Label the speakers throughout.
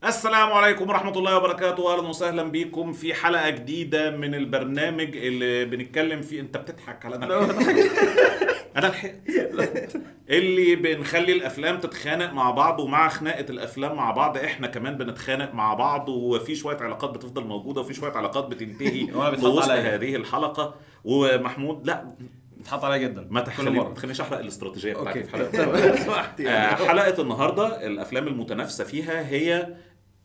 Speaker 1: السلام عليكم ورحمة الله وبركاته أهلا وسهلا بكم في حلقة جديدة من البرنامج اللي بنتكلم فيه أنت بتضحك على أنا أنا لحقت اللي بنخلي الأفلام تتخانق مع بعض ومع خناقة الأفلام مع بعض إحنا كمان بنتخانق مع بعض وفي شوية علاقات بتفضل موجودة وفي شوية علاقات بتنتهي
Speaker 2: وأنا
Speaker 1: في
Speaker 2: بيتحط
Speaker 1: وسط
Speaker 2: عليا.
Speaker 1: هذه الحلقة ومحمود لا
Speaker 2: بتحط عليا جدا
Speaker 1: ما
Speaker 2: كل
Speaker 1: تخلي ما
Speaker 2: مره
Speaker 1: تخلينيش أحرق الاستراتيجية بتاعتي
Speaker 2: اوكي
Speaker 1: في حلقة
Speaker 2: تمام سمحت
Speaker 1: آه،
Speaker 2: يعني.
Speaker 1: حلقة النهاردة الأفلام المتنافسة فيها هي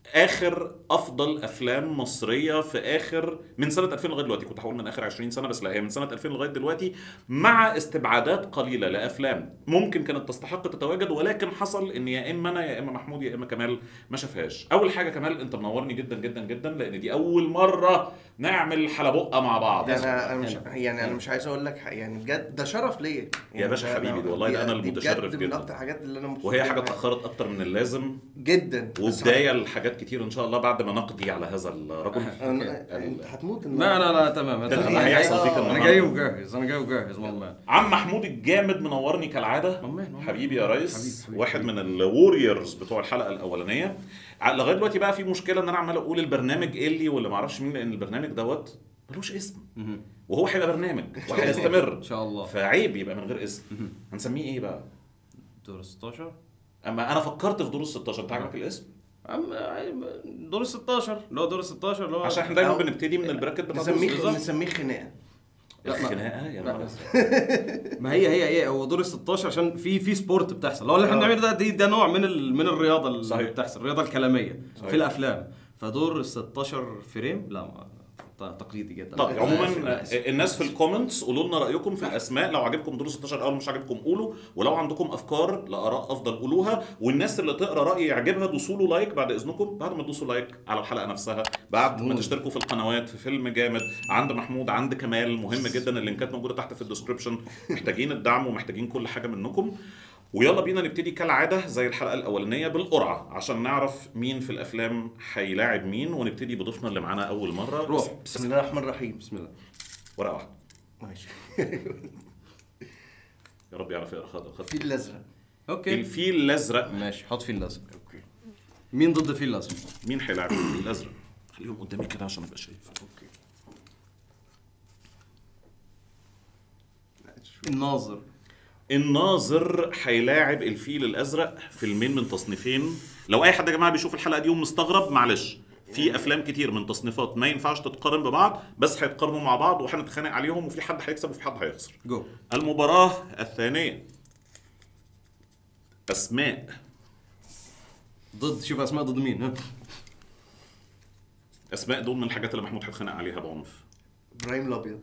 Speaker 1: آخر أفضل أفلام مصرية في آخر من سنة 2000 لغاية دلوقتي كنت هقول من آخر 20 سنة بس لا هي من سنة 2000 لغاية دلوقتي مع استبعادات قليلة لأفلام ممكن كانت تستحق تتواجد ولكن حصل إن يا إما أنا يا إما محمود يا إما كمال ما شافهاش أول حاجة كمال أنت منورني جدا جدا جدا لأن دي أول مرة نعمل حلبقة مع بعض
Speaker 3: ده انا انا مش
Speaker 2: هنا.
Speaker 3: يعني انا مش عايز اقول لك ح- يعني بجد ده شرف ليا يعني
Speaker 1: باشا
Speaker 3: ده-
Speaker 1: حبيبي،
Speaker 3: ده-
Speaker 1: والله
Speaker 3: دي-
Speaker 1: ده أنا
Speaker 3: دي
Speaker 1: المتشرف
Speaker 3: بجد
Speaker 1: جدا.
Speaker 3: من اكتر الحاجات اللي انا مبسوط
Speaker 1: وهي حاجة
Speaker 3: بيها.
Speaker 1: اتأخرت أكتر من اللازم
Speaker 3: جدا بس
Speaker 1: وبداية لحاجات كتير إن شاء الله بعد ما نقضي على هذا الرجل
Speaker 3: أنا- انت هتموت
Speaker 2: لا لا لا تمام
Speaker 1: ده
Speaker 2: تمام.
Speaker 1: اللي هيحصل فيك
Speaker 3: آه.
Speaker 2: انا
Speaker 1: النهارده
Speaker 2: جاي وجاهز انا جاي وجاهز والله
Speaker 1: عم محمود الجامد منورني كالعاده
Speaker 2: ممان، ممان.
Speaker 1: حبيبي يا ريس
Speaker 2: حبيبي، حبيبي،
Speaker 1: واحد
Speaker 2: حبيبي.
Speaker 1: من الوريورز بتوع الحلقه الاولانيه ع- لغايه دلوقتي بقى في مشكله ان انا عمال اقول البرنامج اللي ولا ما اعرفش مين لان البرنامج دوت ملوش اسم
Speaker 2: مهم.
Speaker 1: وهو هيبقى برنامج وهيستمر
Speaker 2: ان شاء الله
Speaker 1: فعيب يبقى من غير اسم هنسميه ايه بقى
Speaker 2: دور 16
Speaker 1: اما انا فكرت في دور ال 16 انت عجبك الاسم
Speaker 2: أم- دور 16 اللي هو دور 16 اللي هو
Speaker 1: عشان احنا دايما
Speaker 3: أو-
Speaker 1: بنبتدي من البراكت بتاع دور
Speaker 3: نسميه
Speaker 1: 16.
Speaker 3: نسميه خناقه
Speaker 2: لا، ما-
Speaker 1: الخناقه يا
Speaker 2: لا.
Speaker 1: نهار أسود.
Speaker 2: ما هي هي هي هو دور ال 16 عشان في في سبورت بتحصل هو اللي احنا
Speaker 3: آه.
Speaker 2: بنعمله ده دي ده نوع من ال من الرياضه اللي
Speaker 1: صحيح.
Speaker 2: بتحصل الرياضه الكلاميه
Speaker 1: صحيح.
Speaker 2: في الافلام فدور ال 16 فريم لا ما ت- تقليدي جدا
Speaker 1: طب
Speaker 3: لا،
Speaker 1: عموما
Speaker 3: آسف،
Speaker 1: آه،
Speaker 3: آسف.
Speaker 1: الناس في الكومنتس قولوا لنا رايكم في الاسماء لو عجبكم دور 16 او مش عجبكم قولوا ولو عندكم افكار لاراء افضل قولوها والناس اللي تقرا راي يعجبها دوسوا له لايك بعد اذنكم بعد ما تدوسوا لايك على الحلقه نفسها بعد ما تشتركوا في القنوات في فيلم جامد عند محمود عند كمال مهم جدا اللينكات موجوده تحت في الديسكربشن محتاجين الدعم ومحتاجين كل حاجه منكم ويلا بينا نبتدي كالعاده زي الحلقه الاولانيه بالقرعه عشان نعرف مين في الافلام هيلاعب مين ونبتدي بضيفنا اللي معانا اول مره
Speaker 2: روح
Speaker 3: بسم الله الرحمن الرحيم
Speaker 2: بسم الله
Speaker 1: ورقه واحده
Speaker 3: ماشي
Speaker 1: يا رب يعرف يقرا خط خط
Speaker 3: في الازرق
Speaker 2: اوكي
Speaker 1: الفيل الازرق
Speaker 2: ماشي حط فيه الازرق اوكي مين ضد الفيل الازرق؟
Speaker 1: مين هيلاعب الفيل الازرق خليهم قدامي كده عشان ابقى شايف
Speaker 3: اوكي
Speaker 2: الناظر
Speaker 1: الناظر هيلاعب الفيل الازرق فيلمين من تصنيفين لو اي حد يا جماعه بيشوف الحلقه دي ومستغرب معلش في افلام كتير من تصنيفات ما ينفعش تتقارن ببعض بس هيتقارنوا مع بعض وهنتخانق عليهم وفي حد هيكسب وفي حد هيخسر
Speaker 2: جو
Speaker 1: المباراه الثانيه اسماء
Speaker 2: ضد شوف اسماء ضد مين ها
Speaker 1: اسماء دول من الحاجات اللي محمود هيتخانق عليها بعنف
Speaker 3: ابراهيم الابيض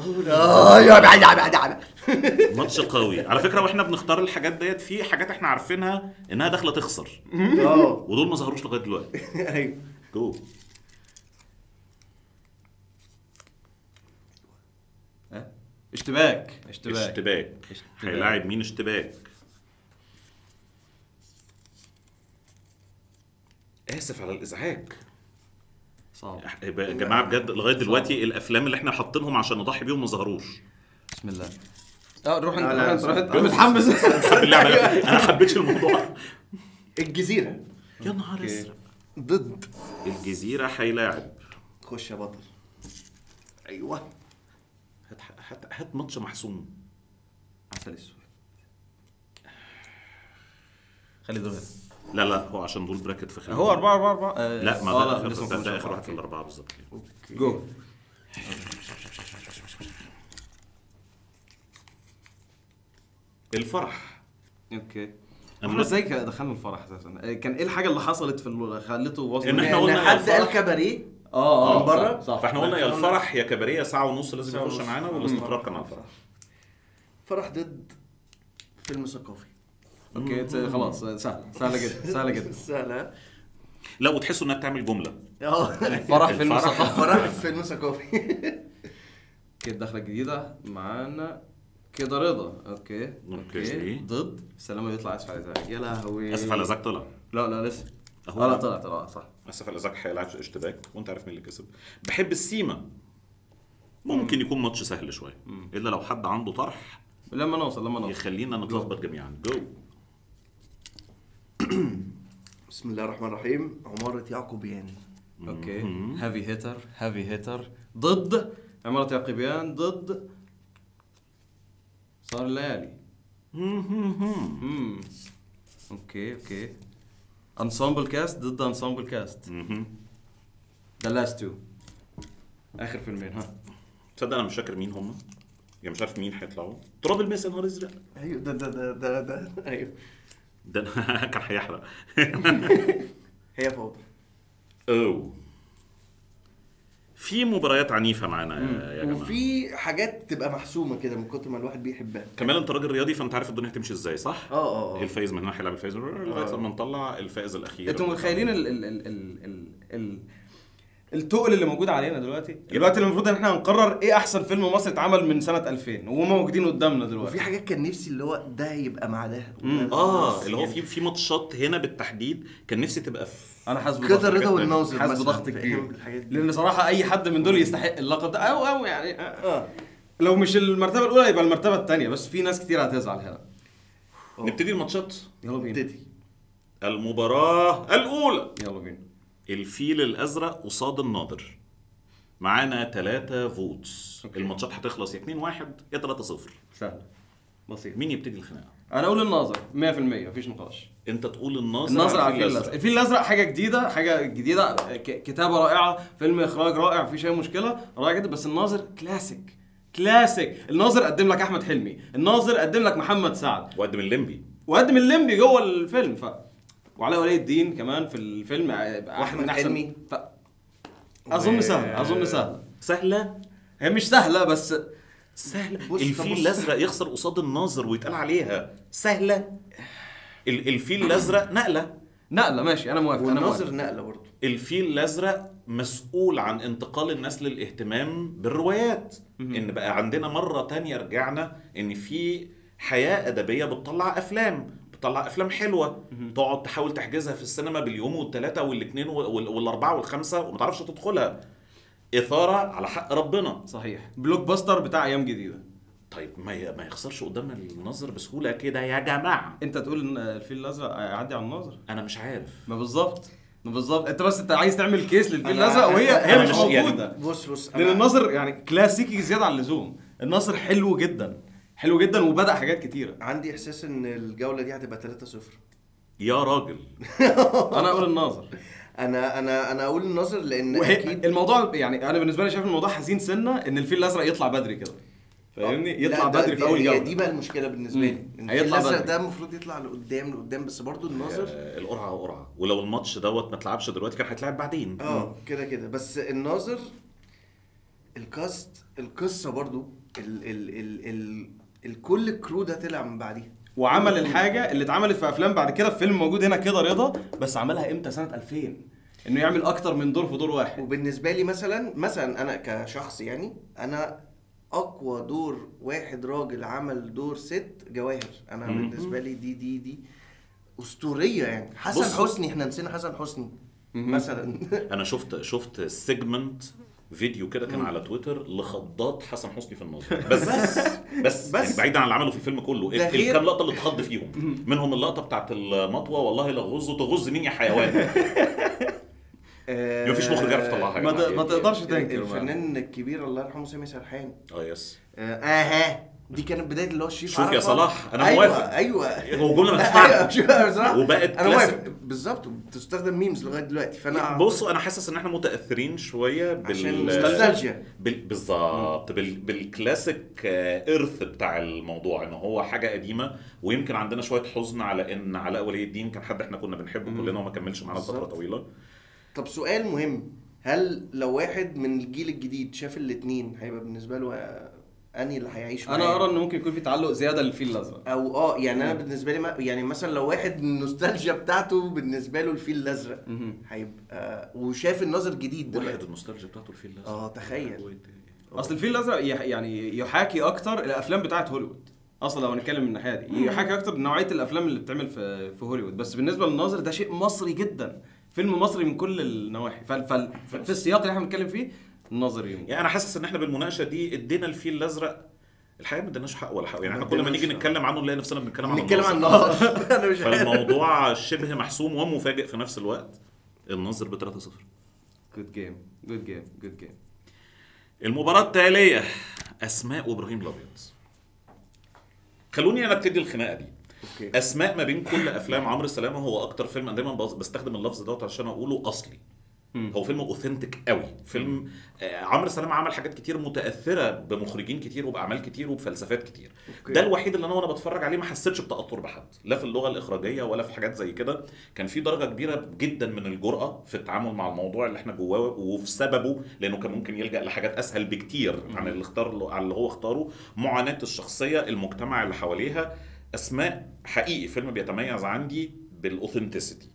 Speaker 1: ماتش قوي على فكره واحنا بنختار الحاجات ديت في حاجات احنا عارفينها انها داخله تخسر
Speaker 3: اه
Speaker 1: ودول ما ظهروش لغايه دلوقتي
Speaker 3: ايوه
Speaker 1: جو
Speaker 2: ها؟ اشتباك اشتباك
Speaker 1: اشتباك
Speaker 2: اشتباك.
Speaker 1: هيلاعب مين اشتباك اسف على الازعاج
Speaker 2: صعب
Speaker 1: يا جماعه بجد لغايه دلوقتي الافلام اللي احنا حاطينهم عشان نضحي بيهم ما ظهروش
Speaker 2: بسم الله اه روح انت
Speaker 3: لا،
Speaker 2: روح
Speaker 3: لا،
Speaker 2: انت روح انت
Speaker 3: صح.
Speaker 2: انا متحمس
Speaker 1: حب اللعبه انا حبيتش الموضوع
Speaker 3: الجزيره
Speaker 1: يا نهار
Speaker 2: اوكي.
Speaker 1: ازرق
Speaker 3: ضد
Speaker 1: الجزيره هيلاعب
Speaker 3: خش يا بطل ايوه
Speaker 1: هات هات هات ماتش محسوم
Speaker 2: عسل اسود خلي دول هنا
Speaker 1: لا لا هو عشان دول براكت في خلال
Speaker 2: هو 4 4 4 آه
Speaker 1: لا ما
Speaker 2: آه،
Speaker 1: ده
Speaker 2: لسه
Speaker 1: اخر
Speaker 2: ما
Speaker 1: ده, ده
Speaker 2: كناش
Speaker 1: اخر واحد في
Speaker 2: أوكي.
Speaker 1: الاربعه بالظبط
Speaker 2: جو
Speaker 1: الفرح
Speaker 2: اوكي
Speaker 1: أما-
Speaker 2: احنا ازاي كده دخلنا الفرح اساسا آه، كان ايه الحاجه اللي حصلت في اللي خلته وصل
Speaker 1: إن إحنا
Speaker 3: ان
Speaker 1: قلنا
Speaker 3: حد
Speaker 1: الفرح.
Speaker 3: قال كباريه
Speaker 2: اه اه
Speaker 3: من بره؟
Speaker 2: صح, صح.
Speaker 1: فاحنا قلنا يا الفرح يا كباريه ساعه ونص لازم
Speaker 3: ساعة
Speaker 1: يخش
Speaker 3: ونص.
Speaker 1: معانا والاستقرار كان على الفرح
Speaker 3: فرح ضد فيلم ثقافي
Speaker 2: اوكي ت- خلاص آه، سهل سهله جدا سهله جدا
Speaker 3: سهله
Speaker 1: لا وتحسوا انها بتعمل جمله
Speaker 3: اه
Speaker 2: فرح فيلم
Speaker 1: الفرح.
Speaker 2: ثقافي
Speaker 3: فرح في فيلم ثقافي
Speaker 2: كده دخله جديده معانا كده رضا اوكي
Speaker 1: أوكي.
Speaker 2: ضد سلامه يطلع اسف على الازعاج يا لهوي
Speaker 1: اسف على ذاك طلع
Speaker 2: لا لا لسه
Speaker 1: أهو.
Speaker 2: اه لا طلع طلع صح
Speaker 1: اسف على ذاك هيلعب اشتباك وانت عارف مين اللي كسب بحب السيما ممكن يكون ماتش سهل شويه الا لو حد عنده طرح
Speaker 2: لما نوصل لما نوصل
Speaker 1: يخلينا نتلخبط جميعا جو
Speaker 3: بسم الله الرحمن الرحيم عمارة يعقوبيان
Speaker 2: اوكي هافي هيتر هافي هيتر ضد عمارة يعقوبيان ضد صار الليالي امم اوكي اوكي انسامبل كاست ضد انسامبل كاست ذا لاست تو اخر فيلمين ها
Speaker 1: تصدق انا مش فاكر مين هم يعني مش عارف مين هيطلعوا تراب الماس يا نهار ازرق
Speaker 3: ايوه ده ده ده ده, ده. ايوه
Speaker 1: ده أنا كان هيحرق
Speaker 3: هي فوضى
Speaker 1: اوه في مباريات عنيفه معانا يا- يا جماعه
Speaker 3: وفي حاجات تبقى محسومه كده من كتر ما الواحد بيحبها
Speaker 1: كمال انت راجل رياضي فانت عارف الدنيا هتمشي ازاي صح؟
Speaker 3: اه اه
Speaker 1: ايه
Speaker 3: اه
Speaker 1: الفايز من هنا هيلعب الفايز من هنا لغايه
Speaker 3: آه.
Speaker 1: لما نطلع الفائز الاخير
Speaker 2: انتوا متخيلين ال ال ال ال ال ال التقل اللي موجود علينا دلوقتي دلوقتي اللي المفروض ان احنا هنقرر ايه احسن فيلم مصري اتعمل من سنه 2000 وهم موجودين قدامنا دلوقتي
Speaker 3: وفي حاجات كان نفسي اللي هو ده يبقى مع ده
Speaker 2: مم.
Speaker 1: اه اللي هو في في ماتشات هنا بالتحديد كان نفسي تبقى في
Speaker 2: انا حاسس
Speaker 3: كده
Speaker 2: بضغط
Speaker 3: رضا
Speaker 1: جدا.
Speaker 3: والناظر
Speaker 2: حاسس
Speaker 3: مثلاً،
Speaker 2: بضغط
Speaker 3: فاهم؟
Speaker 2: كبير
Speaker 3: الحاجات دي
Speaker 2: لان صراحه اي حد من دول يستحق اللقب ده او او يعني آه،
Speaker 3: اه
Speaker 2: لو مش المرتبه الاولى يبقى المرتبه الثانيه بس في ناس كتير هتزعل هنا
Speaker 3: آه.
Speaker 1: نبتدي الماتشات
Speaker 2: يلا بينا
Speaker 3: نبتدي
Speaker 1: المباراه الاولى
Speaker 2: يلا بينا
Speaker 1: الفيل الازرق قصاد الناظر معانا ثلاثة فوتس
Speaker 2: أوكي.
Speaker 1: الماتشات هتخلص يا 2 1 يا 3 0
Speaker 2: سهله بسيط
Speaker 1: مين يبتدي الخناقه
Speaker 2: انا اقول الناظر 100% مفيش نقاش
Speaker 1: انت تقول الناظر
Speaker 2: الناظر على
Speaker 1: الفيل
Speaker 2: الفيل الازرق الفيل الازرق حاجه جديده حاجه جديده ك- كتابه رائعه فيلم اخراج رائع مفيش اي مشكله رائع جدا بس الناظر كلاسيك كلاسيك الناظر قدم لك احمد حلمي الناظر قدم لك محمد سعد
Speaker 1: وقدم الليمبي
Speaker 2: وقدم الليمبي جوه الفيلم ف وعلاء ولي الدين كمان في الفيلم واحد من احسن
Speaker 3: حلمي.
Speaker 2: ف... اظن سهل اظن سهل
Speaker 1: سهله
Speaker 2: هي مش سهله بس
Speaker 1: سهله
Speaker 3: بص-
Speaker 1: الفيل
Speaker 3: بص.
Speaker 1: الازرق يخسر قصاد الناظر ويتقال عليها سهله ال- الفيل الازرق نقله
Speaker 2: نقله ماشي انا موافق انا
Speaker 3: والناظر
Speaker 2: موافق
Speaker 3: نقله برضه
Speaker 1: الفيل الازرق مسؤول عن انتقال الناس للاهتمام بالروايات ان بقى عندنا مره تانية رجعنا ان في حياه ادبيه بتطلع افلام بتطلع افلام حلوه تقعد تحاول تحجزها في السينما باليوم والثلاثه والاثنين وال- والاربعه والخمسه وما تعرفش تدخلها اثاره على حق ربنا
Speaker 2: صحيح بلوك باستر بتاع ايام جديده
Speaker 1: طيب ما ي- ما يخسرش قدامنا الناظر بسهوله كده يا جماعه
Speaker 2: انت تقول ان الفيل الازرق يعدي على الناظر
Speaker 1: انا مش عارف
Speaker 2: ما بالظبط ما بالظبط انت بس انت عايز تعمل كيس للفيل
Speaker 3: أنا-
Speaker 2: الازرق وهي
Speaker 3: أنا
Speaker 2: هي مش
Speaker 1: مش- يعني-
Speaker 2: موجوده
Speaker 3: بص بص
Speaker 2: لان الناظر يعني كلاسيكي زياده عن اللزوم الناظر حلو جدا حلو جدا وبدا حاجات كتيره
Speaker 3: عندي احساس ان الجوله دي هتبقى 3-0
Speaker 1: يا راجل
Speaker 2: انا اقول الناظر
Speaker 3: انا انا انا اقول الناظر لان
Speaker 2: وهي
Speaker 3: اكيد
Speaker 2: الموضوع يعني انا بالنسبه لي شايف الموضوع حزين سنه ان الفيل الازرق يطلع بدري كده فاهمني يطلع
Speaker 3: لا، ده-
Speaker 2: بدري
Speaker 3: دي-
Speaker 2: في اول
Speaker 3: هي
Speaker 2: جوله
Speaker 3: دي بقى المشكله بالنسبه لي
Speaker 2: مم.
Speaker 3: إن
Speaker 2: هيطلع
Speaker 3: الازرق
Speaker 2: بدري.
Speaker 3: ده المفروض يطلع لقدام لقدام بس برضو الناظر
Speaker 1: آه، القرعه قرعه ولو الماتش دوت ما اتلعبش دلوقتي كان هيتلعب بعدين
Speaker 3: اه كده كده بس الناظر الكاست القصه برضو ال ال ال ال الكل الكرو ده طلع من بعديها
Speaker 2: وعمل الحاجه اللي اتعملت في افلام بعد كده في فيلم موجود هنا كده رضا بس عملها امتى سنه 2000 انه يعمل اكتر من دور في دور واحد
Speaker 3: وبالنسبه لي مثلا مثلا انا كشخص يعني انا اقوى دور واحد راجل عمل دور ست جواهر انا
Speaker 1: مم.
Speaker 3: بالنسبه لي دي دي دي اسطوريه يعني حسن
Speaker 1: بص-
Speaker 3: حسني احنا نسينا حسن حسني
Speaker 2: مهم.
Speaker 3: مثلا
Speaker 1: انا شفت شفت سيجمنت فيديو كده كان على تويتر لخضات حسن حسني في الناظر بس بس بس,
Speaker 3: بس.
Speaker 1: يعني بعيدا عن اللي عمله في الفيلم كله
Speaker 3: ده
Speaker 1: ال-
Speaker 3: غير-
Speaker 1: الكام لقطه اللي اتخض فيهم منهم اللقطه بتاعت المطوه والله لا غزه تغز مين يا حيوان مفيش مخرج يعرف يطلعها يا
Speaker 2: ما
Speaker 1: جماعة.
Speaker 2: ت- ما تقدرش تنكر
Speaker 3: الفنان الكبير الله يرحمه سامي سرحان
Speaker 1: اه يس
Speaker 3: آه، اها دي كانت بدايه اللي هو الشيف
Speaker 1: شوف يا
Speaker 3: عرفة.
Speaker 1: صلاح، أنا
Speaker 3: أيوة
Speaker 1: موافق.
Speaker 3: ايوه
Speaker 1: هو جمله ما
Speaker 3: أيوة،
Speaker 1: تسمعها
Speaker 3: شوف بصراحة.
Speaker 1: وبقت
Speaker 3: انا موافق
Speaker 1: كلاسيك.
Speaker 3: بالظبط وبتستخدم ميمز لغايه دلوقتي فانا
Speaker 1: بصوا انا حاسس ان احنا متاثرين شويه بال
Speaker 3: عشان نوستالجيا
Speaker 1: بال... بالظبط بال... بالكلاسيك آه، ارث بتاع الموضوع ان هو حاجه قديمه ويمكن عندنا شويه حزن على ان علاء ولي الدين كان حد احنا كنا بنحبه كلنا وما كملش معانا فتره
Speaker 3: بالظبط.
Speaker 1: طويله
Speaker 3: طب سؤال مهم هل لو واحد من الجيل الجديد شاف الاثنين هيبقى بالنسبه له آه، انهي اللي هيعيش
Speaker 2: انا
Speaker 3: معاه؟
Speaker 2: ارى ان ممكن يكون في تعلق زياده للفيل الازرق
Speaker 3: او اه يعني انا بالنسبه لي ما يعني مثلا لو واحد النوستالجيا بتاعته بالنسبه له الفيل الازرق
Speaker 2: مهم.
Speaker 3: هيبقى وشاف الناظر جديد
Speaker 1: واحد
Speaker 3: دلوقتي
Speaker 1: النوستالجيا بتاعته الفيل الازرق
Speaker 3: اه تخيل
Speaker 2: اصل الفيل الازرق يح- يعني يحاكي اكتر الافلام بتاعت هوليوود اصلا لو هنتكلم من الناحيه دي يحاكي اكتر نوعيه الافلام اللي بتتعمل في في هوليوود بس بالنسبه للناظر ده شيء مصري جدا فيلم مصري من كل النواحي فال فال في السياق اللي احنا بنتكلم فيه الناظر يمكن
Speaker 1: يعني انا حاسس ان احنا بالمناقشه دي ادينا الفيل الازرق الحقيقه ما اديناش حق ولا حق يعني
Speaker 3: ما
Speaker 1: احنا كل ما
Speaker 3: اديناش
Speaker 1: نيجي
Speaker 3: حق.
Speaker 1: نتكلم عنه نلاقي نفسنا بنتكلم عن
Speaker 3: نتكلم عن
Speaker 1: الناظر.
Speaker 3: الناظر انا مش عارف
Speaker 1: فالموضوع شبه محسوم ومفاجئ في نفس الوقت الناظر ب 3-0
Speaker 2: جود جيم جود جيم جود جيم
Speaker 1: المباراة التالية أسماء وإبراهيم الأبيض خلوني أنا أبتدي الخناقة دي
Speaker 3: اوكي
Speaker 1: أسماء ما بين كل أفلام عمرو سلامة هو أكتر فيلم أنا دايما بز- بستخدم اللفظ دوت عشان أقوله أصلي هو فيلم اوثنتيك قوي فيلم آه، عمرو سلامه عمل حاجات كتير متاثره بمخرجين كتير وباعمال كتير وبفلسفات كتير
Speaker 3: أوكي.
Speaker 1: ده الوحيد اللي انا وانا بتفرج عليه ما حسيتش بتاثر بحد لا في اللغه الاخراجيه ولا في حاجات زي كده كان في درجه كبيره جدا من الجرأه في التعامل مع الموضوع اللي احنا جواه وفي سببه لانه كان ممكن يلجا لحاجات اسهل بكتير عن اللي اختار عن اللي هو اختاره معاناه الشخصيه المجتمع اللي حواليها اسماء حقيقي فيلم بيتميز عندي بالاوثنتسيتي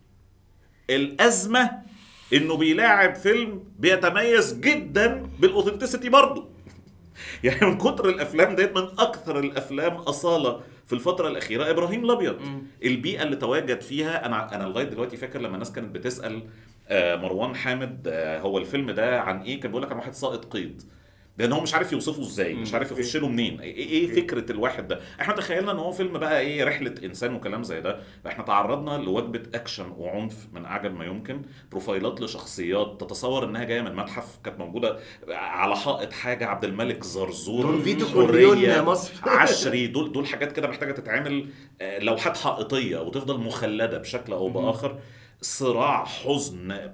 Speaker 1: الازمه انه بيلاعب فيلم بيتميز جدا بالاوثنتسيتي برضه يعني من كتر الافلام ديت من اكثر الافلام اصاله في الفتره الاخيره ابراهيم الابيض البيئه اللي تواجد فيها انا انا لغايه دلوقتي فاكر لما الناس كانت بتسال آه، مروان حامد آه، هو الفيلم ده عن ايه كان بيقول لك عن واحد ساقط قيد لان هو مش عارف يوصفه ازاي مش عارف يخش له منين ايه ايه فكره الواحد ده احنا تخيلنا ان هو فيلم بقى ايه رحله انسان وكلام زي ده احنا تعرضنا لوجبه اكشن وعنف من اعجب ما يمكن بروفايلات لشخصيات تتصور انها جايه من متحف كانت موجوده على حائط حاجه عبد الملك زرزور
Speaker 3: دون فيتو
Speaker 1: حرية،
Speaker 3: كورليون مصر.
Speaker 1: عشري دول دول حاجات كده محتاجه تتعمل آه، لوحات حائطيه وتفضل مخلده بشكل او باخر صراع حزن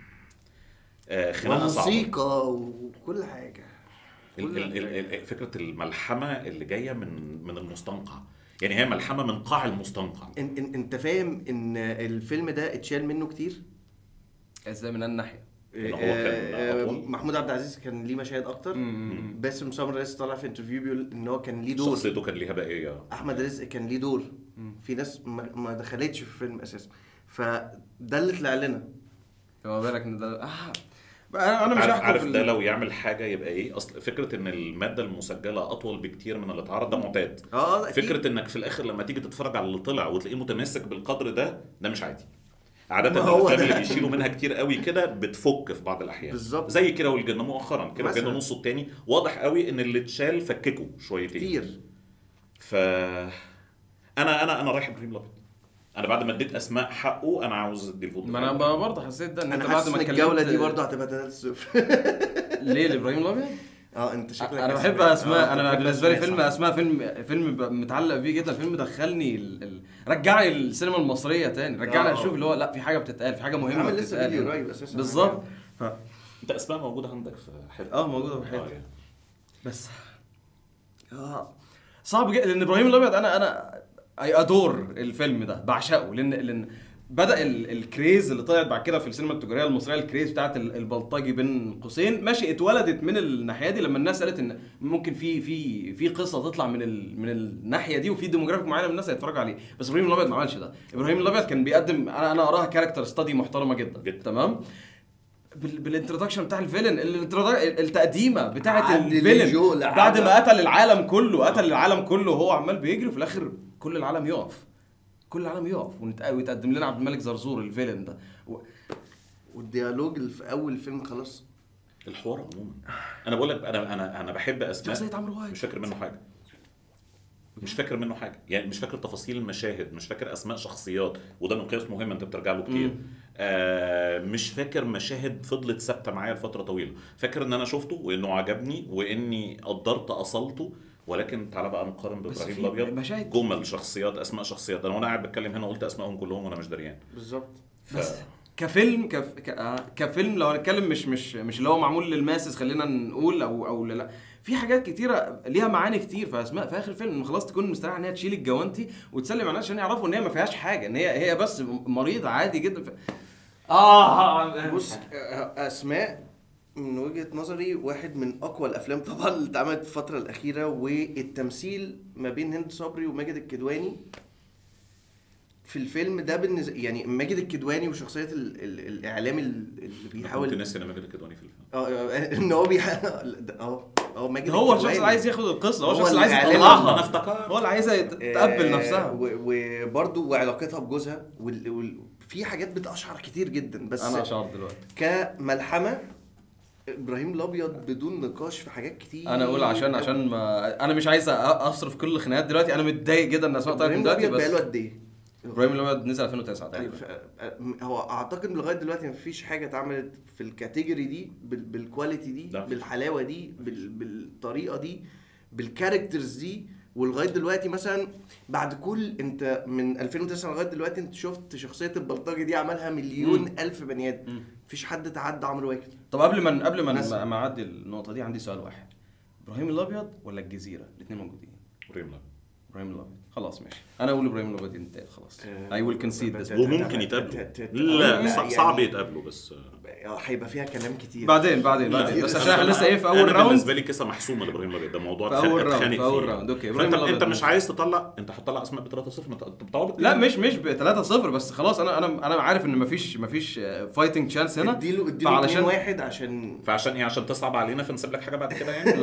Speaker 1: آه، خناقه صعبه
Speaker 3: وموسيقى وكل حاجه
Speaker 1: ال- ال- ال- ال- فكره الملحمه اللي جايه من من المستنقع يعني هي ملحمه من قاع المستنقع
Speaker 3: إن إن انت فاهم ان الفيلم ده اتشال منه كتير
Speaker 2: ازاي من الناحيه
Speaker 1: إن هو كان
Speaker 3: آه،
Speaker 1: أطول.
Speaker 3: محمود عبد العزيز كان ليه مشاهد اكتر باسم سمر لسه طالع في انترفيو بيقول ان هو كان ليه دور
Speaker 1: شخصيته كان ليها بقيه
Speaker 3: احمد رزق كان ليه دور في ناس ما ما دخلتش في الفيلم اساسا فده اللي طلع لنا
Speaker 2: فما بالك ان ده اه انا انا مش
Speaker 1: عارف,
Speaker 2: هحكم
Speaker 1: عارف
Speaker 2: في
Speaker 1: ده
Speaker 2: ال-
Speaker 1: لو يعمل حاجه يبقى ايه اصل فكره ان الماده المسجله اطول بكتير من اللي اتعرض ده معتاد
Speaker 3: اه ده أكيد.
Speaker 1: فكره انك في الاخر لما تيجي تتفرج على اللي طلع وتلاقيه متماسك بالقدر ده ده مش عادي عادة
Speaker 3: ما هو
Speaker 1: الافلام
Speaker 3: ده.
Speaker 1: اللي بيشيلوا منها كتير قوي كده بتفك في بعض الاحيان
Speaker 3: بالظبط.
Speaker 1: زي كده والجن مؤخرا كده
Speaker 3: مثلا.
Speaker 1: الجن نصه التاني واضح قوي ان اللي اتشال فككوا شويتين
Speaker 3: كتير
Speaker 1: ف انا انا انا رايح ابراهيم الابيض انا بعد ما اديت اسماء حقه انا عاوز ادي الفوت
Speaker 2: ما انا
Speaker 1: بتاعي.
Speaker 2: برضه حسيت ده ان
Speaker 3: انا
Speaker 2: انت بعد
Speaker 3: حاسس
Speaker 2: ما
Speaker 3: ان
Speaker 2: اتكلمت
Speaker 3: الجوله دي برضه هتبقى 3 0
Speaker 2: ليه لابراهيم الابيض؟
Speaker 3: اه انت شكلك
Speaker 2: انا
Speaker 3: حاسس
Speaker 2: بحب
Speaker 3: بكده.
Speaker 2: اسماء
Speaker 3: آه،
Speaker 2: انا
Speaker 3: أنت
Speaker 2: بالنسبه لي
Speaker 3: بتحب
Speaker 2: فيلم
Speaker 3: صح.
Speaker 2: اسماء فيلم فيلم ب- متعلق بيه جدا الفيلم دخلني ال... ال... رجعني السينما المصريه تاني رجعني
Speaker 3: آه.
Speaker 2: اشوف اللي هو لا في حاجه بتتقال في حاجه مهمه
Speaker 3: عامل لسه
Speaker 2: بتتقال
Speaker 3: فيديو
Speaker 2: هنا.
Speaker 3: قريب أساساً.
Speaker 2: بالظبط ف...
Speaker 1: انت اسماء موجوده عندك في حته
Speaker 2: اه موجوده في
Speaker 1: آه،
Speaker 2: حته
Speaker 1: يعني.
Speaker 2: بس اه صعب جدا لان ابراهيم الابيض انا انا اي ادور الفيلم ده بعشقه لان لان بدا ال- الكريز اللي طلعت بعد كده في السينما التجاريه المصريه الكريز بتاعت ال- البلطجي بين قوسين ماشي اتولدت من الناحيه دي لما الناس قالت ان ممكن في في في قصه تطلع من ال من الناحيه دي وفي ديموغرافيك معينه من الناس هيتفرجوا عليه بس ابراهيم الابيض ما عملش ده ابراهيم الابيض كان بيقدم انا انا اراها كاركتر ستادي محترمه جدا,
Speaker 1: جدا.
Speaker 2: تمام بال- بالانترودكشن بتاع الفيلن الانترودك- التقديمه بتاعت
Speaker 3: عدل
Speaker 2: الفيلن
Speaker 3: الجو
Speaker 2: بعد ما
Speaker 3: لعبة.
Speaker 2: قتل العالم كله قتل العالم كله وهو عمال بيجري وفي الاخر كل العالم يقف كل العالم يقف ونت- ويتقدم لنا عبد الملك زرزور الفيلن ده و...
Speaker 3: والديالوج اللي في اول الفيلم خلاص
Speaker 1: الحوار عموما انا بقول لك انا انا انا بحب اسماء
Speaker 2: شخصية عمرو وايد.
Speaker 1: مش فاكر منه حاجه مش فاكر منه حاجه يعني مش فاكر تفاصيل المشاهد مش فاكر اسماء شخصيات وده مقياس مهم انت بترجع له كتير
Speaker 2: مم.
Speaker 1: آه مش فاكر مشاهد فضلت ثابته معايا لفتره طويله فاكر ان انا شفته وانه عجبني واني قدرت اصلته ولكن تعالى بقى نقارن
Speaker 2: بس
Speaker 1: بابراهيم
Speaker 2: في
Speaker 1: الابيض
Speaker 2: مشاهد-
Speaker 1: جمل شخصيات اسماء شخصيات انا وانا قاعد بتكلم هنا قلت اسمائهم كلهم وانا مش دريان
Speaker 3: بالظبط
Speaker 1: ف...
Speaker 2: بس كفيلم كف... ك... آه، كفيلم لو هنتكلم مش مش مش اللي هو معمول للماسس خلينا نقول او او لا, لا في حاجات كتيره ليها معاني كتير في اسماء في اخر الفيلم خلاص تكون مستريح ان هي تشيل الجوانتي وتسلم على الناس عشان يعرفوا ان هي ما فيهاش حاجه ان هي هي بس مريض عادي جدا في... اه
Speaker 3: بص آه، اسماء من وجهه نظري واحد من اقوى الافلام طبعا اللي اتعملت في الفتره الاخيره والتمثيل ما بين هند صبري وماجد الكدواني في الفيلم ده بالنسبه يعني ماجد الكدواني وشخصيه ال... ال... الاعلامي اللي
Speaker 1: كنت
Speaker 3: بيحاول
Speaker 1: ناسي انا ماجد الكدواني في الفيلم
Speaker 3: اه آه، ان هو بيحاول اه اه ماجد
Speaker 2: هو الشخص
Speaker 3: الكدواني.
Speaker 2: اللي عايز ياخد القصه هو
Speaker 3: هو
Speaker 2: الشخص اللي عايز
Speaker 3: الإعلام.
Speaker 2: يطلعها
Speaker 1: أنا افتكرت.
Speaker 2: هو اللي عايزها يت- تقبل
Speaker 3: آه،
Speaker 2: نفسها
Speaker 3: و- وبرضه وعلاقتها بجوزها وال... وال... في حاجات بتقشعر كتير جدا بس
Speaker 2: انا اشعر دلوقتي
Speaker 3: كملحمه ابراهيم الابيض بدون نقاش في حاجات كتير
Speaker 2: انا اقول عشان عشان ما انا مش عايز أ- اصرف كل الخناقات دلوقتي انا متضايق جدا ان اسماء طارق
Speaker 3: ابراهيم
Speaker 2: دلوقتي
Speaker 3: الابيض بقاله
Speaker 2: بس
Speaker 3: قد ايه؟
Speaker 2: ابراهيم الابيض نزل 2009 تقريبا
Speaker 3: ف- هو اعتقد لغايه دلوقتي مفيش حاجه اتعملت في الكاتيجوري دي بال- بالكواليتي دي
Speaker 1: لا.
Speaker 3: بالحلاوه دي بال- بالطريقه دي بالكاركترز دي ولغايه دلوقتي مثلا بعد كل انت من 2009 لغايه دلوقتي انت شفت شخصيه البلطجي دي عملها مليون
Speaker 2: مم.
Speaker 3: الف بني ادم
Speaker 2: مم.
Speaker 3: مفيش حد تعدى عمرو واكد
Speaker 2: طب قبل ما قبل ما
Speaker 3: مثلا.
Speaker 2: ما- ما اعدي النقطه دي عندي سؤال واحد ابراهيم الابيض ولا الجزيره الاثنين موجودين
Speaker 1: ابراهيم لا
Speaker 2: ابراهيم الابيض خلاص ماشي انا اقول ابراهيم الابيض ينتهي خلاص
Speaker 3: آه،
Speaker 2: اي ويل كونسيد
Speaker 3: بس-
Speaker 1: وممكن يتقابلوا لا
Speaker 3: لا،
Speaker 1: ص-
Speaker 3: يعني-
Speaker 1: صعب يتقابلوا بس
Speaker 3: هيبقى فيها كلام كتير
Speaker 2: بعدين بعدين
Speaker 1: لا،
Speaker 2: بعدين بس
Speaker 3: أنا-
Speaker 2: عشان احنا لسه ايه في اول
Speaker 1: أنا
Speaker 2: راوند
Speaker 1: بالنسبه لي كيسه محسومه لابراهيم الابيض ده موضوع
Speaker 2: في أول راوند،
Speaker 1: اتخانق
Speaker 2: في أول
Speaker 1: فيه.
Speaker 2: راوند، أوكي،
Speaker 1: فانت
Speaker 2: إبراهيم الأبيض
Speaker 1: انت مش
Speaker 2: ماشي.
Speaker 1: عايز تطلع انت هتطلع اسماء ب 3 0 انت بتطلع
Speaker 2: لا مش مش ب 3 0 بس خلاص انا انا انا عارف ان مفيش مفيش فايتنج تشانس هنا
Speaker 3: اديله اديله
Speaker 2: فعلشان-
Speaker 3: 2 واحد عشان
Speaker 1: فعشان ايه عشان تصعب علينا فنسيب لك حاجه بعد كده يعني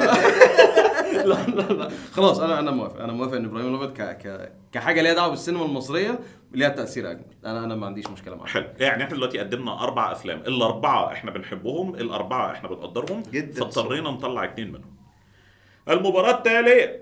Speaker 2: لا لا لا خلاص انا انا موافق انا موافق ان ابراهيم الابيض ك ك كحاجه ليها دعوه بالسينما المصريه ليها تاثير اجمل انا انا ما عنديش مشكله معاها
Speaker 1: حلو يعني احنا دلوقتي قدمنا اربع افلام الاربعه احنا بنحبهم الاربعه احنا بنقدرهم
Speaker 3: جداً.
Speaker 1: فاضطرينا نطلع اتنين منهم المباراه التاليه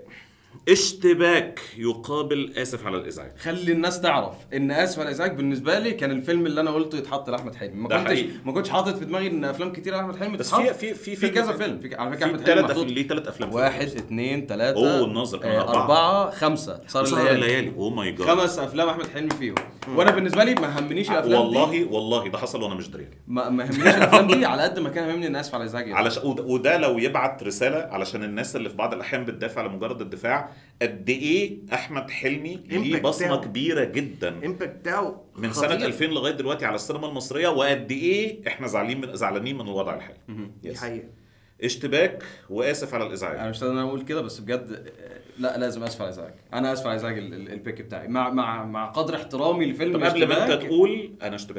Speaker 1: اشتباك يقابل اسف على الازعاج
Speaker 2: خلي الناس تعرف ان اسف على الازعاج بالنسبه لي كان الفيلم اللي انا قلته يتحط لاحمد حلمي ما
Speaker 1: ده
Speaker 2: كنتش
Speaker 1: حقيقي.
Speaker 2: ما كنتش حاطط في دماغي ان افلام كتير لاحمد حلمي
Speaker 1: بس
Speaker 2: تتحط
Speaker 1: في في في
Speaker 2: في كذا فيلم في على فكره
Speaker 1: في
Speaker 2: احمد حلمي
Speaker 1: ثلاث
Speaker 2: محطوط
Speaker 1: افلام ليه ثلاث افلام في
Speaker 2: واحد
Speaker 1: النص.
Speaker 2: اثنين ثلاثة
Speaker 1: أوه، الناظر كمان
Speaker 2: آه،
Speaker 1: أربعة.
Speaker 2: أربعة خمسة صار
Speaker 1: صار
Speaker 2: الليالي
Speaker 1: الليالي اوه ماي جاد
Speaker 2: خمس أفلام أحمد حلمي فيهم وأنا بالنسبة لي ما همنيش الأفلام دي
Speaker 1: والله والله ده حصل وانا مش دريان
Speaker 2: ما ما همنيش الأفلام دي على قد ما كان همني إن آسف على الإزعاج يبقى.
Speaker 1: علشان وده- وده لو يبعت رساله علشان الناس اللي في بعض الاحيان بتدافع لمجرد الدفاع قد ايه احمد حلمي ليه
Speaker 3: Impact
Speaker 1: بصمه
Speaker 3: بتاعه.
Speaker 1: كبيره جدا
Speaker 3: الامباكت بتاعه
Speaker 1: من
Speaker 3: خطير.
Speaker 1: سنه 2000 لغايه دلوقتي على السينما المصريه وقد ايه احنا زعلانين من زعلانين من الوضع الحالي
Speaker 3: دي
Speaker 1: يس.
Speaker 3: حقيقه
Speaker 1: اشتباك واسف على الازعاج
Speaker 2: أنا مش قادر أقول كده بس بجد آه، لا لازم آسف على الإزعاج أنا آسف على الإزعاج ال- ال- البيك بتاعي مع مع مع قدر احترامي لفيلم
Speaker 1: طب قبل ما انت
Speaker 2: اشتباك،
Speaker 1: تقول انا اشتباك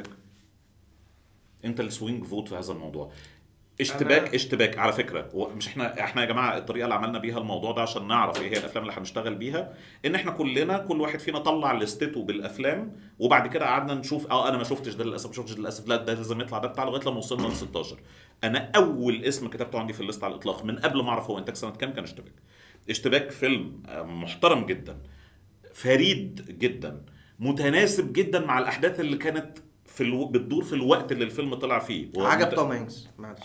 Speaker 1: انت السوينج فوت في هذا الموضوع اشتباك
Speaker 3: أنا-
Speaker 1: اشتباك على فكره و- مش احنا احنا يا جماعه الطريقه اللي عملنا بيها الموضوع ده عشان نعرف ايه هي الافلام اللي هنشتغل بيها ان احنا كلنا كل واحد فينا طلع لستته بالافلام وبعد كده قعدنا نشوف اه انا ما شفتش ده للاسف ما شفتش ده للاسف لا ده لازم يطلع ده بتاع لغايه لما وصلنا ل 16 انا اول اسم كتبته عندي في الليست على الاطلاق من قبل ما اعرف هو انتاج سنه كام كان اشتباك اشتباك فيلم آه، محترم جدا فريد جدا متناسب جدا مع الاحداث اللي كانت في الو... بتدور في الوقت اللي الفيلم طلع فيه هو
Speaker 3: عجب
Speaker 1: مت-
Speaker 3: توم هانكس معلش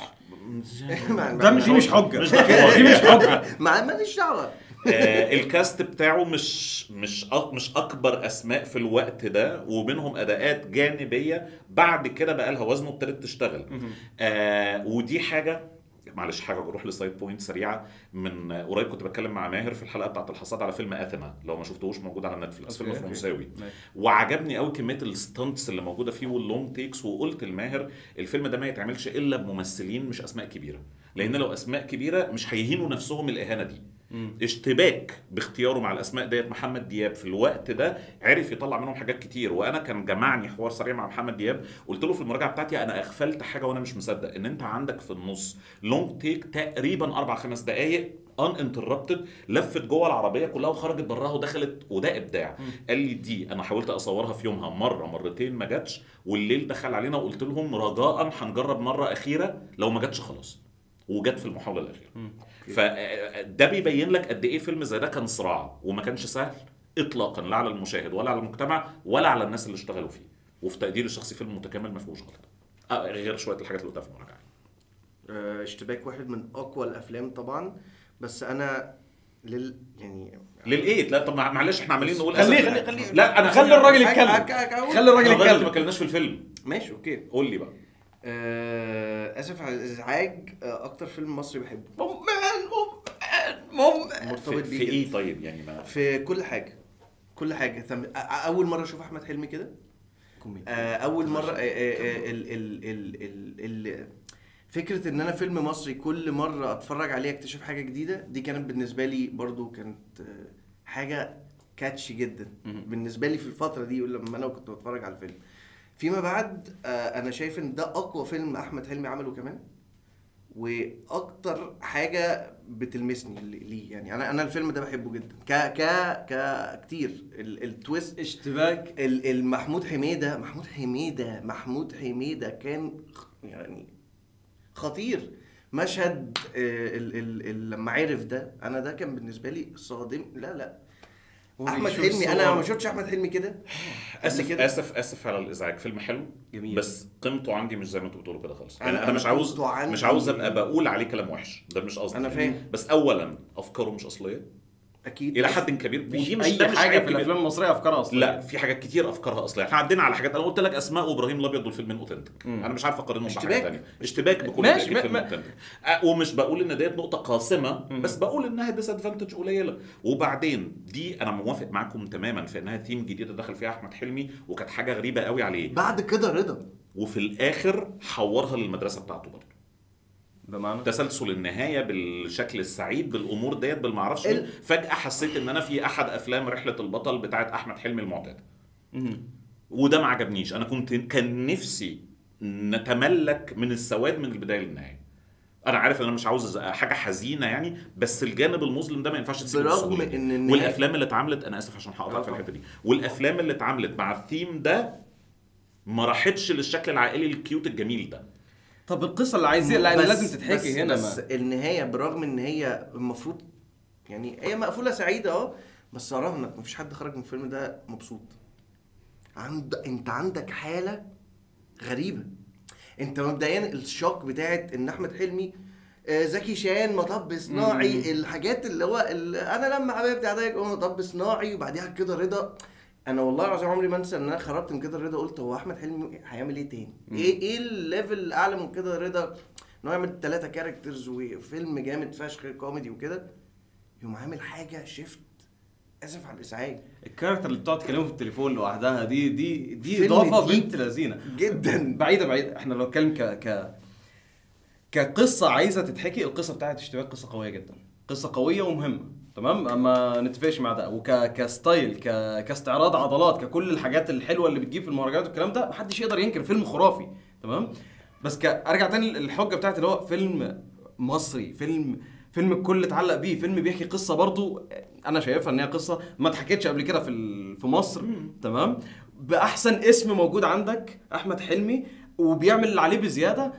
Speaker 2: ده مش دي مش حجة
Speaker 1: مش ده
Speaker 2: دي مش حجة
Speaker 3: ما ماليش دعوه
Speaker 1: آه الكاست بتاعه مش مش أك مش اكبر اسماء في الوقت ده ومنهم اداءات جانبيه بعد كده بقى لها وزن وابتدت تشتغل آه ودي حاجه معلش حاجه بروح لسايد بوينت سريعه من آه، قريب كنت بتكلم مع ماهر في الحلقه بتاعت الحصاد على فيلم اثينا لو ما شفتوش موجود على نتفلكس فيلم
Speaker 2: أوكي.
Speaker 1: فرنساوي
Speaker 2: ماشي.
Speaker 1: وعجبني قوي كميه الستانتس اللي موجوده فيه واللونج تيكس وقلت لماهر الفيلم ده ما يتعملش الا بممثلين مش اسماء كبيره لان لو اسماء كبيره مش هيهينوا نفسهم الاهانه دي اشتباك باختياره مع الاسماء ديت محمد دياب في الوقت ده عرف يطلع منهم حاجات كتير وانا كان جمعني حوار سريع مع محمد دياب قلت له في المراجعه بتاعتي انا اغفلت حاجه وانا مش مصدق ان انت عندك في النص لونج تيك تقريبا اربع خمس دقائق ان انتربتد لفت جوه العربيه كلها وخرجت براها ودخلت وده ابداع قال لي دي انا حاولت اصورها في يومها مره مرتين ما جاتش والليل دخل علينا وقلت لهم رجاء هنجرب مره اخيره لو ما جاتش خلاص وجت في المحاوله الاخيره فده بيبين لك قد ايه فيلم زي ده كان صراع وما كانش سهل اطلاقا لا على المشاهد ولا على المجتمع ولا على الناس اللي اشتغلوا فيه وفي تقديري الشخصي فيلم متكامل ما فيهوش غلط آه غير شويه الحاجات اللي قلتها في المراجعه
Speaker 3: آه، اشتباك واحد من اقوى الافلام طبعا بس انا لل يعني
Speaker 1: للايه لا طب مع- معلش احنا عمالين نقول
Speaker 2: خليه
Speaker 1: أسف.
Speaker 2: خليه خليه
Speaker 1: لا انا
Speaker 2: خلي الراجل
Speaker 3: حاجة-
Speaker 2: يتكلم
Speaker 3: حاجة- حاجة-
Speaker 2: خلي الراجل
Speaker 1: احنا لغاية دلوقتي ما
Speaker 2: يتكلم
Speaker 1: اتكلمناش في الفيلم
Speaker 3: ماشي اوكي
Speaker 1: قول لي بقى
Speaker 3: آه، اسف على الازعاج آه، اكتر فيلم مصري بحبه
Speaker 2: مؤمن مؤمن
Speaker 3: مرتبط
Speaker 1: في,
Speaker 3: بيه
Speaker 1: في
Speaker 3: جدا.
Speaker 1: ايه طيب يعني ما
Speaker 3: في كل حاجه كل حاجه ثم... أ- أ- اول مره اشوف احمد حلمي كده آه، اول مره آه، آه، آه، ال ال ال ال ال فكره ان انا فيلم مصري كل مره اتفرج عليه اكتشف حاجه جديده دي كانت بالنسبه لي برضو كانت آه، حاجه كاتشي جدا
Speaker 2: مهم.
Speaker 3: بالنسبه لي في الفتره دي لما انا كنت بتفرج على الفيلم فيما بعد آه، انا شايف ان ده اقوى فيلم احمد حلمي عمله كمان واكتر حاجه بتلمسني اللي- ليه يعني انا انا الفيلم ده بحبه جدا ك ك ك كتير ال- التويست
Speaker 2: اشتباك
Speaker 3: ال- المحمود حميده محمود حميده محمود حميده كان خ- يعني خطير مشهد آه، ال ال ال لما عرف ده انا ده كان بالنسبه لي صادم لا لا
Speaker 2: هو
Speaker 3: احمد
Speaker 2: بيشوف
Speaker 3: حلمي انا
Speaker 2: صور.
Speaker 3: ما شفتش احمد حلمي كده قبل
Speaker 1: اسف
Speaker 3: كده.
Speaker 1: اسف اسف على الازعاج فيلم حلو
Speaker 2: جميل.
Speaker 1: بس قيمته عندي مش زي ما انتوا بتقولوا كده خالص
Speaker 3: أنا-
Speaker 1: يعني انا,
Speaker 3: أنا
Speaker 1: مش عاوز
Speaker 3: قيمته عندي-
Speaker 1: مش عاوز ابقى بقول عليه كلام وحش ده مش قصدي
Speaker 3: أنا فاهم.
Speaker 1: بس اولا افكاره مش اصليه
Speaker 3: اكيد
Speaker 1: الى حد كبير
Speaker 2: مفيش
Speaker 1: ودي مش
Speaker 2: اي
Speaker 1: ده مش
Speaker 2: حاجه
Speaker 1: عيب
Speaker 2: في
Speaker 1: كبير.
Speaker 2: الافلام المصريه افكارها اصلا
Speaker 1: لا في حاجات كتير افكارها اصليه احنا عدينا على حاجات انا قلت لك اسماء وابراهيم الابيض دول فيلمين اوثنتيك انا مش عارف اقارنهم بحاجه
Speaker 3: اشتباك.
Speaker 1: ثانيه اشتباك بكل
Speaker 2: ماشي،
Speaker 1: تاكيد
Speaker 2: ما-
Speaker 1: فيلم
Speaker 2: ما-
Speaker 1: اوثنتيك أه، ومش بقول ان ديت نقطه قاسمه بس بقول انها ديس ادفانتج قليله وبعدين دي انا موافق معاكم تماما في انها ثيم جديده دخل فيها احمد حلمي وكانت حاجه غريبه قوي عليه
Speaker 3: بعد كده رضا
Speaker 1: وفي الاخر حورها للمدرسه بتاعته برضه
Speaker 2: بمعنى
Speaker 1: تسلسل النهايه بالشكل السعيد بالامور ديت بالمعرفش
Speaker 3: ال-
Speaker 1: فجاه حسيت ان انا في احد افلام رحله البطل بتاعت احمد حلمي المعتاده
Speaker 2: مهم.
Speaker 1: وده ما عجبنيش انا كنت كان نفسي نتملك من السواد من البدايه للنهايه انا عارف ان انا مش عاوز حاجه حزينه يعني بس الجانب المظلم ده ما ينفعش تسيبه
Speaker 3: برغم
Speaker 1: بالسهولة دي.
Speaker 3: إن النهاية-
Speaker 1: والافلام اللي اتعملت انا اسف عشان هقطع في الحته دي والافلام اللي اتعملت مع الثيم ده ما راحتش للشكل العائلي الكيوت الجميل ده
Speaker 2: طب القصه اللي عايزين لا
Speaker 3: بس-
Speaker 2: لازم تتحكي
Speaker 3: بس
Speaker 2: هنا
Speaker 3: بس
Speaker 2: ما.
Speaker 3: النهايه برغم ان هي المفروض يعني هي مقفوله سعيده اه بس اراهنك مفيش حد خرج من الفيلم ده مبسوط عند انت عندك حاله غريبه انت مبدئيا الشوك بتاعت ان احمد حلمي آه، زكي شان مطب صناعي الحاجات اللي هو اللي انا لما حبيبتي عليك اقول مطب صناعي وبعديها كده رضا انا والله العظيم عمري ما انسى ان انا خرجت من كده رضا قلت هو احمد حلمي هيعمل ايه تاني؟ ايه ايه الليفل الاعلى من كده رضا ان هو يعمل ثلاثه كاركترز وفيلم جامد فشخ كوميدي وكده يقوم عامل حاجه شيفت اسف على الازعاج
Speaker 2: الكاركتر اللي بتقعد تكلمه في التليفون لوحدها دي دي دي
Speaker 3: فيلم
Speaker 2: اضافه
Speaker 3: ديب
Speaker 2: بنت لذينه
Speaker 3: جدا
Speaker 2: بعيده بعيده احنا لو نتكلم ك ك كقصه عايزه تتحكي القصه بتاعت اشتباك قصه قويه جدا قصه قويه ومهمه تمام اما نتفقش مع ده وك كستايل ك كاستعراض عضلات ككل الحاجات الحلوه اللي بتجيب في المهرجانات والكلام ده محدش يقدر ينكر فيلم خرافي تمام بس ك... ارجع تاني للحجه بتاعت اللي هو فيلم مصري فيلم فيلم الكل اتعلق بيه فيلم بيحكي قصه برضو انا شايفها ان هي قصه ما اتحكتش قبل كده في ال... في مصر تمام باحسن اسم موجود عندك احمد حلمي وبيعمل اللي عليه بزياده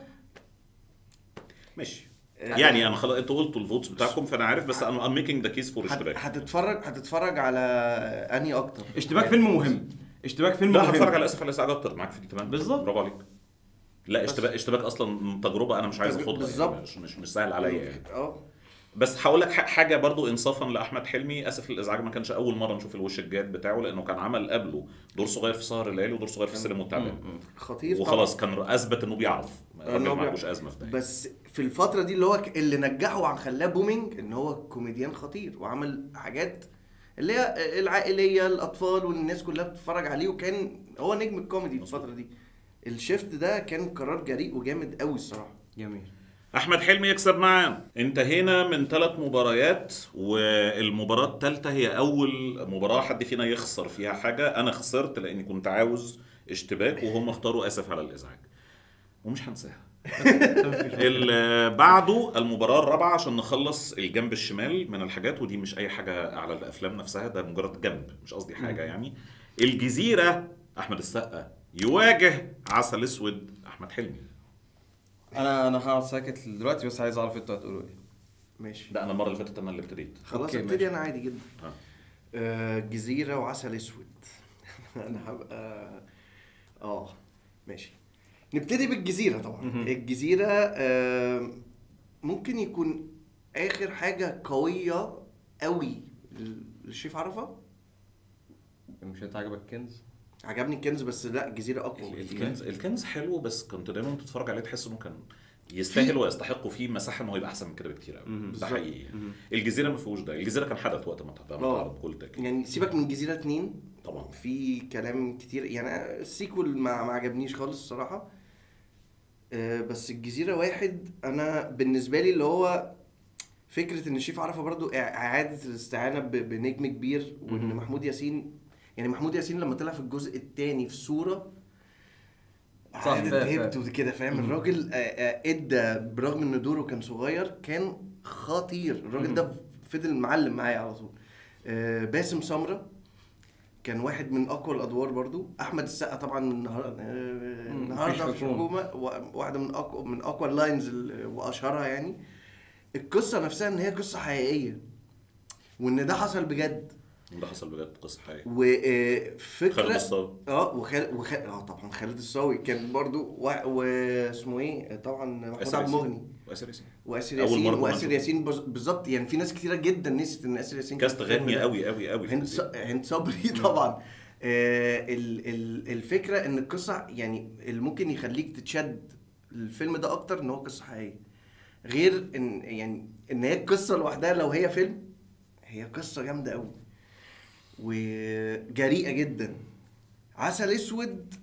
Speaker 1: ماشي يعني انا خلاص انتوا قلتوا الفوتس بتاعكم فانا عارف بس انا ام ميكينج ذا كيس فور
Speaker 3: هت-
Speaker 1: اشتباك
Speaker 3: هتتفرج هتتفرج على انهي اكتر
Speaker 2: اشتباك فيلم مهم اشتباك فيلم
Speaker 1: لا
Speaker 2: مهم
Speaker 1: هتفرج على اسف على الازعاج اكتر معاك في دي تمام
Speaker 2: بالظبط.
Speaker 1: برافو عليك لا اشتباك اشتباك اصلا تجربه انا مش عايز
Speaker 3: تج-
Speaker 1: اخدها يعني
Speaker 3: بالظبط.
Speaker 1: مش مش, مش سهل عليا يعني
Speaker 3: اه
Speaker 1: بس هقول لك ح- حاجه برضو انصافا لاحمد حلمي اسف للازعاج ما كانش اول مره نشوف الوش الجاد بتاعه لانه كان عمل قبله دور صغير في سهر الليالي ودور صغير في السلم والتعبان
Speaker 3: خطير
Speaker 1: وخلاص كان اثبت انه بيعرف
Speaker 3: إنه
Speaker 1: الراجل ما
Speaker 3: بيعرف.
Speaker 1: عندوش ازمه في ده
Speaker 3: بس في الفترة دي اللي هو ك- اللي نجحه وعن خلاه بومينج ان هو كوميديان خطير وعمل حاجات اللي هي العائلية الأطفال والناس كلها بتتفرج عليه وكان هو نجم الكوميدي في الفترة دي الشيفت ده كان قرار جريء وجامد قوي الصراحة
Speaker 2: جميل
Speaker 1: احمد حلمي يكسب معانا انتهينا من ثلاث مباريات والمباراه الثالثه هي اول مباراه حد فينا يخسر فيها حاجه انا خسرت لاني كنت عاوز اشتباك وهم اختاروا اسف على الازعاج ومش هنساها اللي بعده المباراه الرابعه عشان نخلص الجنب الشمال من الحاجات ودي مش اي حاجه على الافلام نفسها ده مجرد جنب مش قصدي حاجه يعني الجزيره احمد السقا يواجه عسل اسود احمد حلمي
Speaker 2: انا انا هقعد ساكت دلوقتي بس عايز اعرف انتوا هتقولوا ايه
Speaker 3: ماشي
Speaker 1: لا انا المره اللي فاتت انا اللي ابتديت
Speaker 3: خلاص
Speaker 2: أوكي،
Speaker 3: ابتدي
Speaker 2: ماشي.
Speaker 3: انا عادي جدا
Speaker 1: ها.
Speaker 3: آه جزيرة وعسل اسود انا هبقى اه ماشي نبتدي بالجزيرة طبعا الجزيرة آه ممكن يكون اخر حاجة قوية قوي للشيف عرفة
Speaker 2: مش انت عجبك كنز
Speaker 3: عجبني الكنز بس لا الجزيرة اقوى بكتير.
Speaker 1: الكنز الكنز حلو بس كنت دايما بتتفرج عليه تحس انه كان يستاهل ويستحق فيه مساحه انه يبقى احسن من كده بكتير قوي ده
Speaker 3: بالظبط.
Speaker 1: حقيقي يعني. الجزيره ما فيهوش ده الجزيره كان حدث وقت ما اتعرض
Speaker 3: آه.
Speaker 1: بكل تاكيد
Speaker 3: يعني سيبك من جزيرة اتنين
Speaker 1: طبعا
Speaker 3: في كلام كتير يعني السيكول ما, ما عجبنيش خالص الصراحة آه، بس الجزيرة واحد أنا بالنسبة لي اللي هو فكرة إن الشيف عرفة برضو إع- إعادة الاستعانة ب- بنجم كبير وإن محمود ياسين يعني محمود ياسين لما طلع في الجزء الثاني في صورة
Speaker 2: صح،
Speaker 3: عادة
Speaker 2: فاهم،
Speaker 3: هيبته
Speaker 2: فاهم.
Speaker 3: كده فاهم الراجل آه، آه، ادى برغم ان دوره كان صغير كان خطير الراجل ده فضل معلم معايا على طول آه، باسم سمرة كان واحد من اقوى الادوار برضو احمد السقا طبعا النهار- آه، النهارده
Speaker 2: مفيش
Speaker 3: في الحكومه و- واحده من اقوى من اقوى اللاينز ال- واشهرها يعني القصه نفسها ان هي قصه حقيقيه وان ده حصل بجد
Speaker 1: ده حصل بجد قصه حقيقيه
Speaker 3: وفكره
Speaker 1: خالد الصاوي
Speaker 3: اه وخالد وخ... اه طبعا خالد الصاوي كان برضو و... واسمه ايه طبعا محمود
Speaker 1: آسر
Speaker 3: عبد
Speaker 1: ياسين.
Speaker 3: المغني
Speaker 1: واسر ياسين
Speaker 3: واسر
Speaker 1: أول
Speaker 3: ياسين
Speaker 1: مرة
Speaker 3: واسر
Speaker 1: نشوف.
Speaker 3: ياسين بز- بالظبط يعني في ناس كتيره جدا نسيت ان اسر ياسين كان
Speaker 1: كاست
Speaker 3: في الفيلم
Speaker 1: غني
Speaker 3: ده.
Speaker 1: قوي قوي قوي في
Speaker 3: هند ص...
Speaker 1: الفيلم.
Speaker 3: هند صبري طبعا آه ال... ال... الفكره ان القصه يعني اللي ممكن يخليك تتشد الفيلم ده اكتر ان هو قصه حقيقيه غير ان يعني ان هي القصه لوحدها لو هي فيلم هي قصه جامده قوي وجريئه جدا عسل اسود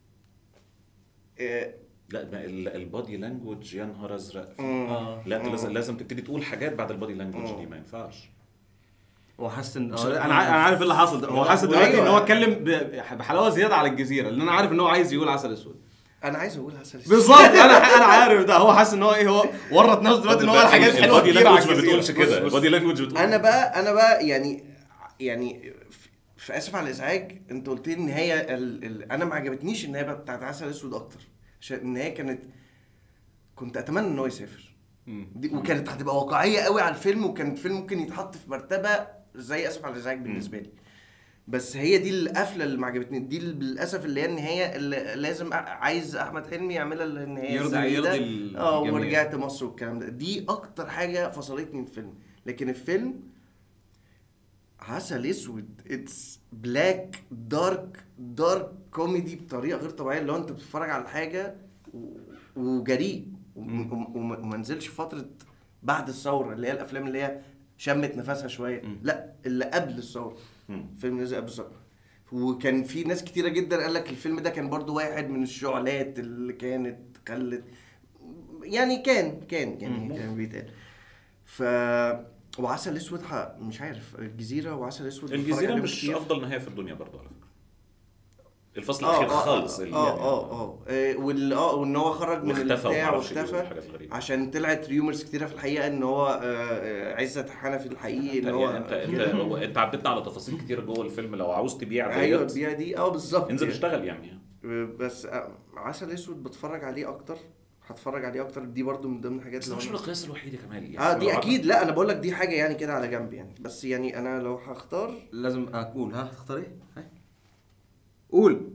Speaker 3: آه،
Speaker 1: لا ما ال- البادي لانجوج يا نهار ازرق
Speaker 2: اه
Speaker 1: لا انت
Speaker 3: مم.
Speaker 1: لازم لازم تبتدي تقول حاجات بعد البادي لانجوج
Speaker 3: مم.
Speaker 1: دي ما ينفعش
Speaker 2: هو حاسس ان
Speaker 1: مش
Speaker 2: آه،
Speaker 1: عارف.
Speaker 2: انا ع- انا عارف ايه اللي حصل ده هو حاسس
Speaker 3: أيوة.
Speaker 2: دلوقتي ان هو اتكلم ب- بحلاوه زياده على الجزيره لان انا عارف ان هو عايز يقول عسل اسود
Speaker 3: انا عايز اقول عسل اسود
Speaker 2: بالظبط انا انا عارف ده هو حاسس ان هو ايه هو ورط نفسه دلوقتي ان هو الحاجات حلوه
Speaker 1: البادي
Speaker 2: كتير على
Speaker 1: لانجوج ما
Speaker 2: الجزيره
Speaker 1: بتقولش كده
Speaker 3: بص- بص.
Speaker 1: البادي لانجوج بتقول
Speaker 3: انا بقى انا بقى يعني يعني في- في اسف على الازعاج انت قلت لي ان هي ال... ال... انا ما عجبتنيش النهايه بقى بتاعت عسل اسود اكتر عشان النهايه كانت كنت اتمنى ان هو يسافر
Speaker 2: مم.
Speaker 3: دي وكانت هتبقى واقعيه قوي على الفيلم وكان الفيلم ممكن يتحط في مرتبه زي اسف على الازعاج بالنسبه لي بس هي دي القفله اللي ما عجبتني دي اللي للاسف اللي هي النهايه اللي لازم أ- عايز احمد حلمي يعملها النهايه
Speaker 2: يرضي-
Speaker 3: السعيده
Speaker 2: يرضي
Speaker 3: اه
Speaker 2: الجميع.
Speaker 3: ورجعت مصر والكلام ده دي اكتر حاجه فصلتني من الفيلم لكن الفيلم عسل اسود اتس بلاك دارك دارك كوميدي بطريقه غير طبيعيه اللي هو انت بتتفرج على حاجه و- وجريء وم- وم- وما وما نزلش فتره بعد الثوره اللي هي الافلام اللي هي شمت نفسها شويه
Speaker 2: مم.
Speaker 3: لا اللي قبل الثوره
Speaker 1: مم.
Speaker 3: فيلم نزل قبل الثوره وكان في ناس كتيره جدا قال لك الفيلم ده كان برضو واحد من الشعلات اللي كانت خلت يعني كان كان يعني
Speaker 1: مم.
Speaker 3: كان بيتقال ف وعسل اسود ح- مش عارف الجزيره وعسل اسود بتفرج
Speaker 1: الجزيره
Speaker 3: عليهم
Speaker 1: مش
Speaker 3: كتير.
Speaker 1: افضل نهايه في الدنيا برضه على فكره الفصل
Speaker 3: اه
Speaker 1: الاخير
Speaker 3: اه
Speaker 1: خالص
Speaker 3: اه
Speaker 1: اللي
Speaker 3: اه
Speaker 1: يعني
Speaker 3: اه اه آه، وال اه وان هو خرج من
Speaker 1: واختفى
Speaker 3: البتاع
Speaker 1: ومعرفش ايه
Speaker 3: واختفى
Speaker 1: والحاجات الغريبه
Speaker 3: عشان طلعت ريومرز كتيره في الحقيقه ان هو آه، آه، عزت حنفي الحقيقي ان
Speaker 1: انت
Speaker 3: هو
Speaker 1: انت انت هو انت عديتنا على تفاصيل كتير جوه الفيلم لو عاوز تبيع
Speaker 3: ايوه
Speaker 1: ديت
Speaker 3: البيئه دي اه بالظبط
Speaker 1: انزل
Speaker 3: يعني.
Speaker 1: اشتغل يعني
Speaker 3: بس آه، عسل اسود بتفرج عليه اكتر هتفرج عليه اكتر دي برضو من ضمن الحاجات
Speaker 1: بس
Speaker 3: اللي
Speaker 1: ده مش
Speaker 3: أنا-
Speaker 1: المقياس الوحيد يا كمال يعني
Speaker 3: اه
Speaker 1: لو
Speaker 3: دي
Speaker 1: عد-
Speaker 3: اكيد لا انا بقول لك دي حاجه يعني كده على جنب يعني بس يعني انا لو هختار
Speaker 2: لازم اقول ها تختار ايه؟ ها؟ قول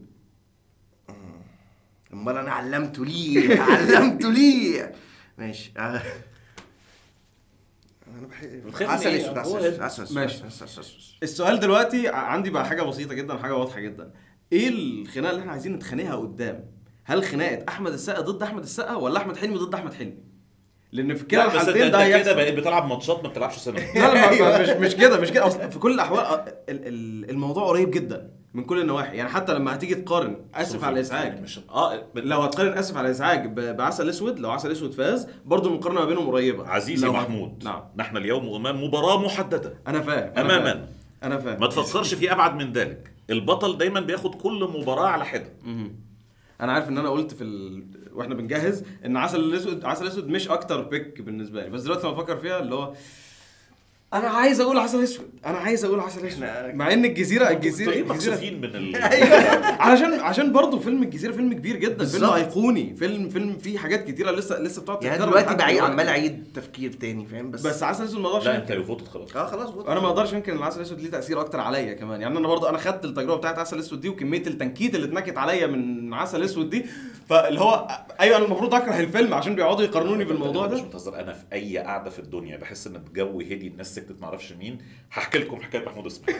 Speaker 3: امال انا علمته ليه علمته ليه ماشي آه. انا بحب
Speaker 1: بتخاف من
Speaker 3: عسل
Speaker 1: إيه؟
Speaker 3: اسود عسل
Speaker 1: هو
Speaker 3: اسود عسل اسود
Speaker 2: ماشي.
Speaker 3: عسل أسود.
Speaker 2: السؤال دلوقتي ع- عندي بقى حاجه بسيطه جدا حاجه واضحه جدا ايه الخناقه اللي احنا عايزين نتخانقها قدام هل خناقه احمد السقا ضد احمد السقا ولا احمد حلمي ضد احمد حلمي لان في كلا
Speaker 1: لا بس انت
Speaker 2: الحالتين
Speaker 1: انت
Speaker 2: ده
Speaker 1: كده
Speaker 2: هيحصل
Speaker 1: بقيت بتلعب ماتشات ما بتلعبش سينما
Speaker 2: لا لا ما- ما- مش مش كده مش كده اصل في كل الاحوال أ- ال- ال- الموضوع قريب جدا من كل النواحي يعني حتى لما هتيجي تقارن اسف على الازعاج
Speaker 1: مش اه ب-
Speaker 2: لو هتقارن اسف على الازعاج ب- بعسل اسود لو عسل اسود فاز برضه المقارنه ما بينهم قريبه
Speaker 1: عزيزي
Speaker 2: لو-
Speaker 1: محمود
Speaker 2: نعم
Speaker 1: نحن اليوم امام مباراه محدده
Speaker 2: انا فاهم أنا
Speaker 1: أماماً.
Speaker 2: فاهم. انا فاهم
Speaker 1: ما تفكرش في ابعد من ذلك البطل دايما بياخد كل مباراه على حده
Speaker 2: مهم. انا عارف ان انا قلت في ال... واحنا بنجهز ان عسل الاسود عسل اسود مش اكتر بيك بالنسبه لي بس دلوقتي لما افكر فيها اللي هو انا عايز اقول عسل اسود انا عايز اقول عسل اسود
Speaker 3: إحنا-
Speaker 2: مع ان الجزيره الجزيره
Speaker 1: طيب
Speaker 2: الجزيره
Speaker 1: مكسوفين من ال
Speaker 2: عشان عشان برضه فيلم الجزيره فيلم كبير جدا فيلم
Speaker 3: بالظبط.
Speaker 2: ايقوني فيلم فيلم فيه حاجات كتيره لسه لسه بتقعد
Speaker 3: يعني
Speaker 2: تتكرر
Speaker 3: دلوقتي
Speaker 2: لحد
Speaker 3: بعيد
Speaker 2: دلوقتي.
Speaker 3: عمال اعيد تفكير تاني فاهم بس
Speaker 2: بس عسل اسود ما اقدرش
Speaker 1: لا انت فوتت خلاص
Speaker 3: اه خلاص بص.
Speaker 2: انا ما اقدرش يمكن العسل الاسود ليه تاثير اكتر عليا كمان يعني انا برضه انا خدت التجربه بتاعت عسل اسود دي وكميه التنكيت اللي اتنكت عليا من عسل اسود دي فاللي هو ايوه انا المفروض اكره الفيلم عشان بيقعدوا يقارنوني بالموضوع
Speaker 1: مش
Speaker 2: ده
Speaker 1: متهزر انا في اي قعده في الدنيا بحس ان الجو هدي الناس سكتت ما اعرفش مين هحكي لكم حكايه محمود اسماعيل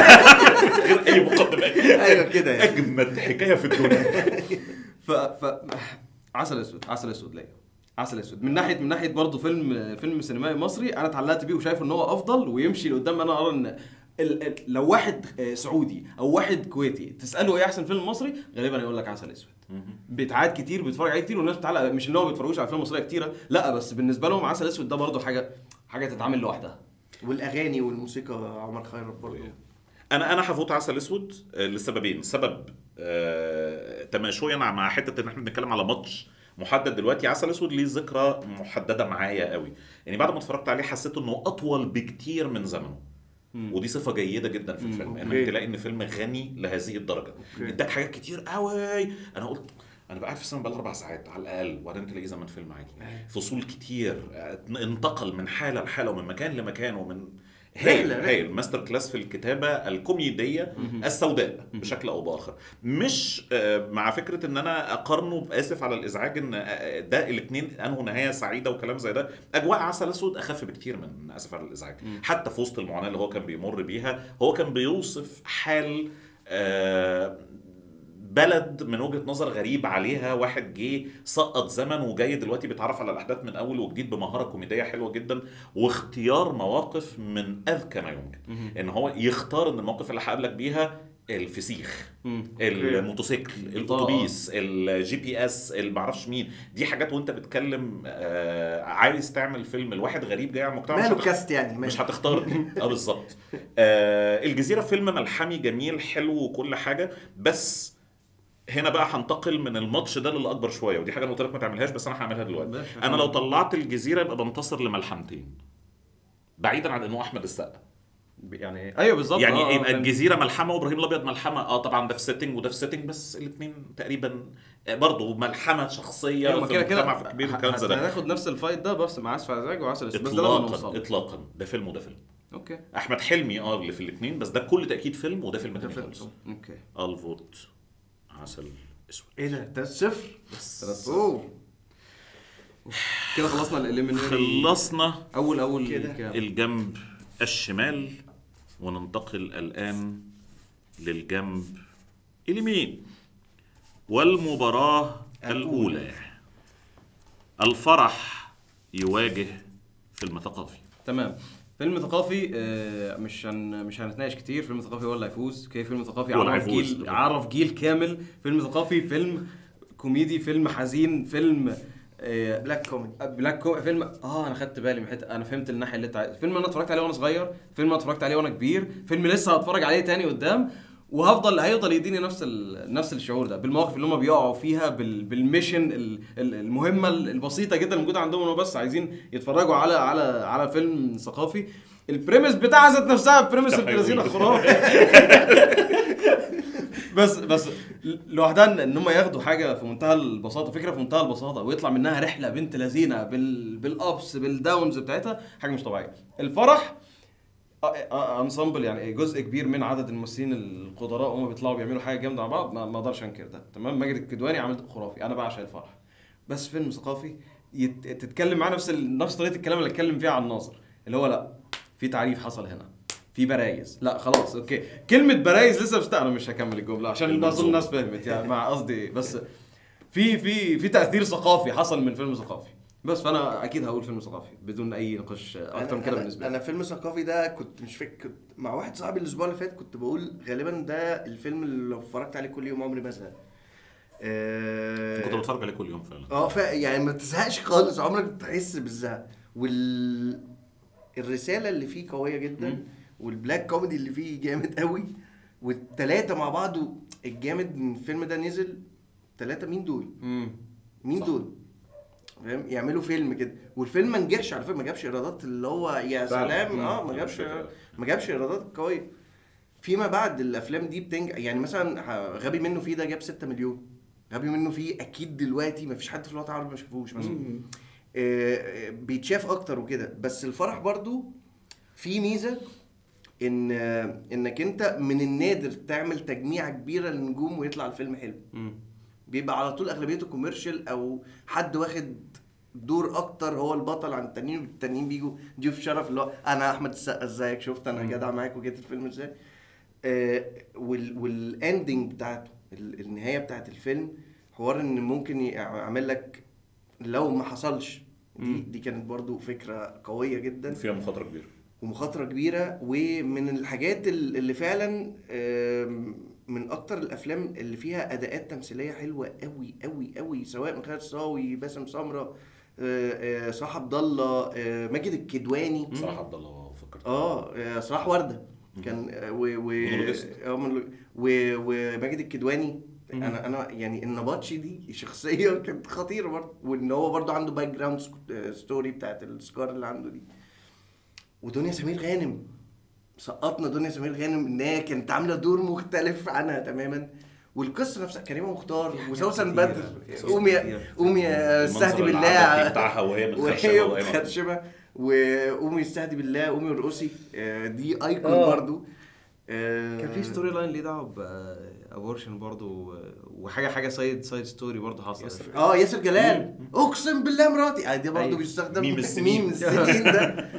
Speaker 1: غير اي مقدمه
Speaker 3: ايوه كده يعني
Speaker 1: اجمد حكايه في الدنيا
Speaker 2: ف ف عسل اسود عسل اسود ليا عسل اسود من ناحيه من ناحيه برضه فيلم فيلم سينمائي مصري انا اتعلقت بيه وشايف ان هو افضل ويمشي لقدام انا ارى ان ال- ال- لو واحد آه، سعودي او واحد كويتي تساله ايه احسن فيلم مصري غالبا يقول لك عسل اسود بيتعاد كتير بيتفرج عليه كتير والناس بتعلق مش ان هو ما بيتفرجوش على افلام مصريه كتيره لا بس بالنسبه لهم عسل اسود ده برضه حاجه حاجه تتعامل لوحدها
Speaker 3: والاغاني والموسيقى عمر خيرت برضه
Speaker 1: انا انا هفوت عسل اسود آه، لسببين سبب آه، تماشيا مع حته ان احنا بنتكلم على ماتش محدد دلوقتي عسل اسود ليه ذكرى محدده معايا قوي يعني بعد ما اتفرجت عليه حسيت انه اطول بكتير من زمنه ودي صفه جيده جدا في الفيلم انك
Speaker 3: أوكي.
Speaker 1: تلاقي ان فيلم غني لهذه الدرجه
Speaker 3: أوكي.
Speaker 1: اداك حاجات كتير قوي انا قلت انا قاعد في السينما بقالي اربع ساعات على الاقل وبعدين تلاقيه زمن فيلم عادي فصول كتير انتقل من حاله لحاله ومن مكان لمكان ومن هايل
Speaker 3: رحلة-
Speaker 1: هايل ماستر كلاس في الكتابه الكوميديه السوداء بشكل او باخر مش آه، مع فكره ان انا اقارنه باسف على الازعاج ان آه، ده الاثنين انهوا نهايه سعيده وكلام زي ده اجواء عسل اسود اخف بكتير من اسف على الازعاج حتى في وسط المعاناه اللي هو كان بيمر بيها هو كان بيوصف حال آه، بلد من وجهه نظر غريب عليها واحد جه سقط زمن وجاي دلوقتي بيتعرف على الاحداث من اول وجديد بمهاره كوميديه حلوه جدا واختيار مواقف من اذكى ما يمكن ان هو يختار ان المواقف اللي هقابلك بيها الفسيخ الموتوسيكل الاتوبيس الجي بي اس اللي معرفش مين دي حاجات وانت بتتكلم آه عايز تعمل فيلم الواحد غريب جاي على المجتمع مش
Speaker 3: ماله
Speaker 1: هتخ-
Speaker 3: كاست يعني ماله.
Speaker 1: مش هتختار دي اه بالظبط آه الجزيره فيلم ملحمي جميل حلو وكل حاجه بس هنا بقى هنتقل من الماتش ده للاكبر شويه ودي حاجه انا قلت لك ما تعملهاش بس انا هعملها دلوقتي
Speaker 2: ماشي.
Speaker 1: انا لو طلعت الجزيره يبقى بنتصر لملحمتين بعيدا عن انه احمد السقا
Speaker 2: يعني ايوه بالظبط
Speaker 1: يعني
Speaker 2: آه،
Speaker 1: يبقى
Speaker 2: كان-
Speaker 1: الجزيره ملحمه وابراهيم الابيض ملحمه اه طبعا ده في سيتنج وده في سيتنج بس الاثنين تقريبا برضه ملحمه شخصيه
Speaker 2: ايوه ما
Speaker 1: في
Speaker 2: كده كده
Speaker 1: المجتمع في كبير والكلام زي ده
Speaker 2: هناخد نفس الفايت ده بس مع اسف على الازعاج وعسل اسود بس ده لما
Speaker 1: اطلاقا
Speaker 2: نوصل
Speaker 1: اطلاقا ده فيلم وده فيلم
Speaker 2: اوكي
Speaker 1: احمد حلمي اه اللي في الاثنين بس ده بكل تاكيد فيلم وده فيلم
Speaker 2: ده
Speaker 1: تاني
Speaker 2: فيلم.
Speaker 1: خالص
Speaker 2: اوكي
Speaker 1: الفوت عسل اسود
Speaker 3: ايه ده؟ ده صفر؟
Speaker 1: بس
Speaker 3: اوه
Speaker 2: كده خلصنا الاليمينري
Speaker 1: خلصنا
Speaker 2: اول اول
Speaker 3: كده.
Speaker 2: كام؟
Speaker 1: الجنب الشمال وننتقل الآن للجنب اليمين والمباراة الأولى الفرح يواجه فيلم ثقافي
Speaker 2: تمام فيلم ثقافي آه، مش هن مش هنتناقش كتير فيلم ثقافي هو اللي هيفوز اوكي فيلم ثقافي
Speaker 1: هو اللي
Speaker 2: عرف
Speaker 1: هيفوز.
Speaker 2: جيل عرف جيل كامل فيلم ثقافي فيلم كوميدي فيلم حزين فيلم آه،
Speaker 3: بلاك كوميدي
Speaker 2: بلاك كو... فيلم اه انا خدت بالي من حته انا فهمت الناحيه اللي انت عايز فيلم انا اتفرجت عليه وانا صغير فيلم انا اتفرجت عليه وانا كبير فيلم لسه هتفرج عليه تاني قدام وهفضل هيفضل يديني نفس ال... نفس الشعور ده بالمواقف اللي هم بيقعوا فيها بال... بالميشن ال... ال- المهمه البسيطه جدا الموجوده عندهم هم بس عايزين يتفرجوا على على على فيلم ثقافي البريمس بتاع ذات نفسها بريمس ابن لذينه خرافي بس بس لوحدها ان ان هم ياخدوا حاجه في منتهى البساطه فكره في منتهى البساطه ويطلع منها رحله بنت لذينه بال بالابس بالداونز بتاعتها حاجه مش طبيعيه الفرح انسامبل يعني جزء كبير من عدد الممثلين القدراء هم بيطلعوا بيعملوا حاجه جامده مع بعض ما ما اقدرش انكر ده تمام ماجد الكدواني عمل خرافي انا بعشق الفرح بس فيلم ثقافي يت... تتكلم معاه نفس ال... نفس طريقه الكلام اللي اتكلم فيها عن الناظر اللي هو لا في تعريف حصل هنا في برايز لا خلاص اوكي كلمه برايز لسه بست... انا مش هكمل الجمله عشان الناس
Speaker 1: المنظومة.
Speaker 2: الناس فهمت يعني مع قصدي بس في في في تاثير ثقافي حصل من فيلم ثقافي بس فانا اكيد هقول فيلم ثقافي بدون اي نقاش اكتر من
Speaker 3: أنا-
Speaker 2: كده
Speaker 3: أنا-
Speaker 2: بالنسبه لي
Speaker 3: انا فيلم ثقافي ده كنت مش فاكر كنت مع واحد صاحبي الاسبوع اللي فات كنت بقول غالبا ده الفيلم اللي لو اتفرجت عليه كل يوم عمري ما ازهق آه،
Speaker 1: كنت بتفرج عليه كل يوم فعلا
Speaker 3: اه ف يعني ما تزهقش خالص عمرك ما تحس بالزهق وال الرساله اللي فيه قويه جدا والبلاك كوميدي اللي فيه جامد قوي والتلاته مع بعض الجامد من الفيلم ده نزل تلاته مين دول؟
Speaker 2: مم.
Speaker 3: مين
Speaker 1: صح.
Speaker 3: دول؟ فاهم يعملوا فيلم كده والفيلم ما نجحش على فكره ما جابش ايرادات اللي هو يا
Speaker 1: فعلا.
Speaker 3: سلام اه
Speaker 1: مم.
Speaker 3: ما جابش
Speaker 1: فكرة.
Speaker 3: ما جابش ايرادات قويه فيما بعد الافلام دي بتنجح يعني مثلا ح- غبي منه فيه ده جاب 6 مليون غبي منه فيه اكيد دلوقتي ما فيش حد في الوطن العربي ما شافوش مثلا آه، آه، بيتشاف اكتر وكده بس الفرح برضو في ميزه ان آه، انك انت من النادر تعمل تجميعه كبيره للنجوم ويطلع الفيلم حلو
Speaker 2: مم.
Speaker 3: بيبقى على طول اغلبيته كوميرشال او حد واخد دور اكتر هو البطل عن التانيين والتانيين بيجوا ضيوف شرف اللي هو انا احمد السقا ازيك شفت انا جدع معاك وجيت الفيلم ازاي آه وال والاندنج بتاعته ال- النهايه بتاعت الفيلم حوار ان ممكن يعمل لك لو ما حصلش دي
Speaker 2: مم.
Speaker 3: دي كانت برضو فكره قويه جدا
Speaker 1: فيها مخاطره كبيره
Speaker 3: ومخاطره كبيره ومن الحاجات ال- اللي فعلا آم، من اكتر الافلام اللي فيها اداءات تمثيليه حلوه قوي قوي قوي سواء من خالد صاوي باسم سمره آه، آه، صلاح عبد الله آه، ماجد الكدواني
Speaker 1: صراحه عبد الله فكرت
Speaker 3: اه آه، صلاح ورده كان آه، و و
Speaker 1: مونولوجيست.
Speaker 3: آه، مونولوج- و- وماجد الكدواني انا انا يعني النبطشي دي شخصيه كانت خطيره برضه وان هو برضه عنده باك جراوند ستوري بتاعت السكار اللي عنده دي ودنيا سمير غانم سقطنا دنيا سمير غانم ان هي كانت عامله دور مختلف عنها تماما والقصه نفسها كريمه مختار وسوسن
Speaker 2: كتير.
Speaker 3: بدر
Speaker 2: في
Speaker 3: قومي
Speaker 2: حاجات
Speaker 3: يا
Speaker 2: كتير.
Speaker 3: قومي يا
Speaker 1: المنظر
Speaker 3: استهدي
Speaker 1: العبثي
Speaker 3: بالله
Speaker 1: بتاعها وهي متخشبه
Speaker 3: وهي
Speaker 1: وقايمة.
Speaker 3: متخشبه وقومي استهدي بالله قومي ارقصي آه، دي ايكون
Speaker 2: آه.
Speaker 3: برضو آه،
Speaker 2: كان في ستوري لاين ليه دعوه بابورشن برضه وحاجه حاجه سايد سايد ستوري برضه حصلت
Speaker 3: اه ياسر جلال اقسم بالله مراتي آه دي برضه
Speaker 2: أيوة.
Speaker 3: بيستخدم
Speaker 1: ميم السنين.
Speaker 3: ميم السنين ده آه،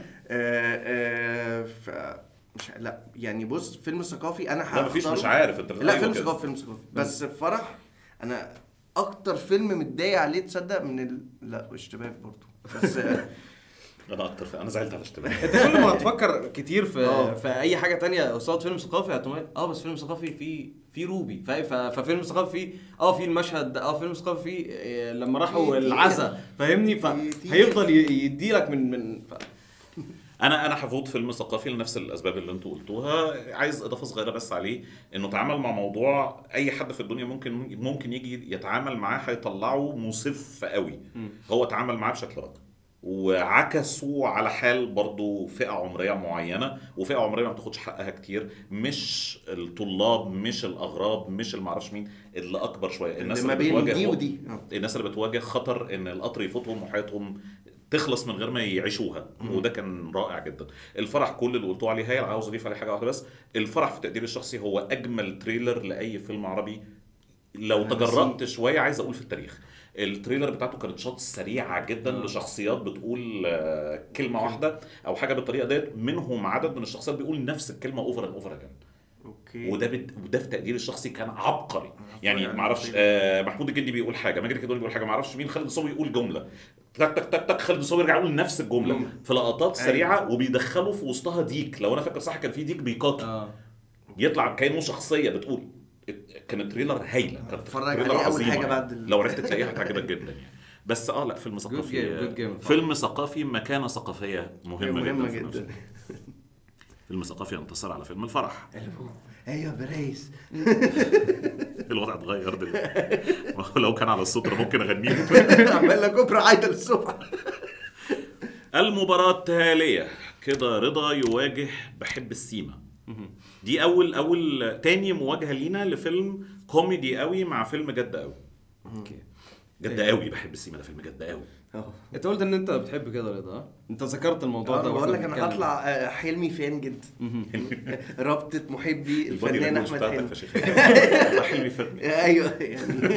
Speaker 3: آه، ف مش لا يعني بص فيلم ثقافي انا
Speaker 1: لا مفيش
Speaker 3: هختاره.
Speaker 1: مش عارف انت
Speaker 3: لا
Speaker 1: أيوة
Speaker 3: فيلم
Speaker 1: كده.
Speaker 3: ثقافي فيلم ثقافي بس في فرح انا اكتر فيلم متضايق عليه تصدق من ال... لا اشتباك برضه بس آه،
Speaker 1: انا اكتر انا زعلت على اشتباه
Speaker 2: انت كل ما تفكر كتير في
Speaker 3: آه.
Speaker 2: في اي حاجه تانية قصاد فيلم ثقافي هتقوم قايل، اه بس فيلم ثقافي فيه في روبي فاهم ف- ففيلم ثقافي فيه اه في المشهد ده، اه فيلم ثقافي فيه آه، لما راحوا
Speaker 3: في-
Speaker 2: العزا فاهمني
Speaker 3: في- في-
Speaker 2: فهيفضل يديلك من من ف...
Speaker 1: انا انا هفوت فيلم ثقافي لنفس الاسباب اللي انتوا قلتوها عايز اضافه صغيره بس عليه انه تعامل مع موضوع اي حد في الدنيا ممكن ممكن يجي يتعامل معاه هيطلعه مسف قوي هو تعامل معاه بشكل راقي وعكسوا على حال برضو فئة عمرية معينة وفئة عمرية ما بتاخدش حقها كتير مش الطلاب مش الأغراب مش المعرفش مين اللي أكبر شوية الناس
Speaker 3: اللي ما
Speaker 1: اللي
Speaker 3: بين
Speaker 1: بتواجه
Speaker 3: دي ودي آه.
Speaker 1: الناس اللي بتواجه خطر ان القطر يفوتهم وحياتهم تخلص من غير ما يعيشوها وده كان رائع جدا الفرح كل اللي قلتوه عليه هايل عاوز اضيف عليه حاجه واحده بس الفرح في تقديري الشخصي هو اجمل تريلر لاي فيلم عربي لو تجرأت شويه عايز اقول في التاريخ التريلر بتاعته كانت شوت سريعه جدا لشخصيات بتقول آه، كلمه واحده او حاجه بالطريقه ديت منهم عدد من الشخصيات بيقول نفس الكلمه اوفر اند اوفر اجين
Speaker 3: اوكي
Speaker 1: وده بت... وده في تقديري الشخصي كان عبقري يعني
Speaker 3: يعني
Speaker 1: ما اعرفش
Speaker 3: عبقري.
Speaker 1: آه محمود الجندي بيقول حاجه ماجد الكدواني بيقول حاجه ما اعرفش مين خالد الصاوي يقول جمله تك تك تك تك خالد الصاوي يرجع يقول نفس الجمله
Speaker 3: جملة.
Speaker 1: في لقطات
Speaker 3: أيوة.
Speaker 1: سريعه وبيدخلوا في وسطها ديك لو انا فاكر صح كان في ديك بيقاتل
Speaker 2: اه
Speaker 1: يطلع كانه شخصيه بتقول كانت تريلر هايله كانت
Speaker 3: اتفرج
Speaker 1: تريلر
Speaker 3: عليه أول
Speaker 1: عظيمة
Speaker 3: حاجة
Speaker 1: يعني.
Speaker 3: بعد ال-
Speaker 1: لو عرفت تلاقيها هتعجبك جدا يعني بس اه لا فيلم ثقافي
Speaker 2: game, good game.
Speaker 1: فيلم ثقافي مكانه ثقافيه مهمه,
Speaker 3: مهمة
Speaker 1: جدا, في نفس
Speaker 3: جدا
Speaker 1: الوقت. فيلم ثقافي ينتصر على فيلم الفرح
Speaker 3: ايوه بريس
Speaker 1: الوضع اتغير دلوقتي ما هو لو كان على الصوت أنا ممكن اغنيه
Speaker 3: عمال لك اوبرا عايده للصبح
Speaker 1: المباراة التالية كده رضا يواجه بحب السيما دي اول اول تاني مواجهة لينا لفيلم كوميدي قوي مع فيلم جد قوي
Speaker 2: اوكي
Speaker 1: جد قوي بحب السيما ده فيلم جد قوي
Speaker 3: اه
Speaker 2: انت قلت ان انت بتحب كده رضا ها؟ انت ذكرت الموضوع ده
Speaker 3: انا
Speaker 2: واحنا
Speaker 3: بقول لك انا
Speaker 2: بنتكلم.
Speaker 3: هطلع آه، حلمي فان جدا رابطه محبي
Speaker 1: البادي
Speaker 3: الفنان
Speaker 1: لانجوج
Speaker 3: احمد
Speaker 1: بتاعتك
Speaker 3: حلمي
Speaker 1: فشيخ حلمي فيلم
Speaker 3: ايوه يعني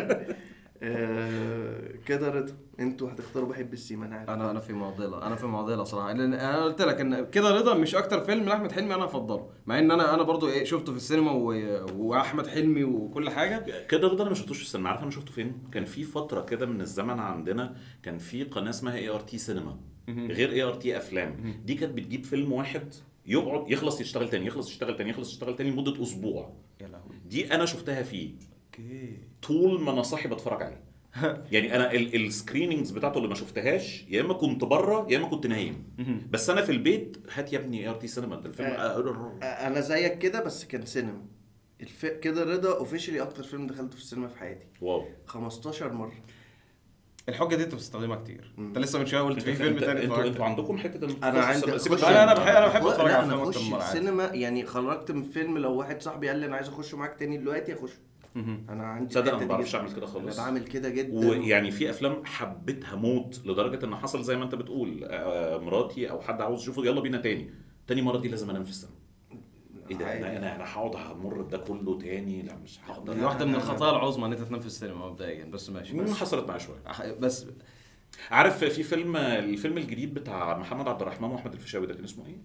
Speaker 3: آه، كده رضا انتوا هتختاروا بحب السيما انا عارف
Speaker 2: انا انا في معضله انا في معضله صراحه لان انا قلت لك ان كده رضا مش اكتر فيلم لاحمد حلمي انا افضله مع ان انا انا برضو ايه شفته في السينما و... واحمد حلمي وكل حاجه
Speaker 1: كده رضا انا ما شفتوش في السينما عارف انا شفته فين؟ كان في فترة كده من الزمن عندنا كان في قناة اسمها اي ار تي سينما غير اي ار تي افلام دي كانت بتجيب فيلم واحد يقعد يخلص يشتغل تاني يخلص يشتغل تاني يخلص يشتغل تاني لمدة اسبوع
Speaker 2: يا لهوي
Speaker 1: دي انا شفتها فيه
Speaker 2: اوكي
Speaker 1: طول ما انا صاحي بتفرج عليه يعني انا السكريننجز بتاعته اللي ما شفتهاش يا اما كنت بره يا اما كنت نايم بس انا في البيت هات يا ابني اي ار تي سينما ده الفيلم
Speaker 3: آه، انا زيك كده بس كان سينما الف... كده رضا اوفيشلي اكتر فيلم دخلته في السينما في حياتي
Speaker 1: واو
Speaker 3: 15 مره
Speaker 2: الحجه دي انت بتستخدمها كتير انت لسه من شويه قلت في
Speaker 1: انت-
Speaker 2: فيلم
Speaker 1: انت-
Speaker 2: تاني
Speaker 1: انتوا
Speaker 2: اتفرجت
Speaker 1: انتوا عندكم حته إن
Speaker 3: انا عندي
Speaker 1: تخشوا السينما.
Speaker 3: أخش-
Speaker 1: سيبك
Speaker 2: لا، أنا بحب- أنا بحب
Speaker 3: لا،
Speaker 2: أتفرج على
Speaker 3: انا
Speaker 2: أفلام أكتر
Speaker 3: اخش
Speaker 2: من مرة عادي.
Speaker 3: السينما يعني خرجت من فيلم لو واحد صاحبي قال لي انا عايز اخش معاك تاني دلوقتي اخش انا عندي
Speaker 1: تصدق انا
Speaker 3: الحتة
Speaker 1: ما
Speaker 3: دي
Speaker 1: بعرفش
Speaker 3: جدا.
Speaker 1: اعمل كده
Speaker 3: انا
Speaker 1: خالص
Speaker 3: بعمل كده جدا
Speaker 1: ويعني في افلام حبيتها موت لدرجه ان حصل زي ما انت بتقول آه، مراتي او حد عاوز يشوفه يلا بينا تاني تاني مره دي لازم انام في السينما ايه ده انا
Speaker 3: عادي.
Speaker 1: انا انا هقعد همر بده كله تاني لا مش هقدر
Speaker 2: دي واحده من الخطايا العظمى ان انت تنام في السينما مبدئيا بس ماشي
Speaker 1: مم،
Speaker 2: بس
Speaker 1: حصلت معايا شويه
Speaker 2: أح- بس
Speaker 1: عارف في فيلم الفيلم الجديد بتاع محمد عبد الرحمن واحمد الفيشاوي ده كان اسمه ايه؟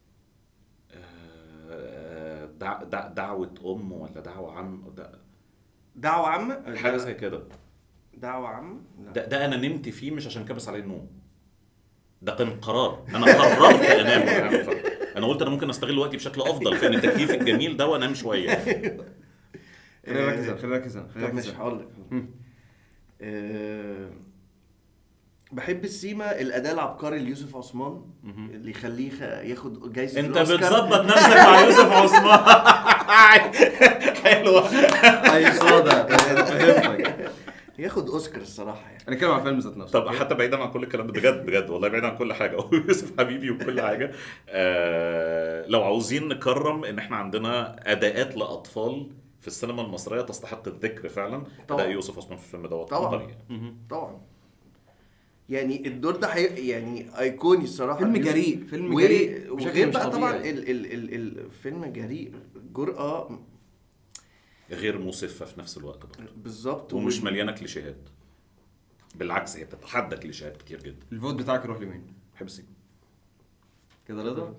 Speaker 1: آه، دع دع دعوة أم ولا دعوة عم ده
Speaker 3: دعوة عامة
Speaker 1: حاجة زي كده
Speaker 3: دعوة عامة لا.
Speaker 1: ده, ده أنا نمت فيه مش عشان كبس عليه النوم ده كان قرار أنا قررت أنام يعني ف- أنا قلت أنا ممكن أستغل وقتي بشكل أفضل في إن التكييف الجميل ده وأنام شوية
Speaker 2: خلينا نركز هنا، خلينا نركز هنا، خلينا
Speaker 3: طب
Speaker 2: نركز
Speaker 3: ماشي
Speaker 2: هنا.
Speaker 3: هقول لك
Speaker 2: مم.
Speaker 3: آه، بحب السيما الاداء العبقري ليوسف عثمان اللي يخليه خ- ياخد جايزه
Speaker 1: أنت
Speaker 3: الأوسكار.
Speaker 1: بتظبط نفسك مع يوسف عثمان حلوة
Speaker 2: اي صدى أنا فهمتك
Speaker 3: ياخد اوسكار الصراحه يعني
Speaker 2: هنتكلم عن فيلم ذات نفسه
Speaker 1: طب حتى بعيدا عن كل الكلام ده بجد بجد والله بعيدا عن كل حاجه يوسف حبيبي وكل حاجه آه لو عاوزين نكرم ان احنا عندنا اداءات لاطفال في السينما المصريه تستحق الذكر فعلا
Speaker 3: طبعاً.
Speaker 1: اداء يوسف عثمان في الفيلم دوت
Speaker 3: طبعاً.
Speaker 1: عبقري يعني.
Speaker 3: طبعا يعني الدور ده حي... يعني ايقوني الصراحه
Speaker 2: فيلم
Speaker 3: يوسف.
Speaker 2: جريء فيلم
Speaker 3: و-
Speaker 2: جريء بشكل
Speaker 3: وغير
Speaker 2: مش
Speaker 3: بقى طبعا
Speaker 2: طبيعي.
Speaker 3: ال... ال... ال... الفيلم جريء جرأة
Speaker 1: غير مسفه في نفس الوقت برضه
Speaker 3: بالظبط
Speaker 1: ومش
Speaker 3: وال-
Speaker 1: مليانه كليشيهات بالعكس هي بتتحدى كليشيهات كتير جدا
Speaker 2: الفوت بتاعك يروح لمين؟
Speaker 1: بحب السينما
Speaker 2: كده رضا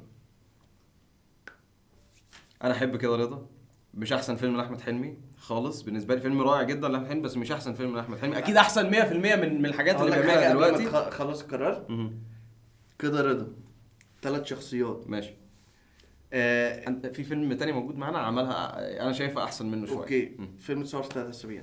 Speaker 2: انا احب كده رضا مش احسن فيلم لاحمد حلمي خالص بالنسبه لي فيلم رائع جدا لاحمد حلمي بس مش احسن فيلم لاحمد حلمي اكيد احسن 100% من من الحاجات
Speaker 3: أقول
Speaker 2: اللي
Speaker 3: لك
Speaker 2: بيعملها
Speaker 3: حاجة قبل ما
Speaker 2: دلوقتي
Speaker 3: تخ- خلاص قررت
Speaker 2: مهم.
Speaker 3: كده رضا ثلاث شخصيات
Speaker 2: ماشي
Speaker 3: آه...
Speaker 2: أنت- في فيلم تاني موجود معانا عملها انا شايفه احسن منه شويه
Speaker 3: اوكي
Speaker 2: مم.
Speaker 3: فيلم اتصور في ثلاث اسابيع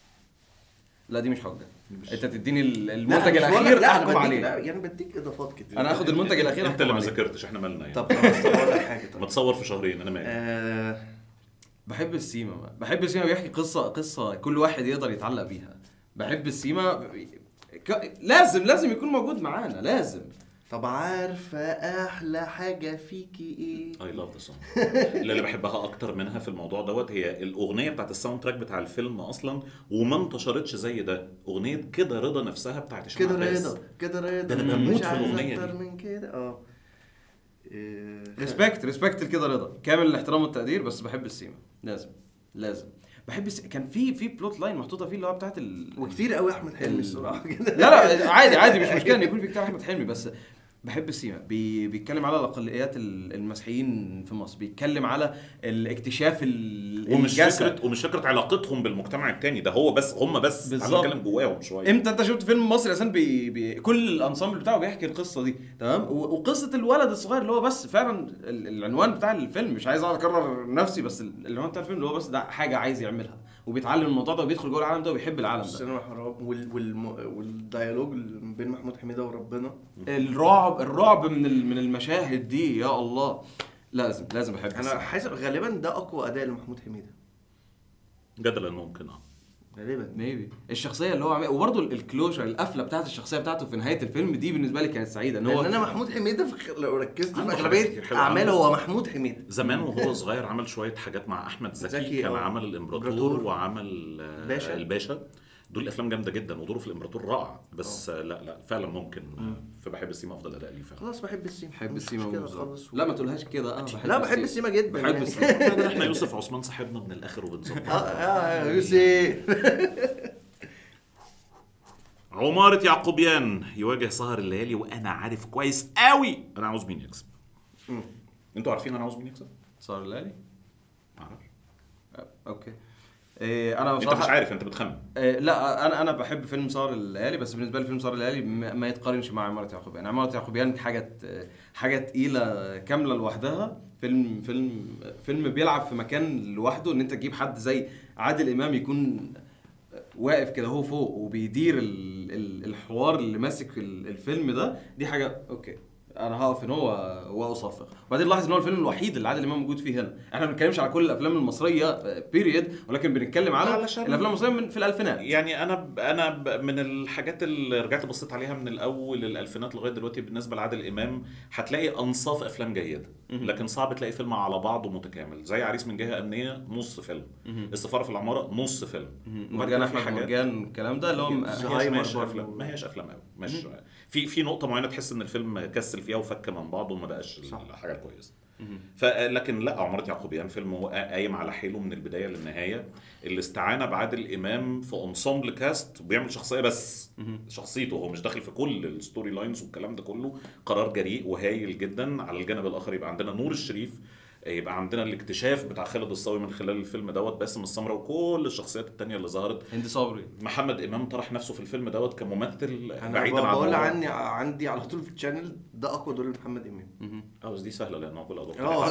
Speaker 2: لا دي مش حجه انت تديني ال-
Speaker 3: لا،
Speaker 2: المنتج
Speaker 3: مش بقول لك-
Speaker 2: الاخير
Speaker 3: لا
Speaker 2: احكم
Speaker 3: بديك-
Speaker 2: عليه
Speaker 3: لا، يعني بديك اضافات كتير
Speaker 2: انا هاخد المنتج الاخير
Speaker 1: انت
Speaker 2: احكم
Speaker 1: اللي ما
Speaker 2: عليه
Speaker 1: ذاكرتش احنا مالنا يعني
Speaker 3: طب خلاص طب اقول لك حاجه طب
Speaker 1: متصور في شهرين انا مالي
Speaker 3: آه...
Speaker 2: بحب السيما بقى. بحب السيما بيحكي قصه قصه كل واحد يقدر يتعلق بيها بحب السيما ك... لازم لازم يكون موجود معانا لازم
Speaker 3: طب عارفه احلى حاجه فيكي ايه
Speaker 1: اي لاف ذا سونج اللي اللي بحبها اكتر منها في الموضوع دوت هي الاغنيه بتاعت الساوند تراك بتاع الفيلم اصلا وما انتشرتش زي ده اغنيه كده رضا نفسها بتاعت هشام
Speaker 3: كده
Speaker 1: عباس.
Speaker 3: رضا كده رضا
Speaker 1: ده أنا بموت
Speaker 3: مش
Speaker 1: في
Speaker 3: عايز
Speaker 1: الأغنية
Speaker 3: اكتر
Speaker 1: دي.
Speaker 3: من كده اه إيه،
Speaker 2: ريسبكت ريسبكت لكده رضا كامل الاحترام والتقدير بس بحب السيما لازم لازم بحب الس... كان في في بلوت لاين محطوطه فيه اللي هو بتاعت ال...
Speaker 3: وكتير قوي احمد حلمي
Speaker 2: ال-
Speaker 3: الصراحه
Speaker 2: لا لا عادي عادي مش مشكله ان يكون في كتاب احمد حلمي بس بحب السيما بي بيتكلم على الاقليات ال- المسيحيين في مصر بيتكلم على الاكتشاف ال-
Speaker 1: ومش
Speaker 2: الجسد.
Speaker 1: فكره ومش فكره علاقتهم بالمجتمع التاني ده هو بس هم بس
Speaker 2: بالظبط.
Speaker 1: تعالوا نتكلم جواهم شويه
Speaker 2: امتى انت شفت فيلم مصري عشان بي... بي... كل الانسامبل بتاعه بيحكي القصه دي تمام و... وقصه الولد الصغير اللي هو بس فعلا ال- العنوان بتاع الفيلم مش عايز اقعد اكرر نفسي بس ال- العنوان بتاع الفيلم اللي هو بس ده حاجه عايز يعملها وبيتعلم الموضوع ده وبيدخل جوه العالم ده وبيحب العالم ده
Speaker 3: السينما حرام وال... والم... والديالوج اللي بين محمود حميده وربنا
Speaker 2: الرعب الرعب من ال- من المشاهد دي يا الله لازم لازم احب
Speaker 3: انا
Speaker 2: السينما.
Speaker 3: حاسس غالبا ده اقوى اداء لمحمود حميده
Speaker 1: جدلا ممكن اه
Speaker 3: غالبا
Speaker 2: ميبي الشخصيه اللي هو عامل وبرده الكلوجر القفله بتاعت الشخصيه بتاعته في نهايه الفيلم دي بالنسبه لي كانت سعيده ان هو
Speaker 3: لان انا محمود حميده في... لو ركزت في
Speaker 1: عنده حاجات
Speaker 3: اغلبيه
Speaker 1: كتير حلوة.
Speaker 3: اعماله
Speaker 1: عنده-
Speaker 3: هو محمود حميده
Speaker 1: زمان وهو صغير عمل شويه حاجات مع احمد زكي,
Speaker 3: زكي،
Speaker 1: كان
Speaker 3: آه.
Speaker 1: عمل الامبراطور
Speaker 3: إمبراطور.
Speaker 1: وعمل آه،
Speaker 3: باشا.
Speaker 1: الباشا دول افلام جامده جدا ودوره في الامبراطور رائع بس آه. لا لا فعلا ممكن آه، فبحب السيما افضل اداء ليه فعلا
Speaker 3: خلاص بحب السيما
Speaker 2: بحب
Speaker 3: مش
Speaker 2: السيما
Speaker 3: مشكلة
Speaker 2: بالظبط.
Speaker 3: خالص
Speaker 2: لا ما تقولهاش كده انا بحب
Speaker 3: لا بحب السيما جدا
Speaker 2: بحب
Speaker 3: يعني.
Speaker 2: السيما
Speaker 1: احنا يوسف عثمان صاحبنا من الاخر وبنظبط
Speaker 3: اه اه يوسف
Speaker 1: عمارة يعقوبيان يواجه سهر الليالي وانا عارف كويس قوي انا عاوز مين يكسب
Speaker 3: مم.
Speaker 1: انتوا عارفين انا عاوز مين يكسب؟
Speaker 2: صار الليالي
Speaker 1: ما اعرفش
Speaker 2: آه، اوكي إيه انا
Speaker 1: انت
Speaker 2: بصراحه
Speaker 1: مش عارف انت بتخمن
Speaker 2: إيه لا انا انا بحب فيلم سهر الليالي بس بالنسبه لي فيلم سهر الليالي ما ما يتقارنش مع عماره يعقوبيان عماره يعقوبيان حاجه حاجه تقيله كامله لوحدها فيلم فيلم فيلم بيلعب في مكان لوحده ان انت تجيب حد زي عادل امام يكون واقف كده هو فوق وبيدير ال- ال- الحوار اللي ماسك ال- الفيلم ده دي حاجه اوكي انا هقف هنا و- واصفق وبعدين لاحظ ان هو الفيلم الوحيد اللي عادل امام موجود فيه هنا احنا ما بنتكلمش على كل الافلام المصريه بيريد ولكن بنتكلم على
Speaker 1: علشان-
Speaker 2: الافلام المصريه من في الالفينات
Speaker 1: يعني انا ب- انا ب- من الحاجات اللي رجعت بصيت عليها من الاول الالفينات لغايه دلوقتي بالنسبه لعادل امام هتلاقي انصاف افلام جيده لكن صعب تلاقي فيلم على بعضه متكامل زي عريس من جهه امنيه نص فيلم السفاره في العماره نص فيلم
Speaker 2: مرجان
Speaker 1: وبعد كده في
Speaker 2: احمد
Speaker 1: حاجات-
Speaker 2: مرجان الكلام ده اللي هو
Speaker 1: ما هياش-
Speaker 3: زهايمر
Speaker 1: ما هياش
Speaker 3: برضه.
Speaker 1: افلام ما هياش افلام قوي مش في في نقطه معينه تحس ان الفيلم كسل فيها وفك من بعضه وما بقاش
Speaker 3: صح.
Speaker 1: الحاجه الكويسه فلكن لا عمارة يعقوبيان فيلم هو قايم على حيله من البدايه للنهايه الاستعانه بعادل امام في انصامبل كاست بيعمل شخصيه بس شخصيته هو مش داخل في كل الستوري لاينز والكلام ده كله قرار جريء وهايل جدا على الجانب الاخر يبقى عندنا نور الشريف يبقى عندنا الاكتشاف بتاع خالد الصاوي من خلال الفيلم دوت باسم السمره وكل الشخصيات التانية اللي ظهرت
Speaker 2: هند صبري
Speaker 1: محمد امام طرح نفسه في الفيلم دوت كممثل
Speaker 3: انا
Speaker 1: بعيدا عن
Speaker 3: بقول
Speaker 1: هو-
Speaker 3: عني عندي على طول في الشانل ده اقوى دور لمحمد امام
Speaker 1: اه بس دي سهله لان هو كل ادوار
Speaker 3: اه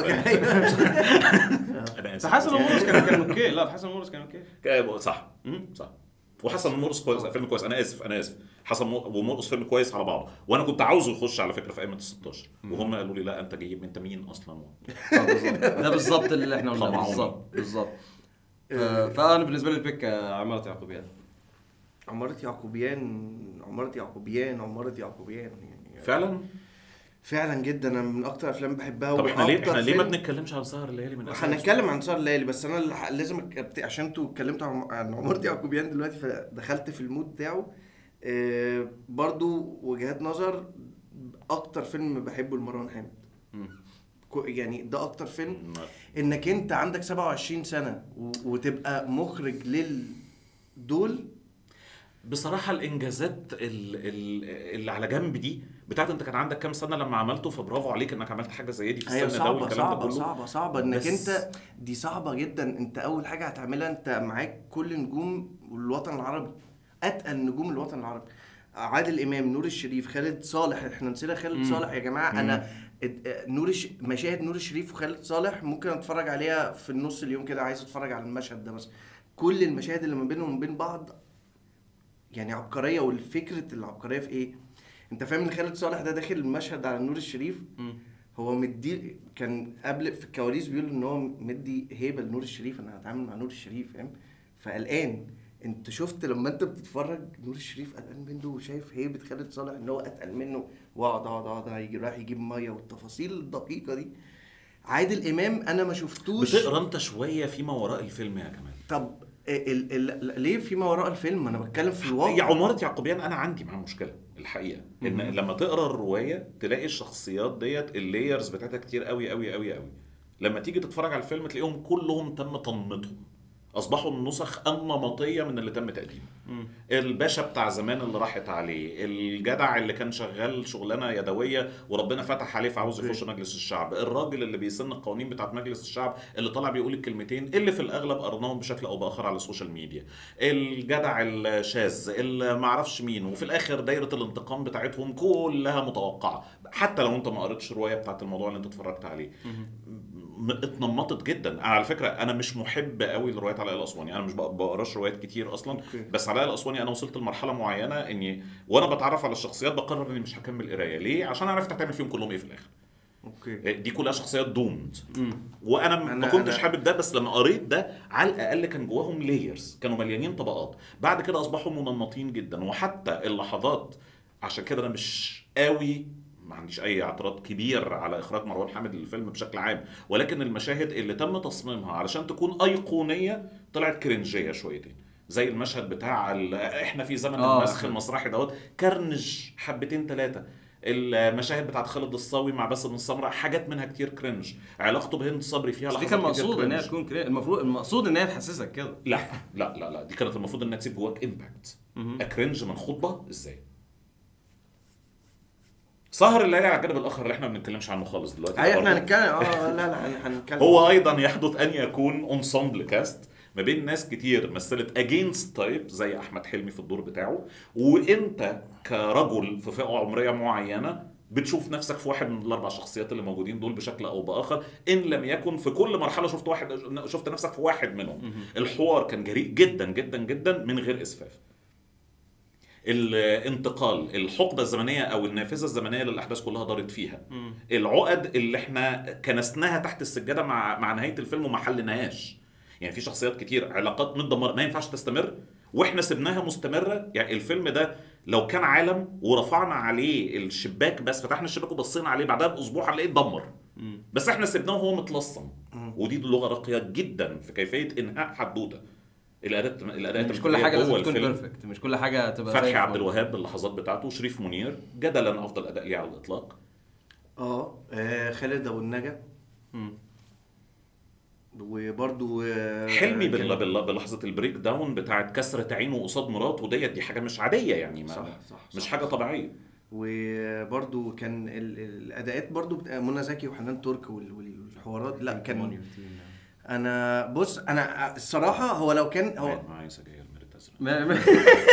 Speaker 1: انا
Speaker 2: بس
Speaker 1: اسف
Speaker 2: حسن ومرقص كان كان اوكي لا حسن ومرقص كان اوكي
Speaker 1: كان- صح صح وحسن مرقص كويس فيلم كويس انا اسف انا اسف حسن مر- ومرقص فيلم كويس على بعضه وانا كنت عاوزه يخش على فكره في ايام ال 16 وهم قالوا لي لا انت جايب انت مين اصلا
Speaker 2: آه، بالظبط. ده بالظبط اللي احنا قلناه
Speaker 1: طمعوني.
Speaker 2: بالظبط بالظبط ف- فانا بالنسبه لي البيك عماره يعقوبيان
Speaker 3: عمارة يعقوبيان عمارة يعقوبيان عمارة يعقوبيان يعني
Speaker 1: فعلا
Speaker 3: فعلا جدا انا من اكتر افلام بحبها
Speaker 1: طب احنا ليه
Speaker 3: وأكتر
Speaker 1: احنا ليه ما
Speaker 3: فيلم-
Speaker 1: بنتكلمش عن سهر الليالي من أساس؟
Speaker 3: هنتكلم عن سهر الليالي بس انا اللي ح- لازم أك- عشان انتوا اتكلمتوا عن عن عمارة يعقوبيان دلوقتي فدخلت في المود بتاعه آه، برضو وجهات نظر اكتر فيلم بحبه لمروان حامد
Speaker 1: مم.
Speaker 3: كو- يعني ده اكتر فيلم
Speaker 1: مم.
Speaker 3: انك انت عندك 27 سنه و- وتبقى مخرج لل دول
Speaker 1: بصراحة الإنجازات ال- ال- اللي على جنب دي بتاعت أنت كان عندك كام سنة لما عملته فبرافو عليك إنك عملت حاجة زي دي في
Speaker 3: هي
Speaker 1: السن ده
Speaker 3: صعبة
Speaker 1: والكلام ده
Speaker 3: صعبة
Speaker 1: كله
Speaker 3: صعبة صعبة انك
Speaker 1: بس-
Speaker 3: انت دي صعبة جدا انت اول حاجة هتعملها انت معاك كل نجوم الوطن العربي اتقل نجوم الوطن العربي عادل امام نور الشريف خالد صالح احنا نسينا خالد
Speaker 1: مم.
Speaker 3: صالح يا جماعة
Speaker 1: مم.
Speaker 3: انا اد- اه نور الش... مشاهد نور الشريف وخالد صالح ممكن اتفرج عليها في النص اليوم كده عايز اتفرج على المشهد ده مثلا كل المشاهد اللي ما بينهم وبين بعض يعني عبقرية والفكرة العبقرية في ايه انت فاهم ان خالد صالح ده داخل المشهد على نور الشريف
Speaker 2: مم.
Speaker 3: هو مدي كان قبل في الكواليس بيقول ان هو مدي هيبه لنور الشريف انا هتعامل مع نور الشريف فاهم فقلقان انت شفت لما انت بتتفرج نور الشريف قلقان منه وشايف هيبه خالد صالح ان هو اتقل منه واقعد اقعد اقعد هيجي رايح يجيب ميه والتفاصيل الدقيقه دي عادل امام انا ما شفتوش
Speaker 1: بتقرا أنت شوية فيما وراء الفيلم يا كمال
Speaker 3: طب ال ال ليه فيما وراء الفيلم انا بتكلم في الواقع
Speaker 1: يا عمارة يعقوبيان أنا عندي معاه مشكلة الحقيقة إن لما تقرا الرواية تلاقي الشخصيات ديت اللايرز بتاعتها كتير قوي قوي قوي قوي لما تيجي تتفرج على الفيلم تلاقيهم كلهم تم تنميطهم اصبحوا النسخ النمطيه من اللي تم تقديمه الباشا بتاع زمان اللي راحت عليه الجدع اللي كان شغال شغلانه يدويه وربنا فتح عليه فعاوز يخش مجلس الشعب الراجل اللي بيسن القوانين بتاعت مجلس الشعب اللي طالع بيقول الكلمتين اللي في الاغلب قرناهم بشكل او باخر على السوشيال ميديا الجدع الشاذ اللي معرفش مين وفي الاخر دايره الانتقام بتاعتهم كلها متوقعه حتى لو انت ما قريتش الروايه بتاعت الموضوع اللي انت اتفرجت عليه م- اتنمطت جدا على فكره انا مش محب قوي لروايات علاء الاسواني انا مش بق- بقراش روايات كتير اصلا
Speaker 3: أوكي.
Speaker 1: بس علاء الاسواني انا وصلت لمرحله معينه اني وانا بتعرف على الشخصيات بقرر اني مش هكمل قرايه ليه عشان عرفت هتعمل فيهم كلهم ايه في الاخر
Speaker 3: اوكي
Speaker 1: دي كلها شخصيات دومد وانا ما
Speaker 3: أنا-
Speaker 1: كنتش
Speaker 3: أنا-
Speaker 1: حابب ده بس لما قريت ده على الاقل كان جواهم لايرز كانوا مليانين طبقات بعد كده اصبحوا منمطين جدا وحتى اللحظات عشان كده انا مش قوي ما عنديش اي اعتراض كبير على اخراج مروان حامد للفيلم بشكل عام ولكن المشاهد اللي تم تصميمها علشان تكون ايقونيه طلعت كرنجيه شويتين زي المشهد بتاع ال- احنا في زمن
Speaker 2: آه.
Speaker 1: المسخ المسرحي دوت كرنج حبتين ثلاثه المشاهد بتاعت خالد الصاوي مع باسم السمرة حاجات منها كتير كرنج علاقته بهند صبري فيها
Speaker 2: بس دي
Speaker 1: لحظات
Speaker 2: كان
Speaker 1: كتير
Speaker 2: مقصود ان هي
Speaker 1: كرنج.
Speaker 2: تكون كري... المفروض المقصود ان هي تحسسك كده
Speaker 1: لا لا لا لا دي كانت المفروض انها تسيب جواك امباكت اكرنج من خطبه ازاي سهر الليالي على الجانب الاخر اللي احنا ما بنتكلمش عنه خالص دلوقتي
Speaker 3: اي احنا
Speaker 1: برضه.
Speaker 3: هنتكلم اه لا لا هن- هنتكلم
Speaker 1: هو ايضا يحدث ان يكون انسامبل كاست ما بين ناس كتير مثلت اجينست تايب زي احمد حلمي في الدور بتاعه وانت كرجل في فئه عمريه معينه بتشوف نفسك في واحد من الاربع شخصيات اللي موجودين دول بشكل او باخر ان لم يكن في كل مرحله شفت واحد شفت نفسك في واحد منهم الحوار كان جريء جدا جدا جدا من غير اسفاف الانتقال الحقبه الزمنيه او النافذه الزمنيه اللي الاحداث كلها دارت فيها العقد اللي احنا كنسناها تحت السجاده مع مع نهايه الفيلم وما حلناهاش يعني في شخصيات كتير علاقات متدمره ما ينفعش تستمر واحنا سبناها مستمره يعني الفيلم ده لو كان عالم ورفعنا عليه الشباك بس فتحنا الشباك وبصينا عليه بعدها باسبوع هنلاقيه اتدمر بس احنا سيبناه وهو متلصم ودي لغه راقيه جدا في كيفيه انهاء حدوته الاداء الاداء
Speaker 2: مش كل حاجه لازم تكون بيرفكت مش كل حاجه تبقى زي
Speaker 1: فتحي
Speaker 2: الفل.
Speaker 1: عبد الوهاب باللحظات بتاعته شريف منير جدلا افضل اداء ليه على الاطلاق
Speaker 3: اه آه، خالد ابو النجا
Speaker 2: مم.
Speaker 3: وبرضو آه،
Speaker 1: حلمي
Speaker 3: كان-
Speaker 1: بال- بال- بلحظه البريك داون بتاعت كسره عينه قصاد مراته ديت دي حاجه مش عاديه يعني ما
Speaker 3: صح، صح،
Speaker 1: مش
Speaker 3: صح.
Speaker 1: حاجه طبيعيه
Speaker 3: وبرضو كان ال- ال- الاداءات برضو بتاع منى زكي وحنان ترك وال- والحوارات لا كان انا بص انا الصراحه هو لو كان هو
Speaker 1: معايا سجاير ميريت ازرق
Speaker 2: ما- ما-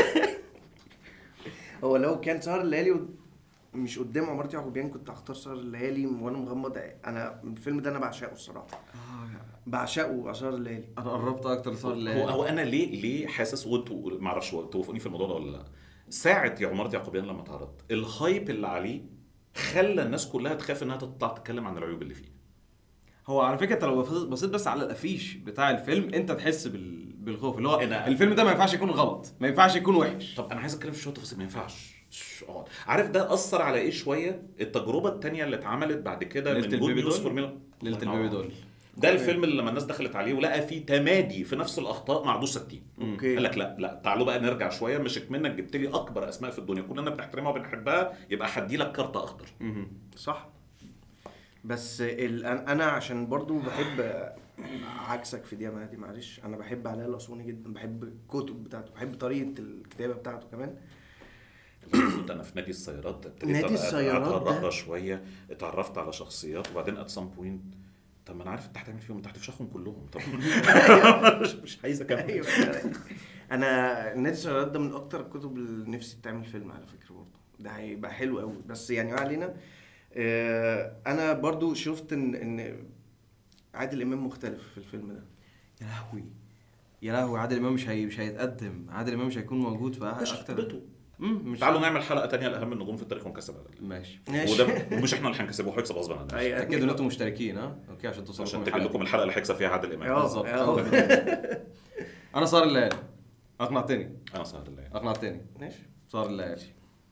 Speaker 3: هو لو كان سهر الليالي ود- مش قدام عمارة يعقوبيان كنت هختار سهر الليالي وانا مغمض انا الفيلم ده انا بعشقه الصراحه بعشقه سهر الليالي
Speaker 2: انا قربت اكتر صار
Speaker 1: هو هو انا ليه ليه حاسس وانتوا ما اعرفش توافقوني في الموضوع ده ولا لا ساعه يا عمارة يعقوبيان لما اتعرض الهايب اللي عليه خلى الناس كلها تخاف انها تطلع تتكلم عن العيوب اللي فيه
Speaker 2: هو على فكره انت لو بصيت- بصيت بس على الافيش بتاع الفيلم انت تحس بال... بالخوف اللي هو
Speaker 1: أنا-
Speaker 2: الفيلم ده ما ينفعش يكون غلط ما ينفعش يكون وحش
Speaker 1: طب انا عايز اتكلم في شويه تفاصيل ما ينفعش شش، اقعد عارف ده اثر على ايه شويه التجربه التانية اللي اتعملت بعد كده
Speaker 2: ليلة
Speaker 1: من جود
Speaker 2: البيبي
Speaker 1: نيوز
Speaker 2: دول؟
Speaker 1: فورميلا
Speaker 2: ليله
Speaker 1: الله
Speaker 2: البيبي
Speaker 1: ينور.
Speaker 2: دول
Speaker 1: ده الفيلم اللي لما الناس دخلت عليه ولقى فيه تمادي في نفس الاخطاء مع دوس 60
Speaker 3: اوكي
Speaker 1: قال لك لا لا تعالوا بقى نرجع شويه مش منك جبت لي اكبر اسماء في الدنيا كلنا بنحترمها وبنحبها يبقى هدي لك كارت اخضر
Speaker 3: صح بس ال... أنا- انا عشان برضو بحب عكسك في دي يا مهدي معلش انا بحب علاء الاسواني جدا بحب الكتب بتاعته بحب طريقه الكتابه بتاعته كمان
Speaker 1: كنت انا في نادي السيارات ابتديت
Speaker 3: نادي
Speaker 1: أبقى
Speaker 3: السيارات
Speaker 1: قعدت
Speaker 3: ده؟
Speaker 1: اقرا شويه اتعرفت على شخصيات وبعدين ات سام بوينت طب ما انا عارف انت هتعمل فيهم انت هتفشخهم كلهم طب مش, مش عايز اكمل
Speaker 3: ايوه انا نادي السيارات ده من اكتر الكتب اللي نفسي تعمل فيلم على فكره برضه ده هيبقى حلو قوي بس يعني ما علينا آه، انا برضو شفت ان ان عادل امام مختلف في الفيلم ده
Speaker 2: يا لهوي يا لهوي عادل امام مش هي... مش هيتقدم عادل امام مش هيكون موجود في
Speaker 1: مش
Speaker 2: اكتر
Speaker 1: خطبته
Speaker 2: امم مش
Speaker 1: تعالوا نعمل حلقه تانية لاهم النجوم في التاريخ ونكسب هذا
Speaker 2: ماشي
Speaker 3: ماشي.
Speaker 1: وده ومش احنا اللي هنكسبه هو هيكسب غصب عننا
Speaker 3: أيوة.
Speaker 2: تاكدوا ان انتم مشتركين ها اوكي عشان توصلوا
Speaker 1: عشان
Speaker 2: لكم
Speaker 1: تجيب
Speaker 2: الحلقة
Speaker 1: لكم
Speaker 2: دي.
Speaker 1: الحلقه اللي هيكسب فيها عادل امام
Speaker 3: اه
Speaker 2: بالظبط.
Speaker 3: اه
Speaker 2: انا صار الليالي اقنعتني
Speaker 1: انا سهل الله
Speaker 2: اقنعتني
Speaker 3: ماشي
Speaker 2: صار الليالي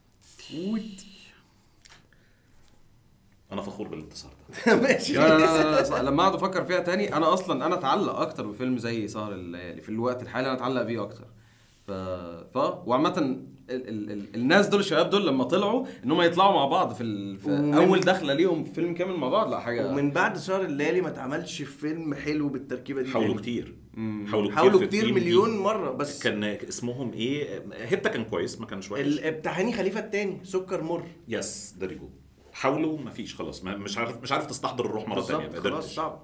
Speaker 1: انا فخور بالانتصار ده
Speaker 3: ماشي
Speaker 2: لا لا لا, لا, لا لما اقعد افكر فيها تاني انا اصلا انا اتعلق اكتر بفيلم زي سهر الليالي في الوقت الحالي انا اتعلق بيه اكتر ف ف وعامة ال... ال... ال... الناس دول الشباب دول لما طلعوا ان هم يطلعوا مع بعض في, ال... في
Speaker 3: ومن-
Speaker 2: اول دخله ليهم في فيلم كامل مع بعض لا حاجه
Speaker 3: ومن بعد سهر الليالي ما اتعملش فيلم حلو بالتركيبه دي
Speaker 1: حاولوا
Speaker 3: تاني.
Speaker 1: كتير
Speaker 2: مم.
Speaker 1: حاولوا كتير
Speaker 3: حاولوا
Speaker 1: في
Speaker 3: كتير
Speaker 1: التيم دي.
Speaker 3: مليون مره بس
Speaker 1: كان اسمهم ايه هيبتا كان كويس ما كانش وحش
Speaker 3: ال- بتاع هاني خليفه التاني سكر مر
Speaker 1: يس فيري جود حاولوا ما فيش خلاص ما مش عارف مش عارف تستحضر الروح مره ثانيه
Speaker 3: بالظبط،
Speaker 1: ما
Speaker 3: خلاص
Speaker 1: قدرتش.
Speaker 3: صعب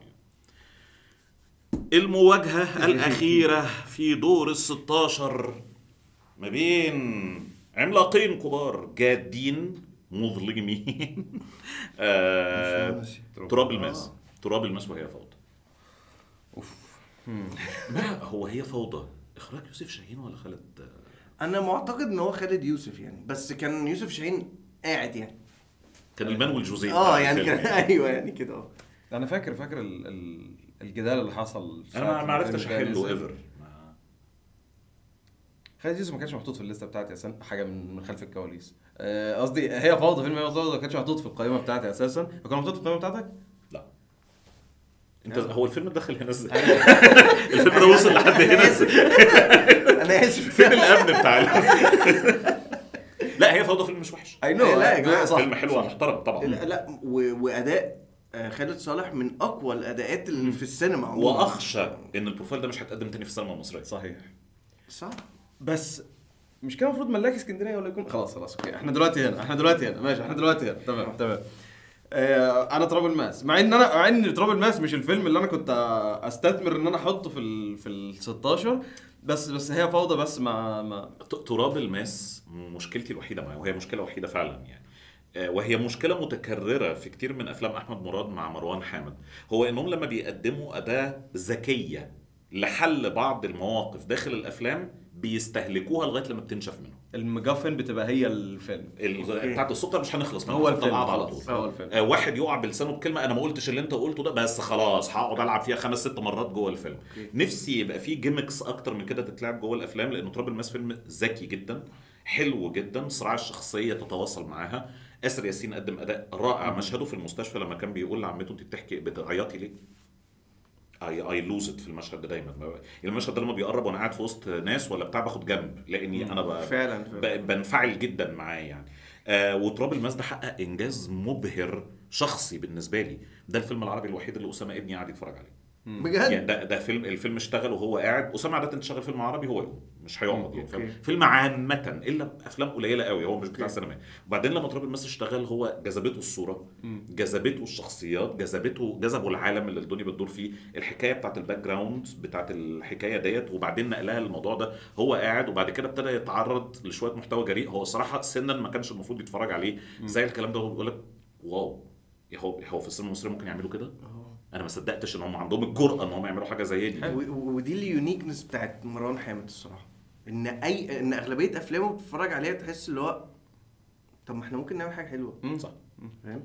Speaker 1: المواجهة الأخيرة في دور ال 16 ما بين عملاقين كبار جادين مظلمين آه،
Speaker 3: مش ناسي.
Speaker 1: تراب الماس تراب الماس وهي فوضى
Speaker 2: اوف
Speaker 1: ما هو هي فوضى إخراج يوسف شاهين ولا خالد
Speaker 3: انا معتقد ان هو خالد يوسف يعني بس كان يوسف شاهين قاعد يعني
Speaker 1: كان المان والجوزين
Speaker 3: اه يعني كان ايوه يعني كده اه
Speaker 2: انا فاكر فاكر ال... ال... الجدال اللي حصل
Speaker 1: أنا ما- ما عرفتش
Speaker 2: الفيلم ده
Speaker 1: أحله
Speaker 2: نزل.
Speaker 1: ايفر
Speaker 2: خالد يوسف ما كانش محطوط في الليسته بتاعتي اساسا حاجه من من خلف الكواليس آه، قصدي هي فوضى فيلم هي فوضى ما كانش محطوط في القائمه بتاعتي اساسا هو كان محطوط في القائمه بتاعتك
Speaker 1: لا انت هو الفيلم دخل هنا ازاي؟ الفيلم ده وصل لحد هنا ازاي؟
Speaker 3: انا اسف
Speaker 1: فين الامن بتاع ال- لا هي فوضى فيلم مش وحش
Speaker 2: اي
Speaker 3: نو،
Speaker 2: لا
Speaker 3: يا جماعة،
Speaker 2: صح
Speaker 1: فيلم حلو محترم طبعا
Speaker 3: لا لا و- واداء آه، خالد صالح من اقوى الاداءات اللي في السينما عموما
Speaker 1: واخشى ان البروفايل ده مش هيتقدم تاني في السينما المصريه
Speaker 2: صحيح
Speaker 3: صح
Speaker 2: بس مش كان المفروض ملاك اسكندريه ولا يكون خلاص خلاص اوكي احنا دلوقتي هنا احنا دلوقتي هنا ماشي احنا دلوقتي هنا تمام تمام آه انا تراب الماس مع ان انا مع ان تراب الماس مش الفيلم اللي انا كنت استثمر ان انا احطه في ال في ال 16 بس بس هي فوضى بس مع مع
Speaker 1: ت- تراب الماس مشكلتي الوحيده معاه وهي مشكله وحيده فعلا يعني آه، وهي مشكلة متكررة في كتير من أفلام أحمد مراد مع مروان حامد هو إنهم لما بيقدموا أداة ذكية لحل بعض المواقف داخل الأفلام بيستهلكوها لغاية لما بتنشف منهم
Speaker 2: المجافن بتبقى هي الفيلم
Speaker 1: ال- بتاعت السكر مش هنخلص منها
Speaker 2: هو
Speaker 1: هنفضل
Speaker 2: الفيلم
Speaker 1: قاعد على
Speaker 2: خلاص
Speaker 1: طول
Speaker 2: هو الفيلم
Speaker 1: آه، واحد يقع بلسانه بكلمه انا ما قلتش اللي انت قلته ده بس خلاص هقعد العب فيها خمس ست مرات جوه الفيلم نفسي يبقى فيه جيمكس اكتر من كده تتلعب جوه الافلام لانه تراب الماس فيلم ذكي جدا حلو جدا صراع الشخصيه تتواصل معاها اسر ياسين قدم اداء رائع مشهده في المستشفى لما كان بيقول لعمته انت بتحكي بتعيطي ليه؟ اي اي لوز ات في المشهد ده دايما ما- المشهد ده لما بيقرب وانا قاعد في وسط ناس ولا بتاع باخد جنب لاني انا ب...
Speaker 3: فعلا فعلا
Speaker 1: ب- بنفعل جدا معاه يعني آه وتراب الماس ده حقق انجاز مبهر شخصي بالنسبه لي ده الفيلم العربي الوحيد اللي اسامه ابني قاعد يتفرج عليه يعني
Speaker 3: بجد
Speaker 1: ده ده فيلم الفيلم اشتغل وهو قاعد اسامه عاده تشتغل فيلم عربي هو يقوم مش هيقعد يعني فاهم؟
Speaker 3: أوكي.
Speaker 1: فيلم عامه الا افلام قليله قوي هو مش بتاع
Speaker 3: أوكي.
Speaker 1: سينما وبعدين لما تراب الماس اشتغل هو جذبته الصوره جذبته الشخصيات جذبته جذبوا العالم اللي الدنيا بتدور فيه الحكايه بتاعت الباك جراوند بتاعت الحكايه ديت وبعدين نقلها للموضوع ده هو قاعد وبعد كده ابتدى يتعرض لشويه محتوى جريء هو الصراحه سنا ما كانش المفروض يتفرج عليه زي الكلام ده هو بيقول لك واو يا هو هو في السينما المصريه ممكن يعملوا كده انا ما صدقتش ان هم عندهم الجرأه ان هم يعملوا حاجه زي دي
Speaker 3: و- و- ودي اليونيكنس بتاعت مروان حامد الصراحه ان اي ان اغلبيه افلامه بتتفرج عليها تحس اللي هو طب ما احنا ممكن نعمل حاجه حلوه
Speaker 2: مم.
Speaker 1: صح
Speaker 3: فاهم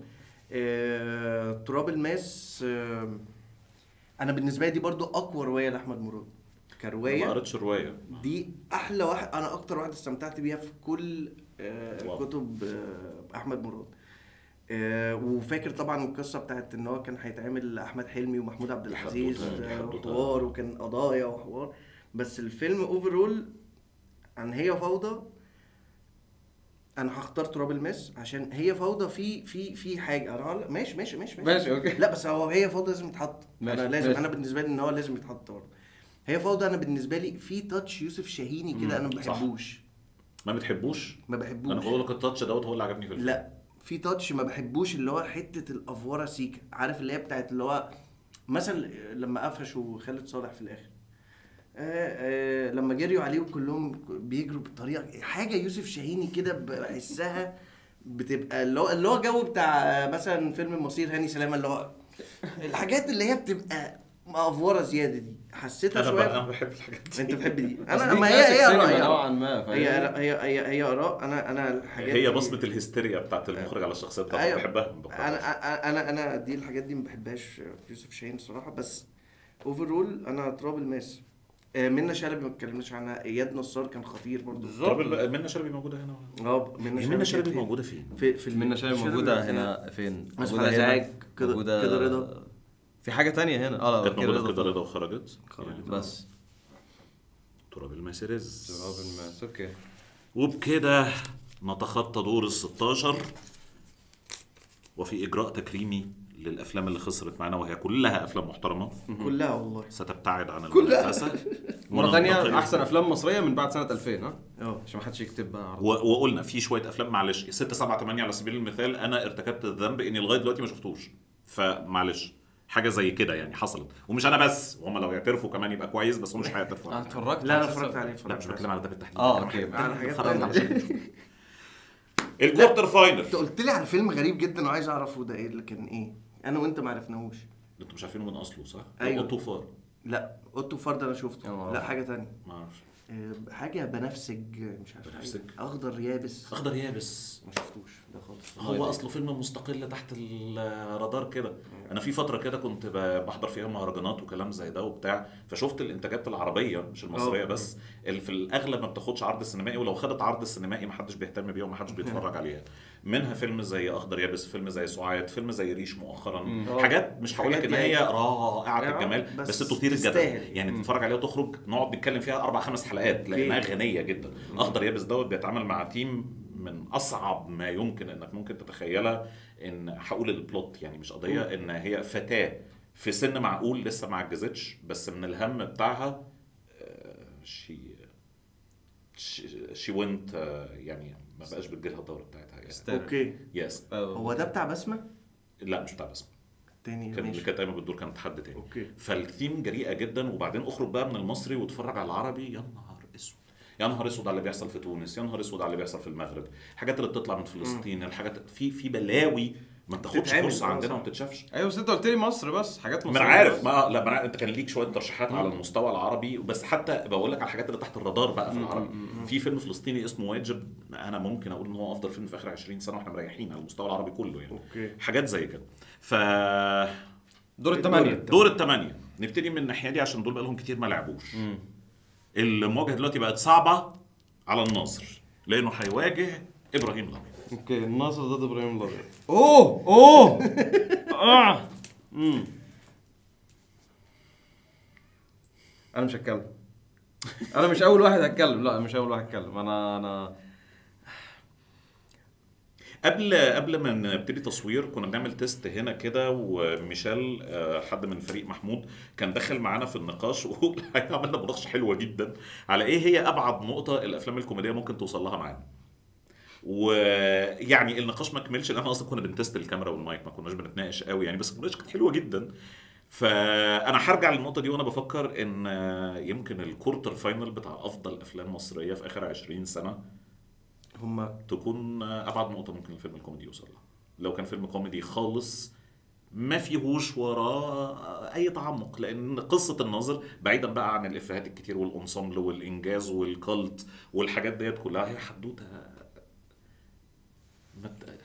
Speaker 3: آه، تراب الماس آه، انا بالنسبه لي دي برضو اقوى روايه لاحمد مراد
Speaker 1: ما
Speaker 3: كروايه
Speaker 1: قريتش الروايه
Speaker 3: دي احلى واحد انا اكتر واحد استمتعت بيها في كل آه،
Speaker 1: واو.
Speaker 3: كتب آه، احمد مراد آه، وفاكر طبعا القصه بتاعت ان هو كان هيتعمل احمد حلمي ومحمود عبد العزيز
Speaker 1: الحدوتة-
Speaker 3: آه،
Speaker 1: الحدوتة.
Speaker 3: وحوار وكان قضايا وحوار بس الفيلم اوفرول عن هي فوضى انا هختار تراب الماس عشان هي فوضى في في في حاجه انا هقول- ماشي ماشي ماشي
Speaker 2: ماشي، أوكي.
Speaker 3: لا بس هو هي فوضى لازم يتحط
Speaker 2: ماشي،
Speaker 3: انا لازم
Speaker 2: ماشي.
Speaker 3: انا بالنسبه لي ان هو لازم يتحط برضه هي فوضى انا بالنسبه لي في تاتش يوسف شاهيني كده انا ما
Speaker 1: صح.
Speaker 3: بحبوش
Speaker 1: ما بتحبوش
Speaker 3: ما
Speaker 1: انا
Speaker 3: بحبوش
Speaker 1: بقول لك التاتش دوت هو اللي عجبني في الفيلم
Speaker 3: لا في تاتش ما بحبوش اللي هو حته الافوره سيكا عارف اللي هي بتاعت اللي هو مثلا لما قفشوا خالد صالح في الاخر آه آه لما جريوا عليه وكلهم بيجروا بطريقه حاجه يوسف شاهيني كده بحسها بتبقى اللي هو اللي هو جو بتاع مثلا فيلم المصير هاني سلامه اللي هو الحاجات اللي هي بتبقى مأفورة زياده دي حسيتها
Speaker 1: انا
Speaker 3: شويه
Speaker 1: بقى انا بحب الحاجات دي
Speaker 3: انت بتحب دي
Speaker 2: أصل
Speaker 3: انا
Speaker 2: دي
Speaker 3: ما هي
Speaker 2: كلاسيك
Speaker 3: هي
Speaker 2: سينما
Speaker 3: آراء
Speaker 2: نوعا
Speaker 3: يعني.
Speaker 2: ما فاهم؟
Speaker 3: هي هي هي هي اراء انا انا الحاجات
Speaker 1: هي
Speaker 3: دي-
Speaker 1: بصمه الهستيريا بتاعت المخرج على الشخصيات بتاعته
Speaker 3: أيوة.
Speaker 1: بحبها ما بكرههاش.
Speaker 3: انا انا انا دي الحاجات دي ما بحبهاش في يوسف شاهين الصراحه بس اوفرول انا تراب الماس آه، منى شلبي ما اتكلمناش عنها اياد نصار كان خطير برضه
Speaker 1: طب الب- منى شلبي موجوده هنا
Speaker 3: اه
Speaker 1: هي منى شلبي موجوده فين؟
Speaker 3: في في
Speaker 2: منى شلبي موجودة هنا فين؟
Speaker 3: اسف
Speaker 2: موجودة
Speaker 3: على
Speaker 2: هنا
Speaker 3: ازعاج كده
Speaker 2: موجودة
Speaker 3: كده رضا
Speaker 2: في حاجة تانية هنا اه
Speaker 1: كانت
Speaker 2: كده
Speaker 1: موجوده في
Speaker 2: رضا
Speaker 1: كده رضا وخرجت
Speaker 3: خرجت.
Speaker 1: يعني
Speaker 2: بس
Speaker 1: تراب الماسيريز
Speaker 2: تراب الماس اوكي
Speaker 1: وبكده نتخطى دور ال 16 وفي اجراء تكريمي للافلام اللي خسرت معانا وهي كلها افلام محترمه
Speaker 3: كلها والله
Speaker 1: ستبتعد عن
Speaker 3: كلها.
Speaker 1: المنافسه
Speaker 2: مرة
Speaker 1: وننتقل-
Speaker 2: تانية أحسن أفلام مصرية من بعد سنة 2000 ها؟
Speaker 3: اه
Speaker 2: عشان ما حدش يكتب بقى عرض.
Speaker 1: و- وقلنا في شويه افلام معلش 6 7 8 على سبيل المثال انا ارتكبت الذنب اني لغايه دلوقتي ما شفتوش فمعلش حاجه زي كده يعني حصلت ومش انا بس وهم لو يعترفوا كمان يبقى كويس بس هم مش هيعترفوا
Speaker 2: أنا اتفرجت
Speaker 3: لا انا
Speaker 2: على
Speaker 3: اتفرجت
Speaker 2: مسلسل-
Speaker 3: عليه
Speaker 1: لا
Speaker 3: اتفرجت
Speaker 1: مش
Speaker 3: عليه.
Speaker 1: بتكلم على ده بالتحديد
Speaker 2: آه،
Speaker 1: بتكلم
Speaker 2: أوكي.
Speaker 1: على
Speaker 3: على حاجات
Speaker 1: خرجنا
Speaker 3: تانية.
Speaker 1: على الكوارتر فاينل
Speaker 3: انت قلت لي على فيلم غريب جدا وعايز اعرفه ده ايه اللي كان ايه انا وانت ما عرفناهوش
Speaker 1: انتوا مش عارفينه من اصله صح؟
Speaker 3: أيوة.
Speaker 1: اوتو فار
Speaker 3: لا اوتو فرد انا
Speaker 2: يا
Speaker 3: شفته
Speaker 2: نهار
Speaker 3: لا
Speaker 2: أبيض.
Speaker 3: حاجه تانية
Speaker 1: ما اعرفش
Speaker 3: آه، حاجه بنفسج مش عارف
Speaker 1: بنفسج؟
Speaker 3: حاجة. اخضر يابس
Speaker 1: اخضر يابس
Speaker 3: ما شفتوش ده خالص
Speaker 1: هو اصله فيلم مستقل تحت الرادار كده انا في فتره كده كنت ب- بحضر فيها مهرجانات وكلام زي ده وبتاع فشفت الانتاجات العربيه مش المصريه
Speaker 3: اه.
Speaker 1: بس اللي في الاغلب ما بتاخدش عرض سينمائي ولو خدت عرض سينمائي ما حدش بيهتم بيها وما حدش بيتفرج عليها منها فيلم زي اخضر يابس فيلم زي سعاد فيلم زي ريش مؤخرا
Speaker 3: اه.
Speaker 1: حاجات مش هقول لك
Speaker 3: الحاجات
Speaker 1: ان
Speaker 3: دي
Speaker 1: هي رائعه
Speaker 3: اه،
Speaker 1: الجمال
Speaker 3: بس
Speaker 1: بس تثير الجدل
Speaker 3: تستاهل.
Speaker 1: يعني تتفرج عليها وتخرج نقعد نتكلم فيها اربع خمس حلقات لانها غنيه جدا اخضر يابس دوت بيتعامل مع تيم من اصعب ما يمكن انك ممكن تتخيلها ان هقول البلوت يعني مش قضيه ان هي فتاه في سن معقول لسه ما عجزتش بس من الهم بتاعها شي شي ونت يعني ما بقاش بتجيلها الدوره بتاعتها يعني
Speaker 2: استنى.
Speaker 3: اوكي
Speaker 1: يس
Speaker 3: هو ده بتاع بسمه
Speaker 1: لا مش بتاع بس
Speaker 3: تاني
Speaker 1: كان اللي
Speaker 3: ماشي
Speaker 1: كانت قايمه بالدور كانت حد تاني
Speaker 3: اوكي
Speaker 1: فالثيم جريئه جدا وبعدين اخرج بقى من المصري واتفرج على العربي يا نهار اسود يا نهار اسود على اللي بيحصل في تونس يا نهار اسود على اللي بيحصل في المغرب الحاجات اللي بتطلع من فلسطين الحاجات في في بلاوي ما بتاخدش
Speaker 3: بتتعمل
Speaker 1: فرصه
Speaker 3: بقى،
Speaker 1: عندنا
Speaker 3: صح.
Speaker 1: وما بتتشافش
Speaker 2: ايوه بس انت قلت لي مصر بس حاجات
Speaker 1: ما
Speaker 2: مصرية
Speaker 1: انا عارف
Speaker 2: بس.
Speaker 1: ما لا ما أنا- انت كان ليك شويه ترشيحات على المستوى العربي بس حتى بقول لك على الحاجات اللي تحت الرادار بقى في العربي في فيلم فلسطيني اسمه واجب انا ممكن اقول ان هو افضل فيلم في اخر 20 سنه واحنا مريحين على المستوى العربي كله يعني
Speaker 3: اوكي
Speaker 1: حاجات زي كده ف
Speaker 2: دور الثمانية
Speaker 1: دور الثمانية نبتدي من الناحية دي عشان دول بقالهم كتير ما لعبوش المواجهة دلوقتي بقت صعبة على الناصر لأنه هيواجه إبراهيم الأبيض
Speaker 2: اوكي الناصر ضد ابراهيم الابيض اوه اوه اه امم انا مش هتكلم انا مش اول واحد هتكلم لا مش اول واحد هتكلم انا انا
Speaker 1: قبل قبل ما نبتدي تصوير كنا بنعمل تيست هنا كده وميشيل آه، حد من فريق محمود كان دخل معانا في النقاش والحقيقه عملنا مناقشه حلوه جدا على ايه هي ابعد نقطه الافلام الكوميديه ممكن توصل لها معانا ويعني النقاش ما كملش لان احنا اصلا كنا بنتست الكاميرا والمايك ما كناش بنتناقش قوي يعني بس المناقشه كانت حلوه جدا فانا هرجع للنقطه دي وانا بفكر ان آه، يمكن الكورتر فاينل بتاع افضل افلام مصريه في اخر 20 سنه
Speaker 3: هما
Speaker 1: تكون ابعد نقطه ممكن الفيلم الكوميدي يوصل لها لو كان فيلم كوميدي خالص ما فيهوش وراه اي تعمق لان قصه الناظر بعيدا بقى عن الافيهات الكتير والانسامبل والانجاز والكالت والحاجات ديت كلها هي حدوته ما ت-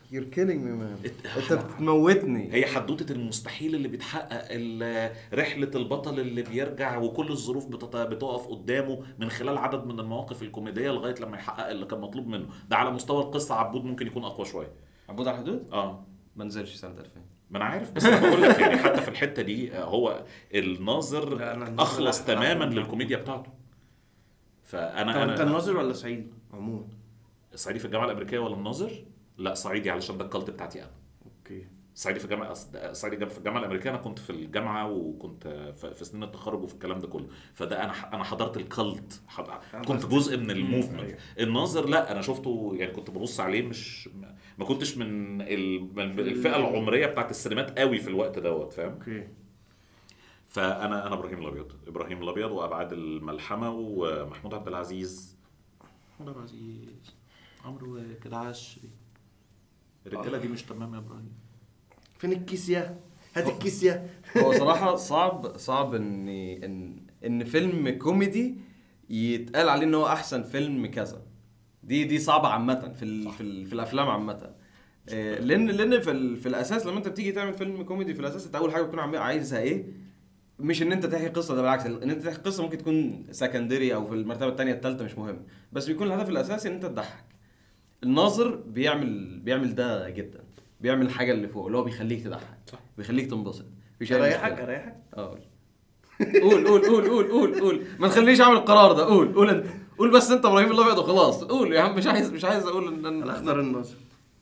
Speaker 3: يور كيلينج مي مان
Speaker 2: انت بتموتني
Speaker 1: هي حدوته المستحيل اللي بيتحقق ال- رحله البطل اللي بيرجع وكل الظروف بتت- بتقف قدامه من خلال عدد من المواقف الكوميديه لغايه لما يحقق اللي كان مطلوب منه ده على مستوى القصه عبود ممكن يكون اقوى شويه
Speaker 2: عبود على الحدود
Speaker 1: اه
Speaker 2: ما نزلش سنه 2000
Speaker 1: ما انا عارف بس انا بقول لك يعني حتى في الحته دي آه، هو الناظر
Speaker 3: لا، أنا الناظر
Speaker 1: اخلص
Speaker 3: لا،
Speaker 1: تماما
Speaker 3: لا.
Speaker 1: للكوميديا بتاعته فانا
Speaker 3: طب انت
Speaker 1: انا
Speaker 3: الناظر ولا صعيدي عموما
Speaker 1: صعيدي في الجامعه الامريكيه ولا الناظر؟ لا صعيدي علشان ده الكالت بتاعتي انا
Speaker 3: اوكي
Speaker 1: صعيدي في الجامعه أص- صعيدي جام- في الجامعه الامريكيه انا كنت في الجامعه وكنت في في سنين التخرج وفي الكلام ده كله فده انا ح- انا حضرت الكالت حض- كنت جزء من الموفمنت
Speaker 3: أيوة.
Speaker 1: الناظر لا انا شفته يعني كنت ببص عليه مش ما- ما كنتش من ال- من الفئه العمريه بتاعت السينمات قوي في الوقت دوت فاهم
Speaker 3: اوكي
Speaker 1: فانا انا ابراهيم الابيض ابراهيم الابيض وابعاد الملحمه ومحمود عبد العزيز محمود عبد العزيز عمرو كده عشري الرجاله دي مش تمام يا ابراهيم
Speaker 3: فين الكيس يا هات الكيس يا
Speaker 2: هو صراحة صعب صعب ان ان ان فيلم كوميدي يتقال عليه ان هو احسن فيلم كذا دي دي صعبة عامة في ال في, ال في الافلام عامة آه، لان لان في, ال في الاساس لما انت بتيجي تعمل فيلم كوميدي في الاساس انت اول حاجة بتكون عم- عايزها ايه مش ان انت تحكي قصه ده بالعكس ان انت تحكي قصه ممكن تكون سكندري او في المرتبه الثانيه الثالثه مش مهم بس بيكون الهدف الاساسي ان انت تضحك الناظر بيعمل بيعمل ده جدا بيعمل الحاجه اللي فوق اللي هو بيخليك تضحك
Speaker 1: صح.
Speaker 2: بيخليك تنبسط مفيش أي
Speaker 3: اريحك
Speaker 2: مشكلة.
Speaker 3: اريحك
Speaker 2: اه قول قول قول قول قول قول ما تخلينيش اعمل القرار ده قول قول انت قول بس انت ابراهيم الابيض وخلاص قول يا عم مش عايز مش عايز اقول ان
Speaker 3: انا
Speaker 2: انا
Speaker 3: اختار الناظر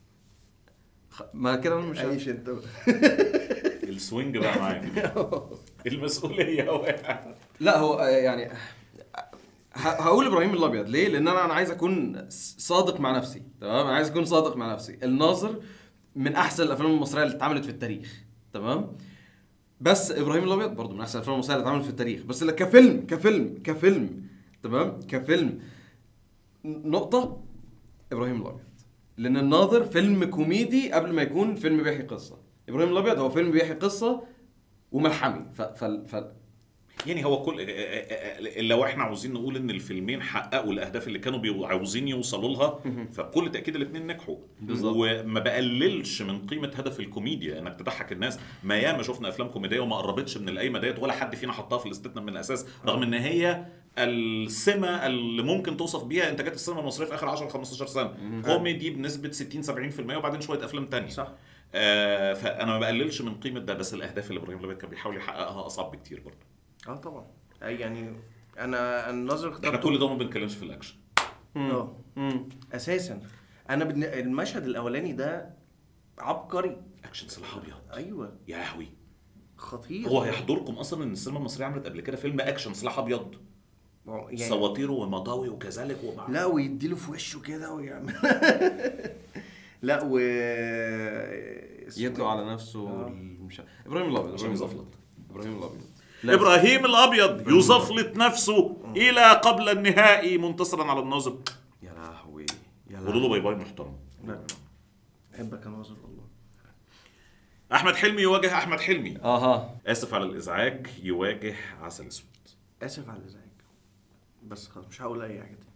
Speaker 2: ما كده انا مش
Speaker 3: عيش انت بقى.
Speaker 1: السوينج بقى معاك المسؤوليه واقعه
Speaker 2: لا هو آه، يعني ه- هقول ابراهيم الابيض ليه؟ لان انا انا عايز اكون صادق مع نفسي تمام؟ انا عايز اكون صادق مع نفسي الناظر من احسن الافلام المصريه اللي اتعملت في التاريخ تمام؟ بس ابراهيم الابيض برضه من احسن الافلام المصريه اللي اتعملت في التاريخ بس لا كفيلم كفيلم كفيلم تمام؟ كفيلم نقطه ابراهيم الابيض لان الناظر فيلم كوميدي قبل ما يكون فيلم بيحكي قصه ابراهيم الابيض هو فيلم بيحكي قصه وملحمي ف, ف... ف...
Speaker 1: يعني هو كل لو احنا عاوزين نقول ان الفيلمين حققوا الاهداف اللي كانوا بيبقوا عاوزين يوصلوا لها فبكل تاكيد الاثنين نجحوا
Speaker 2: بالظبط.
Speaker 1: وما بقللش من قيمه هدف الكوميديا انك تضحك الناس ما ياما شفنا افلام كوميديه وما قربتش من القايمه ديت ولا حد فينا حطها في الاستثناء من الاساس رغم ان هي السمه اللي ممكن توصف بيها انتاجات السينما المصريه في اخر 10 15 سنه كوميدي بنسبه 60 70% وبعدين شويه افلام تانية
Speaker 3: صح
Speaker 1: آه فانا ما بقللش من قيمه ده بس الاهداف اللي ابراهيم الابيض كان بيحاول يحققها اصعب بكتير برضه
Speaker 3: اه طبعا أي يعني انا الناظر
Speaker 1: احنا
Speaker 3: اخترته
Speaker 1: كل ده ما بنتكلمش في الاكشن
Speaker 3: اه
Speaker 2: مم.
Speaker 3: اساسا انا بالن- المشهد الاولاني ده عبقري
Speaker 1: اكشن سلاح ابيض
Speaker 3: ايوه
Speaker 1: يا لهوي
Speaker 3: خطير
Speaker 1: هو هيحضركم اصلا ان السينما المصريه عملت قبل كده فيلم اكشن سلاح ابيض
Speaker 3: هو يعني
Speaker 1: سواطير ومطاوي وكذلك ومع
Speaker 3: لا ويديله في وشه كده ويعمل لا و اسمه
Speaker 2: يدلو
Speaker 3: إيه؟
Speaker 2: على نفسه
Speaker 3: آه.
Speaker 2: مش ابراهيم الابيض
Speaker 1: عشان يزفلط.
Speaker 2: ابراهيم الابيض
Speaker 1: ابراهيم الابيض يزفلط نفسه الى قبل النهائي منتصرا على الناظر
Speaker 2: يا لهوي يا
Speaker 1: قولوا له باي باي محترم
Speaker 3: لا احبك يا ناظر والله
Speaker 1: احمد حلمي يواجه احمد حلمي
Speaker 2: اها
Speaker 1: اسف على الازعاج يواجه عسل اسود
Speaker 3: اسف على الازعاج بس خلاص مش هقول اي حاجه تاني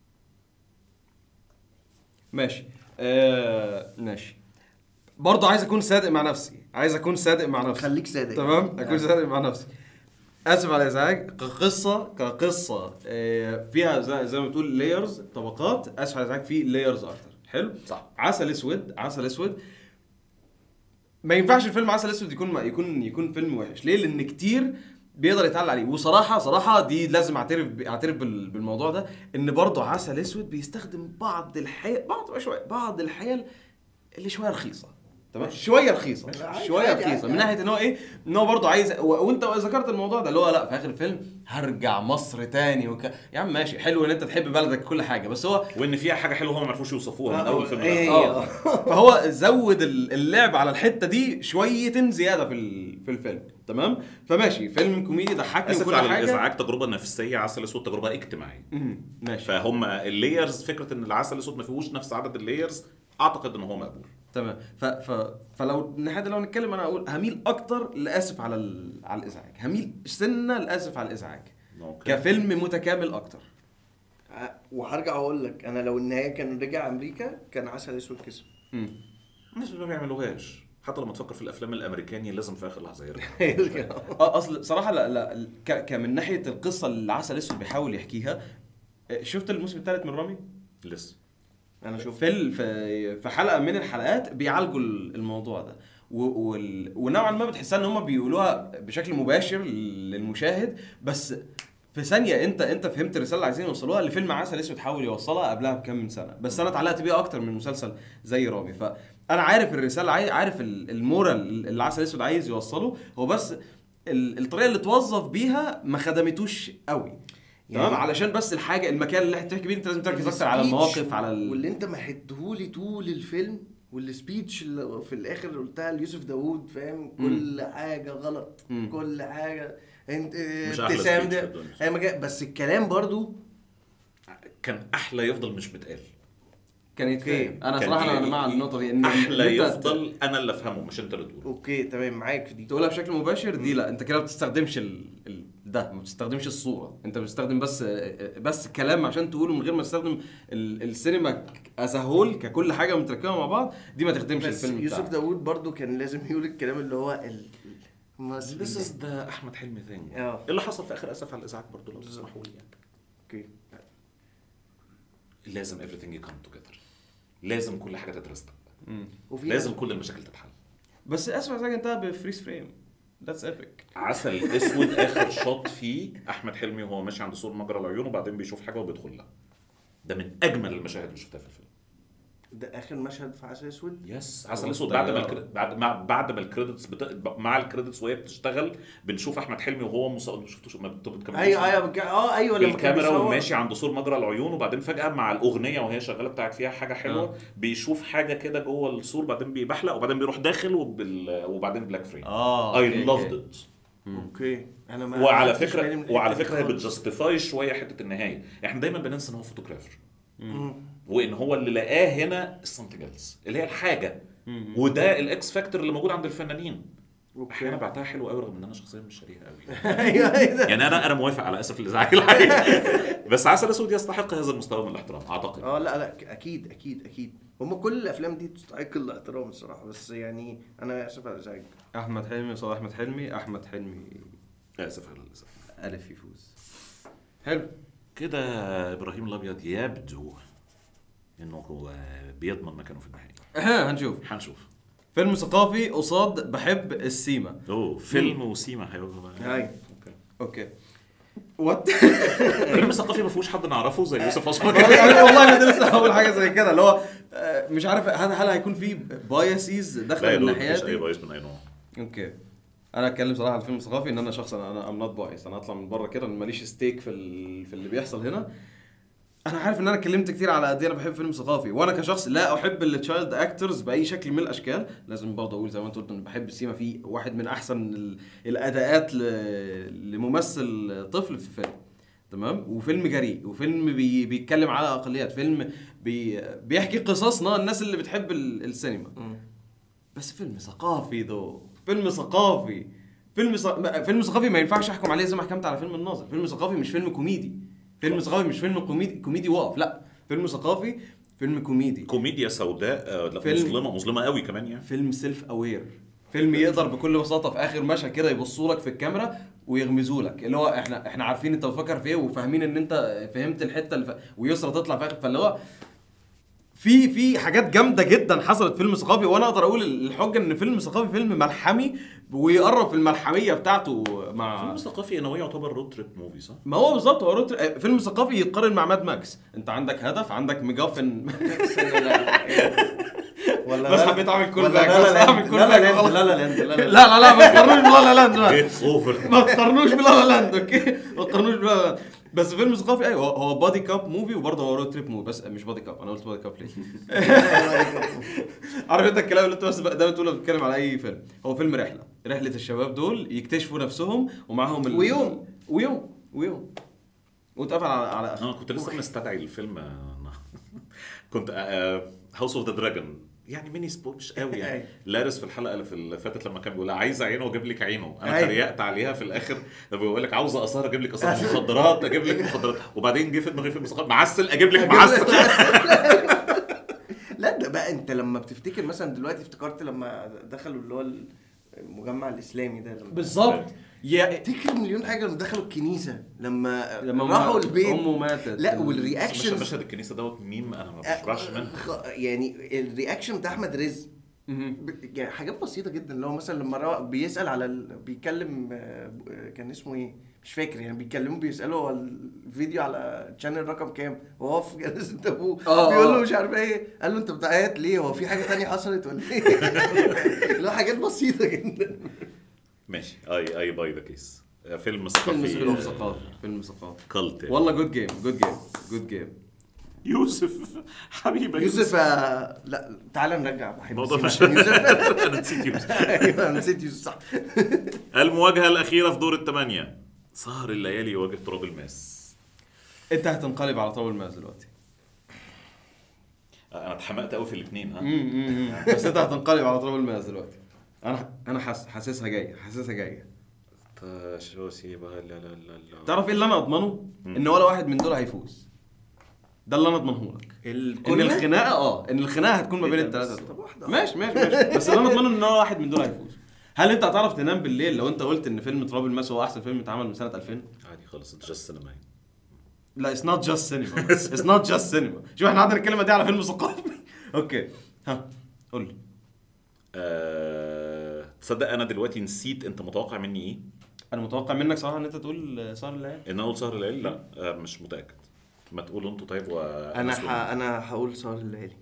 Speaker 2: ماشي آه ماشي برضه عايز اكون صادق مع نفسي عايز اكون صادق مع نفسي
Speaker 3: خليك صادق
Speaker 2: تمام اكون
Speaker 3: يعني.
Speaker 2: صادق مع نفسي اسف على الازعاج كقصه كقصه آه، فيها زي, زي ما بتقول لايرز طبقات اسف على الازعاج فيه لايرز اكتر حلو
Speaker 1: صح.
Speaker 2: عسل اسود عسل اسود ما ينفعش الفيلم عسل اسود يكون يكون يكون فيلم وحش ليه لان كتير بيقدر يتعلق عليه وصراحه صراحه دي لازم اعترف ب- اعترف بال- بالموضوع ده ان برضه عسل اسود بيستخدم بعض الحيل بعض شويه بعض الحيل اللي شويه رخيصه تمام شويه رخيصه
Speaker 3: عادي،
Speaker 2: شويه
Speaker 3: عادي،
Speaker 2: رخيصه
Speaker 3: عادي،
Speaker 2: من
Speaker 3: عادي.
Speaker 2: ناحيه ان هو ايه ان هو برضه عايز و- وانت ذكرت الموضوع ده اللي هو لا في اخر الفيلم هرجع مصر تاني وك... يا عم ماشي حلو ان انت تحب بلدك كل حاجه بس هو
Speaker 1: وان فيها حاجه حلوه هم ما عرفوش يوصفوها من
Speaker 3: آه،
Speaker 1: اول فيلم
Speaker 3: إيه.
Speaker 1: لآخره.
Speaker 2: اه فهو زود ال- اللعب على الحته دي شويتين زياده في ال- في الفيلم تمام فماشي فيلم كوميدي ضحكني
Speaker 1: اسف
Speaker 2: وكل
Speaker 1: على
Speaker 2: حاجه
Speaker 1: الازعاج تجربه نفسيه عسل اسود تجربه اجتماعيه
Speaker 2: مم، ماشي
Speaker 1: فهم اللايرز فكره ان العسل الاسود ما فيهوش نفس عدد اللايرز اعتقد ان هو مقبول
Speaker 2: تمام ف... ف... فلو نحن لو نتكلم انا اقول هميل اكتر لاسف على ال... على الازعاج هميل سنه لاسف على الازعاج
Speaker 1: أوكي.
Speaker 2: كفيلم متكامل اكتر
Speaker 3: وهرجع اقول لك انا لو النهايه كان رجع امريكا كان عسل اسود كسب
Speaker 2: مم.
Speaker 1: الناس ما بيعملوهاش حتى لما تفكر في الافلام الامريكاني لازم في اخر لحظه يرجع
Speaker 2: اه اصل صراحه لا لا ك- كمن ناحيه القصه اللي عسل اسود بيحاول يحكيها آه، شفت الموسم الثالث من رامي؟
Speaker 1: لسه
Speaker 3: انا شفت
Speaker 2: في ال- في في حلقه من الحلقات بيعالجوا ال- الموضوع ده و- وال- ونوعا ما بتحسها ان هم بيقولوها بشكل مباشر للمشاهد بس في ثانيه انت انت فهمت الرساله اللي عايزين يوصلوها اللي فيلم عسل اسود حاول يوصلها قبلها بكام من سنه بس انا اتعلقت بيها اكتر من مسلسل زي رامي فانا عارف الرساله عاي- عارف ال- المورال اللي عسل اسود عايز يوصله هو بس ال- الطريقه اللي توظف بيها ما خدمتوش قوي تمام
Speaker 3: يعني-
Speaker 2: علشان بس الحاجه المكان اللي بتحكي بيه انت لازم تركز اكتر على
Speaker 3: السبيتش
Speaker 2: المواقف على ال...
Speaker 3: واللي انت محدهولي طول الفيلم والسبيتش اللي في الاخر قلتها ليوسف داوود فاهم كل حاجه غلط
Speaker 2: مم.
Speaker 3: كل حاجه انت
Speaker 1: مش أحلى
Speaker 3: ابتسام
Speaker 1: speech في
Speaker 3: ده
Speaker 1: الدنيا.
Speaker 3: هي ما جا- بس الكلام برضو
Speaker 1: كان احلى يفضل مش متقال
Speaker 2: كان يتفهم انا
Speaker 1: كان
Speaker 2: صراحه انا
Speaker 1: ي-
Speaker 2: مع
Speaker 1: ي-
Speaker 2: النقطه دي ان
Speaker 1: احلى
Speaker 2: إن أنت
Speaker 1: يفضل انا اللي افهمه مش انت اللي تقوله
Speaker 3: اوكي تمام معاك في دي
Speaker 2: تقولها بشكل مباشر دي لا انت كده ما بتستخدمش ال... ال... ده ما بتستخدمش الصوره انت بتستخدم بس بس كلام عشان تقوله من غير ما تستخدم ال... السينما از هول ككل حاجه متركبه مع بعض دي ما تخدمش
Speaker 3: بس
Speaker 2: الفيلم
Speaker 3: يوسف
Speaker 2: بتاعك.
Speaker 3: داوود برضو كان لازم يقول الكلام اللي هو ال المصري
Speaker 1: This
Speaker 3: ده.
Speaker 1: is the احمد حلمي thing
Speaker 3: اه.
Speaker 1: ايه اللي حصل في اخر اسف على الازعاج برضه لو تسمحوا لي يعني
Speaker 3: اوكي
Speaker 1: لازم everything come together لازم كل حاجه تترستق
Speaker 2: مم.
Speaker 3: وفي
Speaker 1: لازم كل المشاكل تتحل
Speaker 2: بس اسوء حاجه انتهى بفريز فريم ذاتس ايبك
Speaker 1: عسل اسود اخر شوت فيه احمد حلمي وهو ماشي عند سور مجرى العيون وبعدين بيشوف حاجه وبيدخل لها ده من اجمل المشاهد اللي شفتها في الفيلم
Speaker 3: ده اخر مشهد في عسل اسود
Speaker 1: يس عسل
Speaker 2: هو
Speaker 1: اسود بعد ما
Speaker 2: الطيارة.
Speaker 1: الكري... بعد ما بعد ما الكريدتس بت... مع الكريدتس وهي بتشتغل بنشوف احمد حلمي وهو مصور شفتوش ما انتوا بتكملوش
Speaker 3: ايوه ايوه بك- اه ايوه لما كان
Speaker 1: بالكاميرا
Speaker 3: بيصور.
Speaker 1: وماشي عند سور مجرى العيون وبعدين فجاه مع الاغنيه وهي شغاله بتاعت فيها حاجه حلوه
Speaker 2: آه.
Speaker 1: بيشوف حاجه كده جوه السور بعدين بيبحلق وبعدين بيروح داخل وبال... وبعدين بلاك فريم
Speaker 2: اه
Speaker 1: اي
Speaker 2: أوكي،
Speaker 1: لافد
Speaker 2: أوكي.
Speaker 1: ات
Speaker 3: اوكي انا ما
Speaker 1: وعلى
Speaker 3: خدتش بالي من
Speaker 1: فكره وعلى
Speaker 3: الحتة
Speaker 1: فكره
Speaker 3: دي
Speaker 1: هي
Speaker 3: خالص.
Speaker 1: بتجستيفاي شويه حته النهايه احنا دايما بننسى ان هو فوتوغرافر
Speaker 3: مم.
Speaker 1: وان هو اللي لقاه هنا something else اللي هي الحاجه وده الاكس فاكتور اللي موجود عند الفنانين
Speaker 3: اوكي
Speaker 1: احيانا بعتها حلو قوي رغم ان انا شخصيا مش شاريها قوي
Speaker 3: ايوه ايوه
Speaker 1: يعني انا انا موافق على اسف الازعاج الحقيقي بس عسل اسود يستحق هذا المستوى من الاحترام اعتقد
Speaker 3: اه لا لا اكيد اكيد اكيد هم كل الافلام دي تستحق الاحترام الصراحه بس يعني انا اسف على الازعاج
Speaker 2: احمد حلمي صلاح احمد حلمي احمد حلمي
Speaker 1: اسف على الازعاج
Speaker 2: الف يفوز حلو
Speaker 1: كده ابراهيم الابيض يبدو انه بيضمن مكانه في النهائي
Speaker 2: ها هنشوف
Speaker 1: هنشوف
Speaker 2: فيلم ثقافي قصاد بحب السيما
Speaker 1: اوه فيلم وسيما هيبقى
Speaker 3: هاي.
Speaker 1: أوكي.
Speaker 2: اوكي وات
Speaker 1: فيلم ثقافي ما فيهوش حد نعرفه زي يوسف عثمان
Speaker 2: والله انا لسه هقول حاجه زي كده اللي هو آه، مش عارف هل هل هيكون في بايسيز
Speaker 1: لا
Speaker 2: داخله
Speaker 1: يا
Speaker 2: من
Speaker 1: دود مفيش اي
Speaker 2: ناحيتي
Speaker 1: بايس من اي نوع
Speaker 2: اوكي انا اتكلم صراحه عن الفيلم الثقافي ان انا شخص انا ام نوت بايس انا اطلع من بره كده أنا ماليش ستيك في ال... في اللي بيحصل هنا انا عارف ان انا اتكلمت كتير على قد ايه انا بحب فيلم ثقافي وانا كشخص لا احب التشايلد اكترز باي شكل من الاشكال لازم برضه اقول زي ما انت قلت ان بحب السيما في واحد من احسن ال... الاداءات ل... لممثل طفل في فيلم تمام وفيلم جريء وفيلم بي... بيتكلم على اقليات فيلم بي... بيحكي قصصنا الناس اللي بتحب ال... السينما بس فيلم ثقافي ذو فيلم ثقافي فيلم ص... ما- فيلم ثقافي ما ينفعش احكم عليه زي ما حكمت على فيلم الناظر فيلم ثقافي مش فيلم كوميدي فيلم ثقافي مش فيلم كوميدي كوميدي واقف لا فيلم ثقافي فيلم كوميدي
Speaker 1: كوميديا سوداء آه، لا
Speaker 2: فيلم-
Speaker 1: مظلمه مظلمه قوي كمان يعني
Speaker 2: فيلم سيلف اوير فيلم يقدر بكل بساطه في اخر مشهد كده يبصوا لك في الكاميرا ويغمزوا لك اللي هو احنا احنا عارفين انت بتفكر في ايه وفاهمين ان انت فهمت الحته اللي ف... ويسرى تطلع في اخر فاللي هو في في حاجات جامده جدا حصلت في فيلم ثقافي وانا اقدر اقول الحجه ان فيلم ثقافي فيلم ملحمي ويقرب في الملحميه بتاعته مع
Speaker 1: فيلم ثقافي نوعيه يعتبر رود تريب موفي صح؟
Speaker 2: ما هو بالظبط هو روت- فيلم ثقافي يتقارن مع ماد ماكس انت عندك هدف عندك ميجافن
Speaker 3: ولا
Speaker 2: بس
Speaker 3: لا-
Speaker 2: حبيت اعمل كل
Speaker 3: ولا
Speaker 2: باك،
Speaker 3: لا
Speaker 2: بس
Speaker 3: لا
Speaker 2: أعمل
Speaker 3: لاند
Speaker 2: كل
Speaker 3: لا لا
Speaker 2: باك
Speaker 3: لاند
Speaker 2: غلط.
Speaker 3: لا لا لاند لا
Speaker 2: لا لا لا ما تقارنوش بلا لا لاند بقى.
Speaker 1: اتس اوفر
Speaker 2: ما تقارنوش بلا لا لاند اوكي ما تقارنوش بلا لا لاند بس فيلم ثقافي ايوه هو- هو بادي كاب موفي وبرضه هو رود تريب موفي بس مش بادي كاب انا قلت بادي كاب ليه؟ عارف انت الكلام اللي انت بس دايما تقوله بتتكلم على اي فيلم هو فيلم رحله رحله الشباب دول يكتشفوا نفسهم ومعاهم ال...
Speaker 3: ويوم.
Speaker 2: ويوم ويوم واتقفل على على
Speaker 1: انا كنت لسه مستدعي الفيلم آه، كنت هاوس اوف ذا دراجون يعني ميني سبوت مش قوي يعني
Speaker 3: أيوة.
Speaker 1: لارس في الحلقه اللي في اللي فاتت لما كان بيقول عايز عينه واجيب لك عينه انا
Speaker 3: أيوة.
Speaker 1: تريقت عليها في الاخر لما بيقول لك عاوز اثار اجيب لك اثار مخدرات اجيب لك مخدرات وبعدين جه في دماغي فيلم ثقافي معسل اجيب لك معسل
Speaker 3: لا ده بقى لا انت لما بتفتكر مثلا دلوقتي افتكرت لما دخلوا اللي هو المجمع الاسلامي ده لما
Speaker 2: بالظبط يا
Speaker 3: افتكر مليون حاجه لما دخلوا الكنيسه لما,
Speaker 2: لما
Speaker 3: راحوا
Speaker 2: أمه-
Speaker 3: البيت
Speaker 2: امه ماتت
Speaker 3: لا
Speaker 1: مشهد
Speaker 3: والرياكشنز
Speaker 1: مشهد الكنيسه دوت ميم انا ما بشبعش منه
Speaker 3: خ- يعني الرياكشن بتاع احمد رزق
Speaker 2: مهم.
Speaker 3: ب- يعني حاجات بسيطه جدا اللي هو مثلا لما رو- بيسال على ال... بيتكلم آه، آه، كان اسمه ايه مش فاكر يعني بيتكلموا بيسالوا على الفيديو على تشانل رقم كام وهو في جلسه ابوه
Speaker 2: آه،
Speaker 3: بيقول له
Speaker 2: آه.
Speaker 3: مش عارف ايه قال له انت بتعيط ليه هو في حاجه تانية حصلت ولا ايه اللي هو حاجات بسيطه جدا
Speaker 1: ماشي اي اي باي ذا كيس فيلم
Speaker 3: فيلم
Speaker 1: ثقافي
Speaker 2: فيلم ثقافي فيلم ثقافي
Speaker 1: كالت
Speaker 2: والله جود جيم جود جيم جود جيم
Speaker 1: يوسف حبيبي
Speaker 3: يوسف آه، لا تعالى نرجع بحب
Speaker 1: الموضوع
Speaker 3: السيما
Speaker 1: مش
Speaker 3: عشان يوسف
Speaker 1: انا نسيت يوسف
Speaker 3: ايوه أنا نسيت يوسف صح
Speaker 1: المواجهه الاخيره في دور الثمانيه سهر الليالي يواجه تراب الماس
Speaker 2: انت هتنقلب على طول الماس دلوقتي
Speaker 1: انا اتحمقت قوي في الاثنين ها
Speaker 2: امم بس انت هتنقلب على طول الماس دلوقتي انا انا حاسس حاسسها جايه حاسسها جايه
Speaker 1: شو سيبها لا لا لا لا
Speaker 2: تعرف ايه اللي انا اضمنه؟ ان ولا واحد من دول هيفوز ده اللي انا اضمنه لك ان الخناقه اه ان الخناقه هتكون ما بين
Speaker 1: إيه ده
Speaker 2: الثلاثه
Speaker 3: طب
Speaker 2: دول
Speaker 3: واحده
Speaker 2: ماشي ماشي ماشي بس اللي انا اضمنه ان ولا واحد من دول هيفوز هل انت هتعرف تنام بالليل لو انت قلت ان فيلم تراب الماس هو احسن فيلم اتعمل من سنه 2000
Speaker 1: عادي خالص انت جاست سينما
Speaker 2: لا اتس نوت جاست سينما اتس نوت جاست سينما شوف احنا قعدنا نتكلم دي على فيلم ثقافي اوكي ها قول لي
Speaker 1: أه... تصدق انا دلوقتي نسيت انت متوقع مني ايه؟
Speaker 2: انا متوقع منك صراحه ان انت تقول سهر الليالي
Speaker 1: ان انا اقول سهر الليالي لا أه مش متاكد ما تقولوا انتوا طيب و
Speaker 3: انا ح... انا هقول سهر الليالي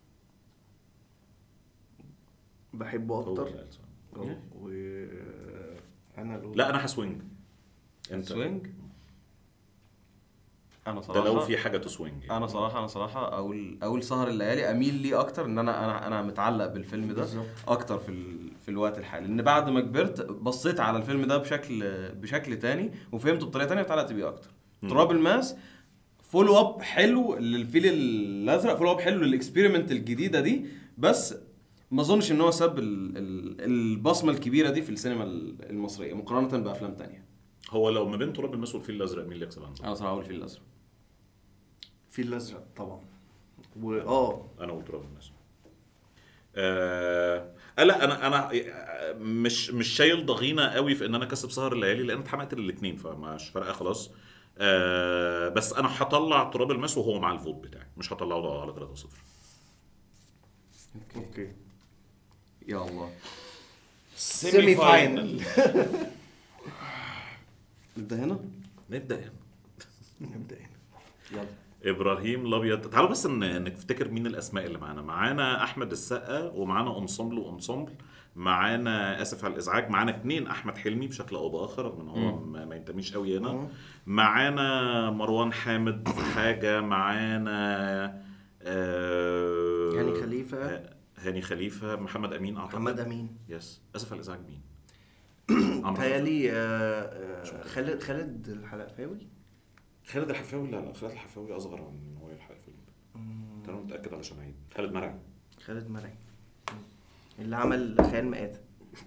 Speaker 3: بحبه اكتر اه و انا لو
Speaker 1: لا انا هسوينج انت
Speaker 2: سوينج انا
Speaker 1: ده
Speaker 2: صراحه
Speaker 1: لو في حاجه تسوينج يعني.
Speaker 2: انا صراحه انا صراحه اقول اقول سهر الليالي اميل ليه اكتر ان انا انا انا متعلق بالفيلم ده
Speaker 3: بالظبط.
Speaker 2: اكتر في ال... في الوقت الحالي لان بعد ما كبرت بصيت على الفيلم ده بشكل بشكل تاني وفهمته بطريقه تانية واتعلقت بيه اكتر
Speaker 1: مم.
Speaker 2: تراب الماس فولو اب حلو للفيل الازرق فولو اب حلو للاكسبيرمنت الجديده دي بس ما اظنش ان هو ساب ال... ال... البصمه الكبيره دي في السينما المصريه مقارنه بافلام تانية
Speaker 1: هو لو ما بين تراب الماس والفيل الازرق مين اللي يكسب عنه؟
Speaker 2: انا صراحه اقول الفيل الازرق
Speaker 3: في الازرق طبعا واه
Speaker 1: انا اقول تراب الماس آه آه، لا انا انا آه، مش مش شايل ضغينه قوي في ان انا كسب سهر الليالي لان اتحمقت للاثنين فمش فارقه خلاص آه بس انا هطلع تراب الماس وهو مع الفوت بتاعي مش هطلعه ده على 3 0
Speaker 3: اوكي
Speaker 2: يا الله
Speaker 3: سيمي فاينل
Speaker 2: نبدا هنا
Speaker 1: نبدا يعني.
Speaker 3: نبدا هنا يلا
Speaker 1: ابراهيم الابيض تعالوا بس ن- نفتكر مين الاسماء اللي معانا معانا احمد السقا ومعانا انصمبل وانصمبل معانا اسف على الازعاج معانا اتنين احمد حلمي بشكل او باخر رغم ان هو ما ما ينتميش قوي هنا
Speaker 3: مم.
Speaker 1: معانا مروان حامد في حاجه معانا آه
Speaker 3: هاني خليفة.
Speaker 1: ه- هاني خليفه محمد امين اعتقد
Speaker 3: محمد امين
Speaker 1: يس اسف على الازعاج مين عمرو
Speaker 3: تهيألي آه، آه، خالد خالد الحلقفاوي
Speaker 1: خالد الحفاوي لا لا خالد الحفاوي اصغر من ان هو يلحق الفيلم ده انا متاكد علشان عيد خالد مرعي
Speaker 3: خالد مرعي اللي عمل خيال مآتة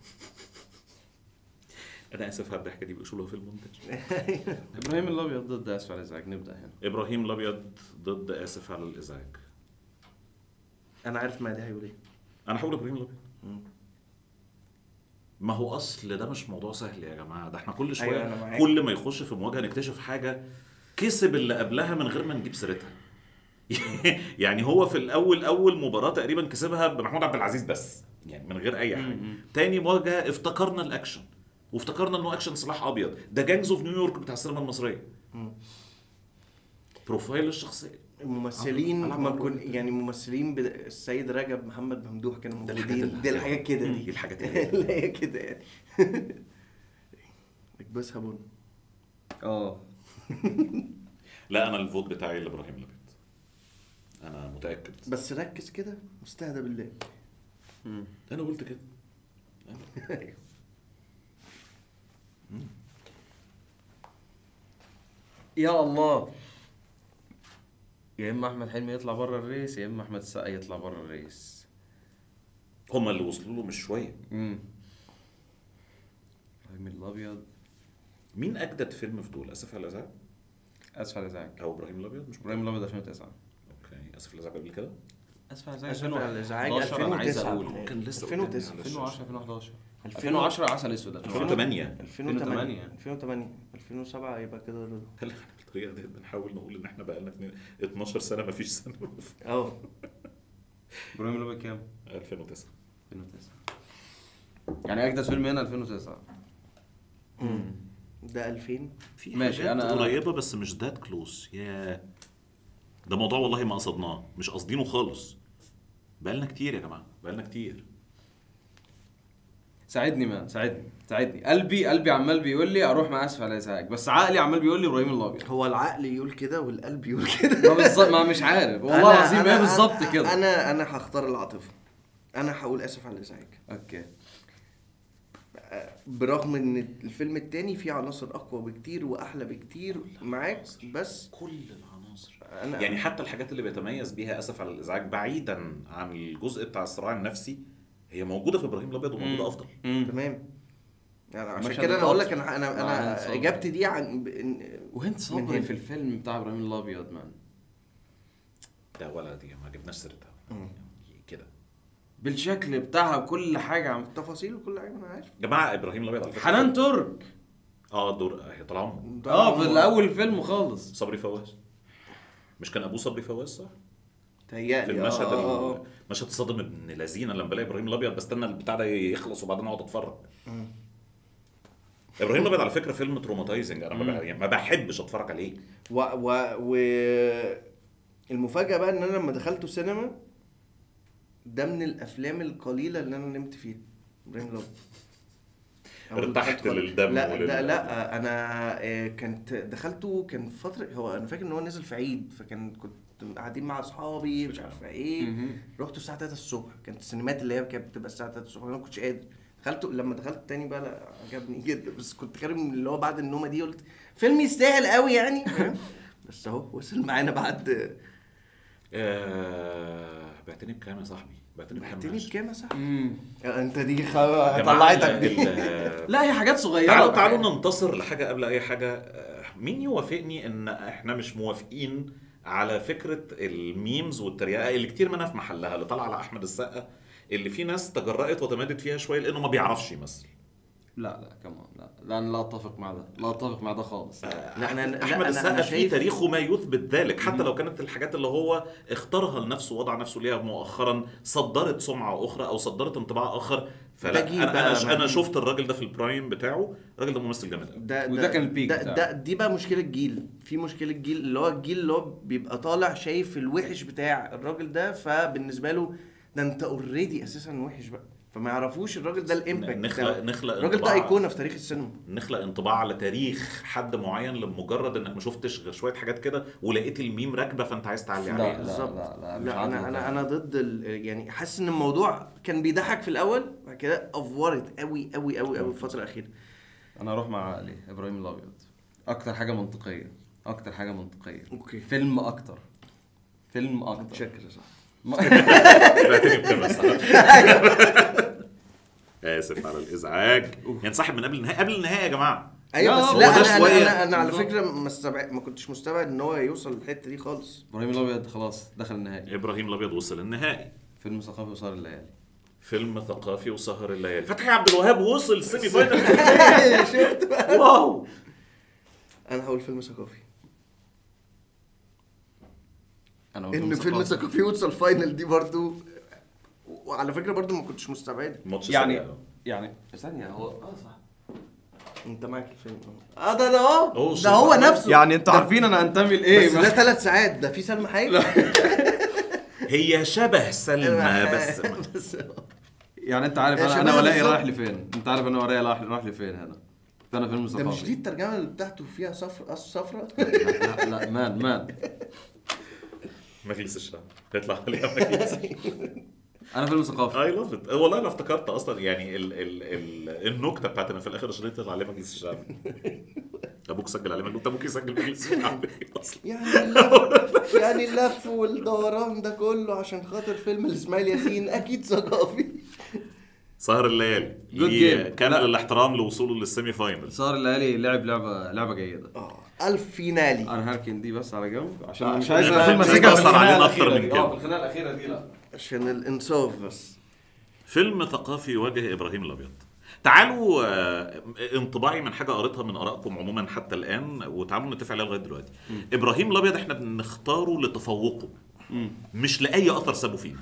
Speaker 1: انا اسف على الضحكه دي بيقولوا في المونتاج
Speaker 2: ابراهيم الابيض ضد اسف على الازعاج نبدا هنا
Speaker 1: ابراهيم الابيض ضد اسف على الازعاج
Speaker 3: انا عارف ما ده هيقول ايه
Speaker 1: انا هقول ابراهيم الابيض
Speaker 3: مم.
Speaker 1: ما هو اصل ده مش موضوع سهل يا جماعه ده احنا كل شويه
Speaker 3: أيوة، أنا معاك.
Speaker 1: كل ما يخش في مواجهه نكتشف حاجه كسب اللي قبلها من غير ما نجيب سيرتها يعني هو في الاول اول مباراه تقريبا كسبها بمحمود عبد العزيز بس يعني من غير اي حاجه
Speaker 2: مم.
Speaker 1: تاني مواجهه افتكرنا الاكشن وافتكرنا انه اكشن سلاح ابيض ده جانجز اوف نيويورك بتاع السينما المصريه
Speaker 3: مم.
Speaker 1: بروفايل الشخصيه
Speaker 3: الممثلين
Speaker 1: أنا
Speaker 3: ما
Speaker 1: بقول-
Speaker 3: كن يعني ممثلين بد... السيد رجب محمد ممدوح كانوا
Speaker 1: ده الحاجات
Speaker 3: موجودين
Speaker 1: اللي-
Speaker 3: دي الحاجات كده
Speaker 1: دي
Speaker 3: دي
Speaker 1: الحاجات اللي-
Speaker 3: اللي هي كده يعني اكبسها بن
Speaker 2: اه
Speaker 1: لا انا الفوت بتاعي لابراهيم الابيض انا متاكد
Speaker 3: بس ركز كده مستهدى بالله
Speaker 1: انا قلت كده
Speaker 2: يا الله يا اما احمد حلمي يطلع بره الريس يا اما احمد السقا يطلع بره الريس
Speaker 1: هما اللي وصلوا له مش شويه
Speaker 2: امم ابراهيم الابيض
Speaker 1: مين اجدد فيلم في دول اسف على الازعاج
Speaker 2: اسف على الازعاج
Speaker 1: او ابراهيم الابيض مش
Speaker 2: ابراهيم الابيض 2009
Speaker 1: اوكي اسف على الازعاج قبل كده
Speaker 2: اسف على
Speaker 3: آسف على الإزعاج
Speaker 2: 11 انا عايز
Speaker 3: 2009
Speaker 2: اقول
Speaker 1: كان لسه
Speaker 3: 2009
Speaker 1: قدامي على
Speaker 2: 2010 2011
Speaker 3: 2000
Speaker 2: 2010 عسل اسود
Speaker 1: 2008
Speaker 3: 2008 2008 2007 يبقى كده رضا
Speaker 1: هل احنا بالطريقه دي بنحاول نقول ان احنا بقى لنا 12 سنه ما فيش سنه
Speaker 3: اه
Speaker 2: ابراهيم الابيض كام؟
Speaker 1: 2009
Speaker 2: 2009 يعني اجدد فيلم هنا 2009
Speaker 3: ده 2000
Speaker 1: في
Speaker 2: ماشي،
Speaker 1: حاجات
Speaker 2: أنا- أنا-
Speaker 1: قريبه بس مش ذات كلوز يا ده موضوع والله ما قصدناه مش قاصدينه خالص بقالنا كتير يا جماعه بقالنا كتير
Speaker 2: ساعدني مان ساعدني ساعدني قلبي قلبي عمال بيقول لي اروح مع اسف على الازعاج بس عقلي عمال بيقول لي ابراهيم الابيض
Speaker 3: هو العقل يقول كده والقلب يقول كده
Speaker 2: ما بالظبط ما مش عارف والله
Speaker 3: أنا-
Speaker 2: العظيم
Speaker 3: أنا-
Speaker 2: هي بالظبط
Speaker 3: أنا-
Speaker 2: كده
Speaker 3: انا انا هختار العاطفه انا هقول اسف على الازعاج
Speaker 2: اوكي
Speaker 3: برغم ان الفيلم التاني فيه عناصر اقوى بكتير واحلى بكتير معاك بس
Speaker 1: كل العناصر
Speaker 3: انا
Speaker 1: يعني حتى الحاجات اللي بيتميز بيها اسف على الازعاج بعيدا عن الجزء بتاع الصراع النفسي هي موجوده في ابراهيم الابيض وموجوده افضل
Speaker 3: تمام يعني عشان
Speaker 2: مشهد
Speaker 3: كده انا اقول لك
Speaker 2: القطر
Speaker 3: انا انا
Speaker 2: مع
Speaker 3: انا
Speaker 2: هند صبري.
Speaker 3: اجابتي دي عن ب-
Speaker 2: وهند
Speaker 3: من
Speaker 2: صبري
Speaker 3: هند.
Speaker 2: في الفيلم بتاع ابراهيم الابيض مان
Speaker 1: ده ولا دي ما جبناش سيرتها يعني كده
Speaker 2: بالشكل بتاعها بكل حاجه عم
Speaker 3: التفاصيل وكل حاجه انا عارف
Speaker 1: يا جماعه ابراهيم الابيض على فكره
Speaker 2: حنان ترك
Speaker 1: اه الدور هي طال عمره
Speaker 2: اه في الاول فيلم خالص
Speaker 1: صبري فواز مش كان ابوه صبري فواز صح؟
Speaker 3: تهيألي
Speaker 1: في المشهد
Speaker 3: آه، آه،
Speaker 1: ال-
Speaker 3: آه.
Speaker 1: مشهد صادم ابن لذينه لما بلاقي ابراهيم الابيض بستنى البتاع ده يخلص وبعدين اقعد اتفرج ابراهيم الابيض على فكره فيلم تروماتايزنج انا ما بح- يعني ما بحبش اتفرج عليه
Speaker 3: و و و المفاجأة بقى ان انا لما دخلته سينما ده من الافلام القليلة اللي انا نمت فيها ابراهيم الابيض أول ما
Speaker 1: ارتحت
Speaker 3: دخلت خالص.
Speaker 1: للدم
Speaker 3: لا
Speaker 1: ولل-
Speaker 3: لا لا انا آه، كنت دخلته كان في فترة هو انا فاكر ان هو نزل في عيد فكان كنت قاعدين مع اصحابي مش عارفه ايه
Speaker 2: مهم.
Speaker 3: رحت الساعة 3 الصبح كانت السينمات اللي هي كانت بتبقى الساعة 3 الصبح انا ما كنتش قادر دخلته لما دخلت تاني بقى لا عجبني جدا بس كنت خارج من اللي هو بعد النومه دي قلت فيلم يستاهل قوي يعني فاهم؟ بس اهو وصل معانا بعد
Speaker 1: آه بعتني بكام يا صاحبي؟ بعتني بكام
Speaker 3: بعتني
Speaker 1: معلش؟
Speaker 3: بكام يا صاحبي؟
Speaker 2: مم.
Speaker 3: انت دي خ...
Speaker 1: جماعة
Speaker 3: طلعتك
Speaker 1: ال-
Speaker 3: دي
Speaker 1: ال-
Speaker 2: لا هي حاجات صغيره
Speaker 1: تعالوا
Speaker 2: بقى.
Speaker 1: تعالوا ننتصر لحاجه قبل اي حاجه آه، مين يوافقني ان احنا مش موافقين على فكره الميمز والتريقه اللي كتير منها في محلها اللي طالعه على احمد السقا اللي في ناس تجرأت وتمادت فيها شويه لانه ما بيعرفش يمثل
Speaker 2: لا لا كمان لا لا انا لا اتفق مع ده لا اتفق مع ده خالص
Speaker 3: لا انا لا
Speaker 1: احمد
Speaker 3: انا
Speaker 1: السقا
Speaker 3: انا
Speaker 1: في
Speaker 3: شايف
Speaker 1: تاريخه ما يثبت ذلك حتى لو كانت الحاجات اللي هو اختارها لنفسه ووضع نفسه ليها مؤخرا صدرت سمعه اخرى او صدرت انطباع اخر فلا
Speaker 3: ده جيل
Speaker 1: انا
Speaker 3: بقى
Speaker 1: انا,
Speaker 3: ما-
Speaker 1: أنا شفت الراجل ده في البرايم بتاعه الراجل ده ممثل جامد قوي
Speaker 3: ده
Speaker 2: وده كان البيك
Speaker 3: ده,
Speaker 2: بتاعه.
Speaker 3: ده دي بقى مشكله جيل في مشكله جيل اللي هو الجيل اللي هو بيبقى طالع شايف الوحش بتاع الراجل ده فبالنسبه له ده انت اوريدي اساسا وحش بقى فما يعرفوش الراجل ده الامباكت
Speaker 1: نخلق
Speaker 3: بتاعه.
Speaker 1: نخلق
Speaker 3: الراجل ده
Speaker 1: انطباع-
Speaker 3: ايقونه في تاريخ السينما
Speaker 1: نخلق انطباع على تاريخ حد معين لمجرد انك ما شفتش غير شويه حاجات كده ولقيت الميم راكبه فانت عايز تعلي
Speaker 2: لا،
Speaker 1: عليها
Speaker 2: لا.
Speaker 3: بالظبط
Speaker 2: لا، مش
Speaker 3: لا
Speaker 2: عادل
Speaker 3: انا انا
Speaker 2: طبعا.
Speaker 3: انا ضد ال... يعني حاسس ان الموضوع كان بيضحك في الاول بعد كده افورت قوي قوي قوي قوي في الفتره الاخيره
Speaker 2: انا اروح مع علي ابراهيم الابيض اكتر حاجه منطقيه اكتر حاجه منطقيه
Speaker 3: اوكي
Speaker 2: فيلم اكتر فيلم اكتر
Speaker 3: متشكر يا صاحبي
Speaker 2: ما-
Speaker 1: بعتني بكام بس اسف على الازعاج ينسحب من قبل النهايه قبل النهايه يا جماعه
Speaker 3: ايوه
Speaker 2: لا،
Speaker 3: بس
Speaker 2: هو
Speaker 3: لا
Speaker 2: ده
Speaker 3: انا انا,
Speaker 2: شوية.
Speaker 3: أنا, أنا على
Speaker 2: بالظبط.
Speaker 3: فكره ما استبعد ما كنتش مستبعد ان هو يوصل للحته دي خالص
Speaker 2: ابراهيم الابيض خلاص دخل النهائي
Speaker 1: ابراهيم الابيض وصل النهائي
Speaker 2: فيلم ثقافي وصار الليالي
Speaker 1: فيلم ثقافي وسهر الليالي فتحي عبد الوهاب وصل سيمي فاينل
Speaker 3: شفت بقى
Speaker 1: واو
Speaker 3: انا هقول فيلم ثقافي
Speaker 2: انا
Speaker 3: ان فيلم ثقافي يوصل فاينل دي برضو وعلى فكره برضو ما كنتش مستبعد
Speaker 1: ماتش
Speaker 2: يعني
Speaker 1: سريع.
Speaker 2: يعني ثانيه هو اه صح
Speaker 3: انت معاك الفيلم اه ده ده اه
Speaker 1: أوه،
Speaker 3: ده هو
Speaker 1: شيت.
Speaker 3: نفسه
Speaker 2: يعني انتوا
Speaker 3: ده-
Speaker 2: عارفين انا انتمي لايه
Speaker 3: بس ده ثلاث ساعات ده في سلمى حاجه
Speaker 1: هي شبه سلمى بس
Speaker 3: بس
Speaker 2: يعني انت عارف
Speaker 3: يا
Speaker 2: انا
Speaker 3: شباب
Speaker 2: انا ولاء
Speaker 3: بالظبط.
Speaker 2: رايح لفين انت عارف انا ولاء رايح رايح لفين هنا فانا فيلم
Speaker 3: ده مش دي
Speaker 2: ثقافي
Speaker 3: الترجمه اللي بتاعته فيها صفر قص صفرة
Speaker 2: لا لا مان مان
Speaker 1: مجلس الشعب هيطلع عليها مجلس
Speaker 2: انا فيلم ثقافي
Speaker 1: اي لاف ات والله انا افتكرت اصلا يعني ال ال ال النكته بتاعت ان في الاخر الشريط يطلع عليه مجلس الشعب ابوك سجل عليه مجلس ابوك يسجل مجلس الشعب اصلا
Speaker 3: يعني اللف يعني اللف والدوران ده كله عشان خاطر فيلم الاسماعيل ياسين اكيد ثقافي
Speaker 1: سهر الليالي
Speaker 2: Good
Speaker 1: ليه
Speaker 2: game.
Speaker 1: كامل
Speaker 2: لا.
Speaker 1: الاحترام لوصوله للسيمي فاينل
Speaker 2: صار الليالي لعب لعبه لعبه جيده
Speaker 3: اه الف فينالي
Speaker 2: انا هركن دي بس على جنب عشان
Speaker 3: آه،
Speaker 2: مش
Speaker 3: عشان
Speaker 2: عايز
Speaker 3: ما-
Speaker 2: اشيل
Speaker 3: ما
Speaker 2: مزيكا في
Speaker 1: تأثر
Speaker 2: الخناقه
Speaker 1: علينا أكتر
Speaker 2: الاخيره
Speaker 1: من
Speaker 2: دي
Speaker 1: كده.
Speaker 2: اه في الخناقه الاخيره دي لا
Speaker 3: عشان الانصاف بس
Speaker 1: فيلم ثقافي يواجه ابراهيم الابيض تعالوا آه، انطباعي من حاجه قريتها من ارائكم عموما حتى الان وتعالوا نتفق عليها لغايه دلوقتي ابراهيم الابيض احنا بنختاره لتفوقه مش لاي اثر سابه فينا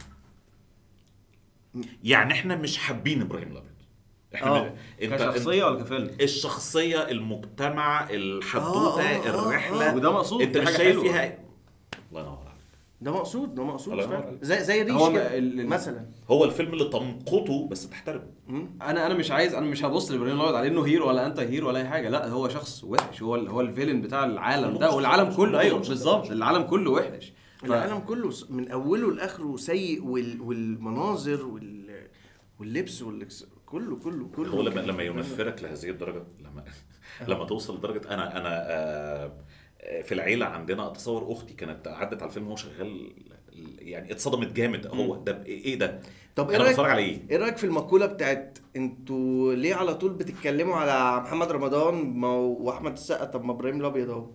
Speaker 1: يعني احنا مش حابين ابراهيم الابيض احنا
Speaker 3: آه.
Speaker 1: م- انت
Speaker 2: كشخصيه ولا كفيلم
Speaker 1: الشخصيه المجتمع الحدوته
Speaker 3: آه، آه، آه،
Speaker 1: الرحله
Speaker 2: آه. وده مقصود،
Speaker 1: انت
Speaker 2: دي
Speaker 1: مش
Speaker 2: حاجة
Speaker 1: شايف
Speaker 2: حلوة.
Speaker 1: فيها الله ينور عليك
Speaker 3: ده مقصود ده مقصود
Speaker 1: الله ينور
Speaker 3: فعلا
Speaker 1: عليك.
Speaker 3: زي زي ريش
Speaker 2: هو
Speaker 3: كده
Speaker 2: ال- ال-
Speaker 3: مثلا
Speaker 1: هو الفيلم اللي تمقته بس تحترمه
Speaker 2: انا انا مش عايز انا مش هبص لابراهيم الابيض على انه هيرو ولا انت هيرو ولا اي حاجه لا هو شخص وحش هو ال- هو الفيلن بتاع العالم ده
Speaker 1: مش-
Speaker 2: والعالم
Speaker 1: مش-
Speaker 2: كله
Speaker 1: مش-
Speaker 2: ايوه
Speaker 1: مش-
Speaker 2: بالظبط العالم كله وحش ف-
Speaker 3: العالم كله س- من اوله لاخره سيء وال... والمناظر وال... واللبس والإكس... كله كله كله
Speaker 1: هو لما
Speaker 3: كان-
Speaker 1: لما ينفرك لهذه الدرجه لما لما توصل لدرجه انا انا آه، آه، في العيله عندنا اتصور اختي كانت عدت على الفيلم وهو شغال يعني اتصدمت جامد هو ده ايه ده
Speaker 3: طب ايه
Speaker 1: انا
Speaker 3: رايك
Speaker 1: بتفرج على ايه
Speaker 3: ايه رايك في المقوله بتاعت انتوا ليه على طول بتتكلموا على محمد رمضان ما هو- واحمد السقا طب ما ابراهيم الابيض اهو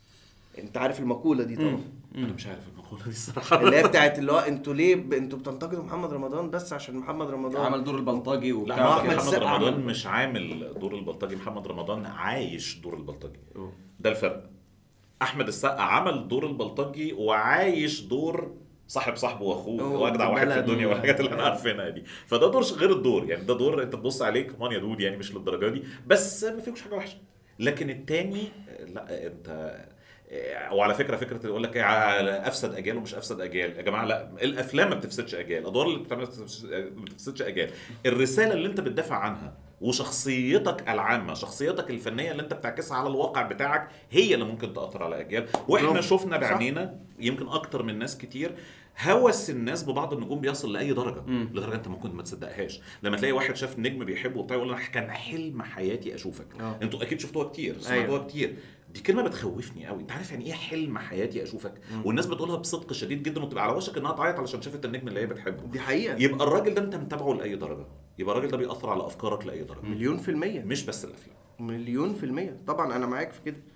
Speaker 3: انت عارف المقوله دي طبعا
Speaker 1: انا مش عارف المقوله دي الصراحه
Speaker 3: اللي هي بتاعت اللي هو انتوا ليه ب... انتوا بتنتقدوا محمد رمضان بس عشان محمد رمضان
Speaker 2: عمل دور البلطجي
Speaker 1: لا
Speaker 2: وبتاع
Speaker 3: ما هو
Speaker 1: محمد,
Speaker 3: أحمد
Speaker 1: محمد
Speaker 3: السقا
Speaker 1: رمضان
Speaker 3: عمل.
Speaker 1: مش عامل دور البلطجي محمد رمضان عايش دور البلطجي ده الفرق احمد السقا عمل دور البلطجي وعايش دور صاحب صاحبه واخوه
Speaker 3: أوه،
Speaker 1: واجدع واحد في
Speaker 3: بلد.
Speaker 1: الدنيا والحاجات اللي احنا عارفينها دي فده دور غير الدور يعني ده دور انت تبص عليه كمان يا دود يعني مش للدرجه دي بس ما فيهوش حاجه وحشه لكن التاني لا انت وعلى فكره فكره يقول لك ايه على افسد اجيال ومش افسد اجيال يا جماعه لا الافلام ما بتفسدش اجيال الادوار اللي بتعمل ما بتفسدش- ما بتفسدش اجيال الرساله اللي انت بتدافع عنها وشخصيتك العامه شخصيتك الفنيه اللي انت بتعكسها على الواقع بتاعك هي اللي ممكن تاثر على اجيال واحنا
Speaker 3: برافو.
Speaker 1: شفنا
Speaker 3: صح.
Speaker 1: بعينينا يمكن اكتر من ناس كتير هوس الناس ببعض النجوم بيصل لاي درجه لدرجه انت ممكن ما تصدقهاش لما تلاقي واحد شاف نجم بيحبه وبتاع يقول لك كان حلم حياتي اشوفك
Speaker 3: آه.
Speaker 1: انتوا اكيد شفتوها كتير سمعتوها
Speaker 3: أيوة.
Speaker 1: كتير دي كلمه بتخوفني قوي انت عارف يعني ايه حلم حياتي اشوفك والناس بتقولها بصدق شديد جدا وتبقى على وشك انها تعيط علشان شافت النجم اللي هي بتحبه
Speaker 3: دي حقيقه
Speaker 1: يبقى الراجل ده انت متابعه لاي درجه يبقى الراجل ده بيأثر على افكارك لاي درجه
Speaker 3: مليون في المية
Speaker 1: مش بس الافلام
Speaker 3: مليون في المية طبعا انا معاك في كده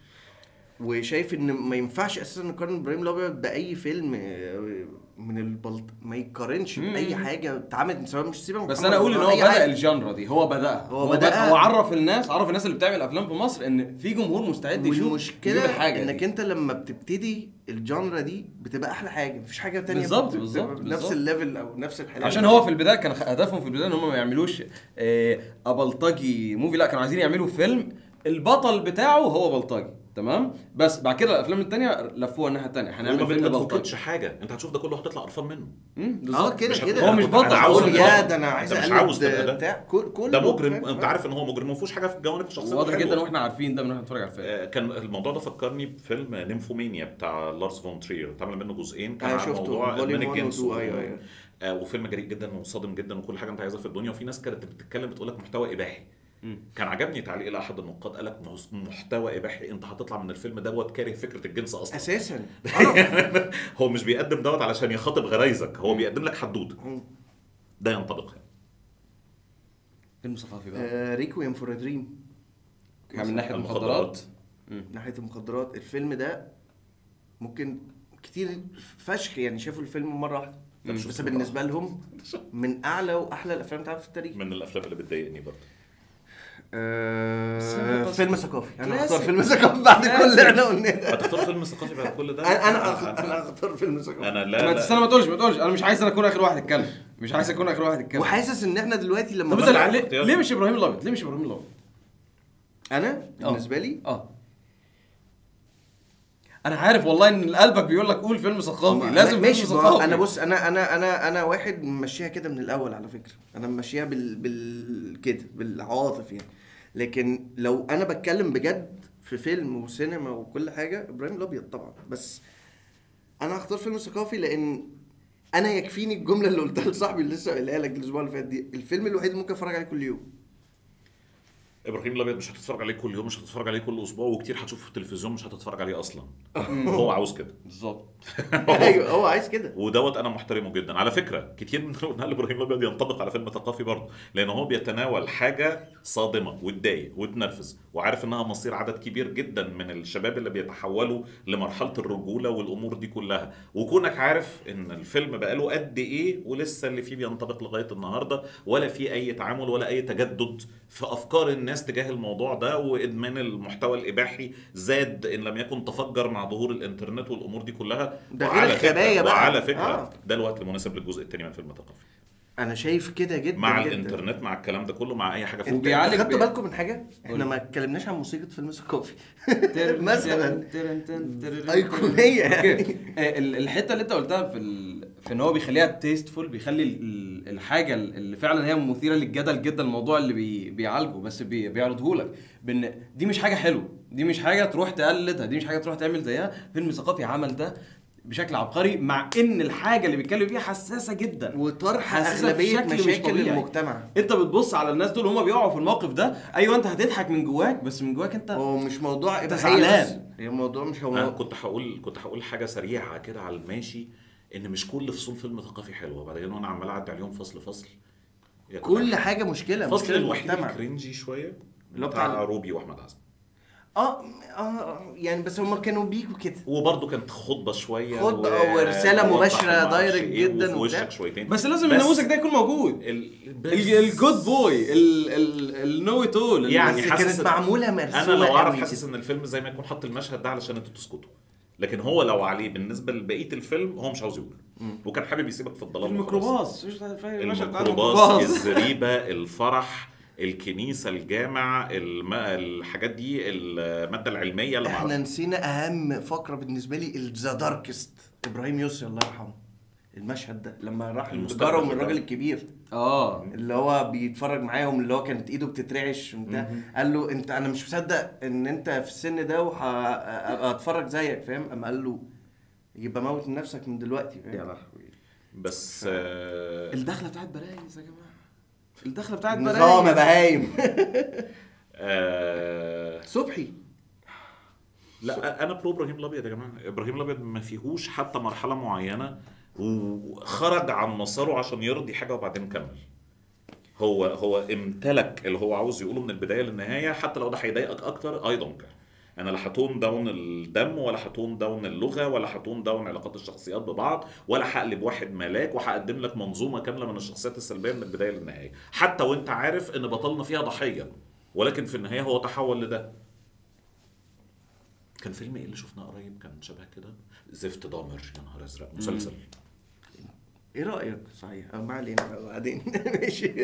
Speaker 3: وشايف ان ما ينفعش اساسا نقارن ابراهيم الابيض باي فيلم آه، من البلط ما يقارنش باي حاجه اتعملت سواء مش سيبك من
Speaker 2: بس
Speaker 3: محمد
Speaker 2: انا اقول ان هو
Speaker 3: رمضان، أي
Speaker 2: بدا
Speaker 3: حاجة.
Speaker 2: الجانرا دي هو بداها
Speaker 3: هو
Speaker 2: هو
Speaker 3: بدأها.
Speaker 2: بدأ هو عرف الناس عرف الناس اللي بتعمل افلام في مصر ان في جمهور مستعد يشوف يجيب
Speaker 3: والمشكله
Speaker 2: الحاجه
Speaker 3: انك
Speaker 2: دي.
Speaker 3: انت لما بتبتدي الجانرا دي بتبقى احلى حاجه مفيش حاجه تانية
Speaker 2: بالظبط،
Speaker 3: بتبقى
Speaker 2: بالظبط،
Speaker 3: نفس
Speaker 2: بالظبط.
Speaker 3: الليفل او نفس الحلاوه
Speaker 2: عشان هو في البدايه كان هدفهم في البدايه ان هم ما يعملوش آه، ابلطجي موفي لا كانوا عايزين يعملوا فيلم البطل بتاعه هو بلطجي تمام بس بعد كده الافلام الثانيه لفوها الناحيه الثانيه
Speaker 1: وما
Speaker 2: هنعمل فيلم
Speaker 1: بتفوتش
Speaker 2: بلطجي
Speaker 1: حاجه انت هتشوف ده كله هتطلع قرفان منه
Speaker 2: مم،
Speaker 3: اه
Speaker 2: بالظبط
Speaker 3: كده
Speaker 1: مش
Speaker 3: كده
Speaker 2: هو مش
Speaker 1: أنا
Speaker 2: بطل،
Speaker 1: عاوز
Speaker 2: هو
Speaker 3: اقول
Speaker 1: تبقى
Speaker 3: يا
Speaker 1: ده.
Speaker 3: ده انا عايز
Speaker 1: انت مش
Speaker 3: اقلد
Speaker 1: عاوز تبقى ده
Speaker 3: بتاع كل كل
Speaker 1: ده مجرم انت عارف ان هو مجرم ما فيهوش حاجه في جوانب الشخصيه
Speaker 2: واضح
Speaker 1: الحلوة.
Speaker 2: جدا واحنا عارفين ده من واحنا بنتفرج على الفيلم
Speaker 1: آه، كان الموضوع ده فكرني بفيلم نيمفومينيا بتاع لارس فون ترير اتعمل منه جزئين كان
Speaker 3: آه،
Speaker 1: عن
Speaker 3: شفته،
Speaker 1: موضوع
Speaker 3: volume
Speaker 1: ادمان
Speaker 3: one و
Speaker 1: الجنس
Speaker 3: two، أيوة، أيوة.
Speaker 1: آه، وفيلم جريء جدا وصادم جدا وكل حاجه انت عايزها في الدنيا وفي ناس كانت بتتكلم بتقول لك محتوى اباحي كان عجبني تعليق لاحد النقاد قال لك محتوى اباحي انت هتطلع من الفيلم دوت كاره فكره الجنس اصلا
Speaker 3: اساسا
Speaker 1: هو مش بيقدم دوت علشان يخاطب غرايزك هو بيقدم لك حدوته ده ينطبق يعني.
Speaker 2: فيلم ثقافي بقى
Speaker 3: آه ريكويم فور دريم
Speaker 2: يعني من ناحيه المخدرات
Speaker 3: ناحيه المخدرات الفيلم ده ممكن كتير فشخ يعني شافوا الفيلم مره واحده
Speaker 1: طب
Speaker 3: بس
Speaker 1: شفته
Speaker 3: بالنسبه لهم من اعلى واحلى الافلام اللي اتعملت في التاريخ
Speaker 1: من الافلام اللي بتضايقني برضه
Speaker 3: آه
Speaker 2: بس-
Speaker 3: فيلم ثقافي انا
Speaker 2: كلاسيك.
Speaker 3: هختار فيلم ثقافي بعد كل اللي احنا قلناه ده
Speaker 1: هتختار فيلم ثقافي بعد كل ده
Speaker 3: انا انا هخ- انا هختار فيلم ثقافي
Speaker 1: انا
Speaker 2: ما
Speaker 1: لا,
Speaker 2: تستنى
Speaker 1: لا.
Speaker 2: ما تقولش ما تقولش انا مش عايز انا اكون اخر واحد يتكلم مش عايز اكون اخر واحد يتكلم
Speaker 3: وحاسس ان احنا دلوقتي لما
Speaker 2: طب
Speaker 1: بس
Speaker 2: انت
Speaker 1: أنا
Speaker 3: بدأ-
Speaker 1: عارف
Speaker 2: ليه,
Speaker 1: اختياري.
Speaker 2: ليه مش ابراهيم الابيض ليه مش ابراهيم الابيض
Speaker 3: انا بالنسبه لي
Speaker 2: اه انا عارف والله ان قلبك بيقول لك قول فيلم ثقافي
Speaker 3: ما-
Speaker 2: لازم
Speaker 3: ماشي
Speaker 2: فيلم
Speaker 3: ما
Speaker 2: ثقافي
Speaker 3: انا بص انا انا انا انا واحد ممشيها كده من الاول على فكره انا ممشيها بال بال كده بالعواطف يعني لكن لو انا بتكلم بجد في فيلم وسينما وكل حاجه ابراهيم الابيض طبعا بس انا هختار فيلم ثقافي لان انا يكفيني الجمله اللي قلتها لصاحبي اللي لسه قايلها لك الاسبوع اللي فات دي الفيلم الوحيد اللي ممكن اتفرج عليه كل يوم
Speaker 1: ابراهيم الابيض مش هتتفرج عليه كل يوم مش هتتفرج عليه كل اسبوع وكتير هتشوفه في التلفزيون مش هتتفرج عليه اصلا هو عاوز كده
Speaker 2: بالظبط
Speaker 3: ايوه هو عايز كده
Speaker 1: ودوت انا محترمه جدا على فكره كتير من اللي قلنا لابراهيم الابيض ينطبق على فيلم ثقافي برضه لان هو بيتناول حاجه صادمه وتضايق وتنرفز وعارف انها مصير عدد كبير جدا من الشباب اللي بيتحولوا لمرحله الرجوله والامور دي كلها وكونك عارف ان الفيلم بقاله قد ايه ولسه اللي فيه بينطبق لغايه النهارده ولا في اي تعامل ولا اي تجدد في افكار الناس تجاه الموضوع ده وادمان المحتوى الاباحي زاد ان لم يكن تفجر مع ظهور الانترنت والامور دي كلها
Speaker 3: ده غير
Speaker 1: وعلى
Speaker 3: الخبايا
Speaker 1: فكرة
Speaker 3: بقى.
Speaker 1: وعلى فكره
Speaker 3: آه.
Speaker 1: ده الوقت المناسب للجزء الثاني من فيلم ثقافي
Speaker 3: انا شايف كده جدا
Speaker 1: مع
Speaker 3: جدا.
Speaker 1: الانترنت مع الكلام ده كله مع اي حاجه فوق
Speaker 3: انت
Speaker 2: وبيعالج
Speaker 3: خدتوا
Speaker 2: بي-
Speaker 3: بالكم من حاجه؟ احنا
Speaker 2: قول.
Speaker 3: ما اتكلمناش عن موسيقى فيلم ثقافي
Speaker 2: ترن-
Speaker 3: مثلا
Speaker 2: ترن- ترن- ترن-
Speaker 3: أيقونية يعني.
Speaker 2: أوكي. آه، ال- الحته اللي انت قلتها في ال... في ان هو بيخليها تيستفول بيخلي ال- ال- الحاجه اللي فعلا هي مثيره للجدل جدا الموضوع اللي بي... بيعالجه بس بي... بيعرضه لك بان دي مش حاجه حلوه دي مش حاجه تروح تقلدها دي مش حاجه تروح تعمل زيها فيلم ثقافي عمل ده بشكل عبقري مع ان الحاجه اللي بيتكلم فيها حساسه جدا
Speaker 3: وطرح
Speaker 2: حاسسها
Speaker 3: اغلبيه
Speaker 2: بشكل مش
Speaker 3: مشاكل
Speaker 2: طبيعي.
Speaker 3: المجتمع
Speaker 2: انت بتبص على الناس دول هما بيقعوا في الموقف ده ايوه انت هتضحك من جواك بس من جواك انت
Speaker 3: هو مش موضوع
Speaker 2: انت
Speaker 3: اباحيه بس
Speaker 2: زعلان.
Speaker 3: هي موضوع مش
Speaker 1: انا
Speaker 3: هو
Speaker 1: كنت هقول كنت هقول حاجه سريعه كده على الماشي ان مش كل فصول فيلم ثقافي حلوه بعدين وانا عمال اعدي عليهم فصل فصل يا
Speaker 3: كل حاجه مشكله
Speaker 1: فصل
Speaker 3: مشكله
Speaker 1: الوحيد
Speaker 3: المجتمع
Speaker 1: الكرنجي شويه
Speaker 3: اللي هو
Speaker 1: بتاع
Speaker 3: بتاع-
Speaker 1: روبي واحمد عزمي
Speaker 3: اه اه يعني بس هم كانوا بيجوا كده
Speaker 1: وبرضه كانت خطبه شويه
Speaker 3: خطبة
Speaker 1: و-
Speaker 3: ورسالة
Speaker 1: ووضح
Speaker 3: مباشرة
Speaker 1: معرفش
Speaker 3: دايركت
Speaker 1: إيه
Speaker 3: جدا
Speaker 1: وفي
Speaker 3: وبتاع.
Speaker 1: وشك شويتين
Speaker 2: بس لازم النموذج ده يكون موجود
Speaker 1: ال- بس-
Speaker 2: الجود بوي النو ات اول
Speaker 1: يعني
Speaker 3: بس
Speaker 1: حاسس
Speaker 3: كانت
Speaker 1: إن-
Speaker 3: معموله مرسومه
Speaker 1: انا لو اعرف
Speaker 3: قوي
Speaker 1: حاسس ان الفيلم زي ما يكون حط المشهد ده علشان انتوا تسكتوا لكن هو لو عليه بالنسبه لبقيه الفيلم هو مش عاوز يقول وكان حابب يسيبك في الضلال وخلاص.
Speaker 2: الميكروباص مش فاهم المشهد بتاع
Speaker 1: الميكروباص الزريبه الفرح الكنيسه الجامع الم... الحاجات دي الماده العلميه اللي
Speaker 3: احنا
Speaker 1: معرفش
Speaker 3: نسينا اهم فقره بالنسبه لي ذا داركست ابراهيم يسري الله يرحمه المشهد ده لما راح
Speaker 1: المستقبل
Speaker 3: جارهم
Speaker 1: بتاعه.
Speaker 3: الراجل الكبير
Speaker 2: اه
Speaker 3: اللي هو بيتفرج معاهم اللي هو كانت ايده بتترعش وبتاع قال له انت انا مش مصدق ان انت في السن ده وهتفرج زيك فاهم قام قال له يبقى موت نفسك من دلوقتي
Speaker 2: يا
Speaker 3: فاهم
Speaker 2: لهوي
Speaker 1: بس آه
Speaker 2: الدخله بتاعت برايز يا جماعه الدخله بتاعت
Speaker 3: نظام يا
Speaker 2: برايز
Speaker 3: بهايم
Speaker 1: آه
Speaker 3: صبحي
Speaker 1: لا انا برو ابراهيم الابيض يا جماعه ابراهيم الابيض ما فيهوش حتى مرحله معينه وخرج عن مساره عشان يرضي حاجه وبعدين كمل هو هو امتلك اللي هو عاوز يقوله من البدايه للنهايه حتى لو ده هيضايقك اكتر اي دونت انا لا هتون داون الدم ولا هتون داون اللغه ولا هتون داون علاقات الشخصيات ببعض ولا هقلب واحد ملاك وهقدم لك منظومه كامله من الشخصيات السلبيه من البدايه للنهايه حتى وانت عارف ان بطلنا فيها ضحيه ولكن في النهايه هو تحول لده كان فيلم ايه اللي شفناه قريب كان شبه كده زفت ضامر يا نهار ازرق مسلسل
Speaker 3: ايه رايك صحيح أه، ما علينا بقى، بعدين ماشي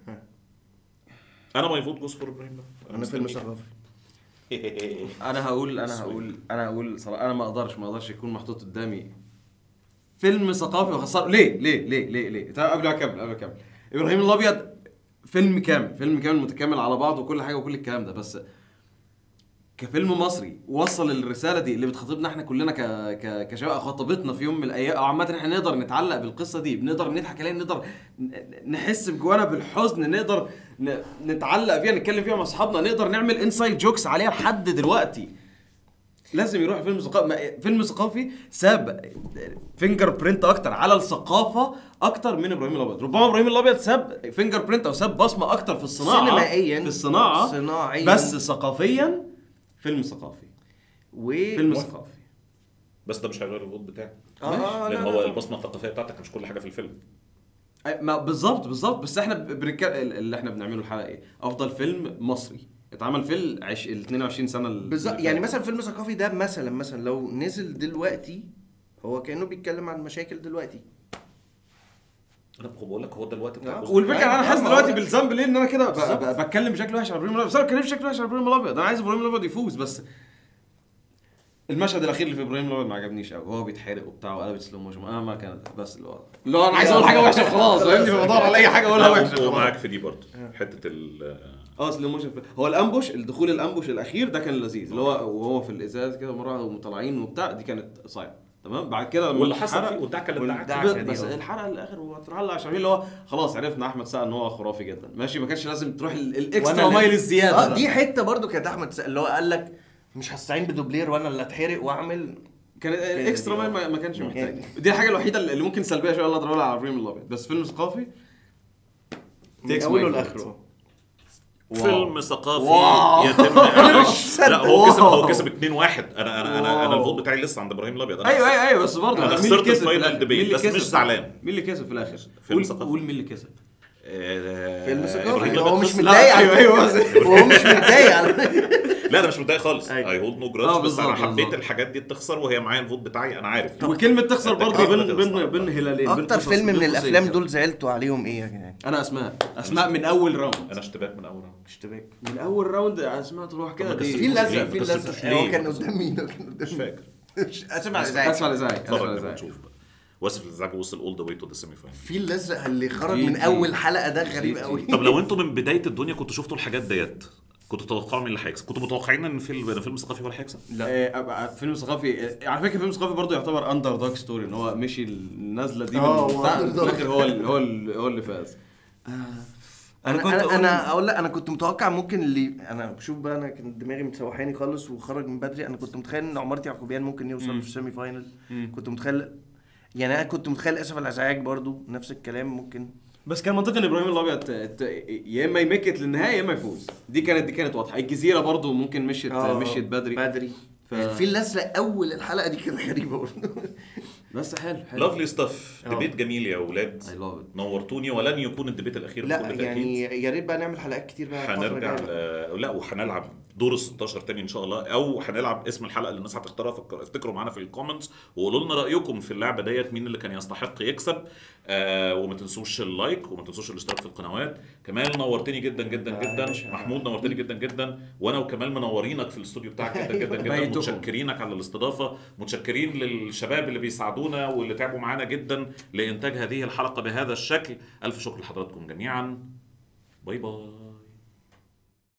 Speaker 1: انا ما يفوت جوز فور ابراهيم ده
Speaker 3: انا فيلم ثقافي
Speaker 2: انا هقول انا هقول انا هقول صراحه انا ما اقدرش ما اقدرش يكون محطوط قدامي فيلم ثقافي وخسر ليه ليه ليه ليه ليه طيب قبل ما اكمل قبل ما اكمل ابراهيم الابيض فيلم كامل فيلم كامل متكامل على بعضه وكل حاجه وكل الكلام ده بس كفيلم مصري وصل الرساله دي اللي بتخاطبنا احنا كلنا ك... ك... كشباب خاطبتنا في يوم من الايام او عامه احنا نقدر نتعلق بالقصه دي بنقدر نضحك عليها نقدر ن- نحس بجوانا بالحزن نقدر ن... نتعلق فيها نتكلم فيها مع اصحابنا نقدر نعمل انسايد جوكس عليها لحد دلوقتي لازم يروح فيلم ثقافي فيلم ثقافي ساب فينجر برينت اكتر على الثقافه اكتر من ابراهيم الابيض ربما ابراهيم الابيض ساب فينجر برينت او ساب بصمه اكتر في الصناعه
Speaker 3: سينمائياً،
Speaker 2: في الصناعه
Speaker 3: صناعياً.
Speaker 2: بس ثقافيا فيلم ثقافي
Speaker 3: و
Speaker 2: فيلم ثقافي
Speaker 1: بس ده مش هيغير الفوت بتاعي
Speaker 3: اه
Speaker 1: لان
Speaker 3: لا
Speaker 1: هو
Speaker 3: لا
Speaker 1: البصمه الثقافيه بتاعتك مش كل حاجه في الفيلم
Speaker 2: أي- ما بالظبط بالظبط بس احنا بنتكلم اللي احنا بنعمله الحلقه ايه افضل فيلم مصري اتعمل في ال عش... ال 22 سنه ال-
Speaker 3: بالظبط
Speaker 2: اللي
Speaker 3: يعني
Speaker 2: فاتوا.
Speaker 3: مثلا فيلم ثقافي ده مثلا مثلا لو نزل دلوقتي هو كانه بيتكلم عن مشاكل دلوقتي
Speaker 1: انا بقول لك هو ده الوقت بتاع
Speaker 3: آه.
Speaker 1: جوز
Speaker 2: والفكره انا حاسس
Speaker 3: آه،
Speaker 2: دلوقتي
Speaker 3: آه.
Speaker 2: بالذنب ليه ان انا كده ب-
Speaker 3: بالظبط.
Speaker 2: ب- بتكلم بشكل وحش على ابراهيم الابيض بس انا بتكلم بشكل وحش على ابراهيم الابيض انا عايز ابراهيم الابيض يفوز بس المشهد الاخير اللي في ابراهيم الابيض ما عجبنيش قوي هو بيتحرق وبتاع وقلبت سلو موشن انا ما كان بس اللي هو اللي هو انا عايز اقول حاجه وحشه خلاص فاهمني فبدور على اي حاجه اقولها وحشه خلاص.
Speaker 1: ومعاك في دي برضه حته ال
Speaker 2: اه سلو موشن هو الامبوش الدخول الامبوش الاخير ده كان لذيذ اللي هو وهو في الازاز كده مره واحدة وهم طالعين وبتاع دي كانت صايعه تمام بعد كده لما
Speaker 1: واللي حصل
Speaker 2: اتحرق-
Speaker 1: فيه والدعكه اللي اتدعكت
Speaker 3: والدعكة
Speaker 2: بس-
Speaker 3: دي
Speaker 2: بس
Speaker 3: اه.
Speaker 2: الحلقه الاخر هو اترحل عشان اللي هو خلاص عرفنا احمد سقا ان هو خرافي جدا ماشي ما كانش لازم تروح ال- الاكسترا
Speaker 3: وأنا
Speaker 2: مايل
Speaker 3: اللي-
Speaker 2: الزياده
Speaker 3: اه
Speaker 2: ده.
Speaker 3: دي حته برضو كانت احمد سقا اللي هو قال لك مش هستعين بدوبلير وانا اللي اتحرق واعمل
Speaker 2: كان الاكسترا مايل ما- ما كانش
Speaker 3: ما
Speaker 2: محتاج
Speaker 3: كان.
Speaker 2: دي الحاجه الوحيده اللي ممكن سلبيه شويه الله اضربها على ابراهيم الابيض بس فيلم ثقافي
Speaker 3: من
Speaker 2: takes
Speaker 3: اوله
Speaker 2: my
Speaker 3: لاخره
Speaker 1: فيلم ثقافي
Speaker 2: واو.
Speaker 1: يتم إعلانه.
Speaker 3: مصدق.
Speaker 1: لا هو كسب هو
Speaker 2: واو.
Speaker 1: كسب 2-1 انا انا انا انا
Speaker 2: واو.
Speaker 1: الفوت بتاعي لسه عند ابراهيم الابيض أنا
Speaker 2: ايوه ايوه ايوه بس برضه
Speaker 1: أنا
Speaker 2: مين
Speaker 1: خسرت
Speaker 2: اللي كسب في
Speaker 1: الفاينل
Speaker 2: الآخر؟
Speaker 1: ديبيت،
Speaker 2: مين اللي
Speaker 1: بس
Speaker 2: كسب
Speaker 1: مش
Speaker 2: في
Speaker 1: زعلان.
Speaker 2: الآخر؟ مين اللي كسب في الاخر؟
Speaker 1: فيلم
Speaker 2: قول-
Speaker 1: ثقافي.
Speaker 2: قول مين اللي كسب
Speaker 1: آه،
Speaker 3: فيلم
Speaker 1: إبراهيم
Speaker 3: ثقافي
Speaker 1: الأبيض
Speaker 3: هو مش
Speaker 1: خسر.
Speaker 3: متضايق
Speaker 2: ايوه
Speaker 3: على-
Speaker 2: ايوه
Speaker 3: وهو مش متضايق على
Speaker 1: لا انا مش متضايق خالص
Speaker 3: أيوة.
Speaker 1: اي هولد نو
Speaker 2: آه،
Speaker 1: جراج بس
Speaker 2: بالظبط،
Speaker 1: انا حبيت
Speaker 2: بالظبط.
Speaker 1: الحاجات دي تخسر وهي معايا الفوت بتاعي انا عارف
Speaker 2: وكلمه تخسر برضه
Speaker 1: آه،
Speaker 2: بين
Speaker 1: ده
Speaker 2: بين
Speaker 1: صعب.
Speaker 2: بين هلالين بين
Speaker 3: اكتر
Speaker 2: قصص-
Speaker 3: فيلم من
Speaker 2: بين
Speaker 3: الافلام
Speaker 2: قوسين
Speaker 3: دول زعلتوا عليهم ايه يا جدعان
Speaker 2: انا اسماء اسماء من اول راوند
Speaker 1: انا اشتباك من اول
Speaker 3: اشتباك
Speaker 2: من اول راوند اسماء تروح كده
Speaker 1: طب ما
Speaker 2: دي
Speaker 1: كسبتوش
Speaker 3: في
Speaker 1: ليه؟
Speaker 3: الازرق
Speaker 1: ما
Speaker 3: في
Speaker 1: كسبتوش
Speaker 3: الازرق
Speaker 1: ليه؟
Speaker 3: هو كان قدام مين هو كان قدام
Speaker 1: مش
Speaker 3: مين
Speaker 1: فاكر
Speaker 3: اسف على الازعاج
Speaker 2: اسف على الازعاج اسف على
Speaker 1: اتفرج لما
Speaker 2: الازعاج
Speaker 1: نشوف بقى واسف الازعاج وصل اول ذا واي تو ذا سيمي فاينل
Speaker 3: في الازرق اللي خرج
Speaker 2: في-
Speaker 3: من
Speaker 2: في-
Speaker 3: اول حلقه ده غريب
Speaker 2: في-
Speaker 3: قوي
Speaker 1: طب لو انتوا من بدايه الدنيا كنتوا شفتوا الحاجات ديت كنتوا تتوقعوا مين اللي هيكسب؟ كنتوا متوقعين ان فيلم إن فيلم ثقافي هو اللي هيكسب؟
Speaker 2: لا فيلم ثقافي آه، على فكره فيلم ثقافي برضه يعتبر اندر دوج ستوري ان هو مشي النازله دي
Speaker 3: آه،
Speaker 2: من
Speaker 3: هو
Speaker 2: بتاع-
Speaker 3: underdog.
Speaker 2: في الاخر هو ال- هو ال- هو اللي فاز
Speaker 3: انا
Speaker 2: كنت
Speaker 3: انا
Speaker 2: أقول-
Speaker 3: انا اقول لك انا كنت متوقع ممكن اللي انا بشوف بقى انا كان دماغي متسوحاني خالص وخرج من بدري انا كنت متخيل ان عمارة يعقوبيان ممكن يوصل في السيمي فاينل كنت متخيل يعني انا كنت متخيل اسف على الازعاج برضو نفس الكلام ممكن
Speaker 2: بس كان منطقي ان ابراهيم الابيض ت- ت- يا اما يمكت للنهايه يا اما يفوز دي كانت دي كانت واضحه الجزيره برضه ممكن مشيت
Speaker 3: آه،
Speaker 2: مشيت بدري
Speaker 3: بدري
Speaker 2: ف-
Speaker 3: الفيل الازرق اول الحلقه دي كانت غريبه برضو
Speaker 2: بس حلو حلو
Speaker 1: لافلي ستاف
Speaker 3: آه.
Speaker 1: ديبيت جميل يا اولاد
Speaker 2: اي لاف ات
Speaker 1: نورتوني ولن يكون الديبيت الاخير
Speaker 3: لا
Speaker 1: بكل تأكيد.
Speaker 3: يعني يا ريت بقى نعمل حلقات كتير بقى الفترة
Speaker 1: هنرجع
Speaker 3: الجاية.
Speaker 1: ل... لا وهنلعب دور ال 16 تاني ان شاء الله او هنلعب اسم الحلقه اللي الناس هتختارها فكر... افتكروا معانا في الكومنتس وقولوا لنا رايكم في اللعبه ديت مين اللي كان يستحق يكسب آه وما تنسوش اللايك وما تنسوش الاشتراك في القنوات كمال نورتني جدا جدا
Speaker 3: آه،
Speaker 1: جدا
Speaker 3: باشا.
Speaker 1: محمود نورتني جدا جدا وانا وكمال منورينك في الاستوديو بتاعك جدا جدا جدا
Speaker 2: بيتكم.
Speaker 1: متشكرينك على الاستضافه متشكرين للشباب اللي بيساعدونا واللي تعبوا معانا جدا لانتاج هذه الحلقه بهذا الشكل الف شكر لحضراتكم جميعا باي باي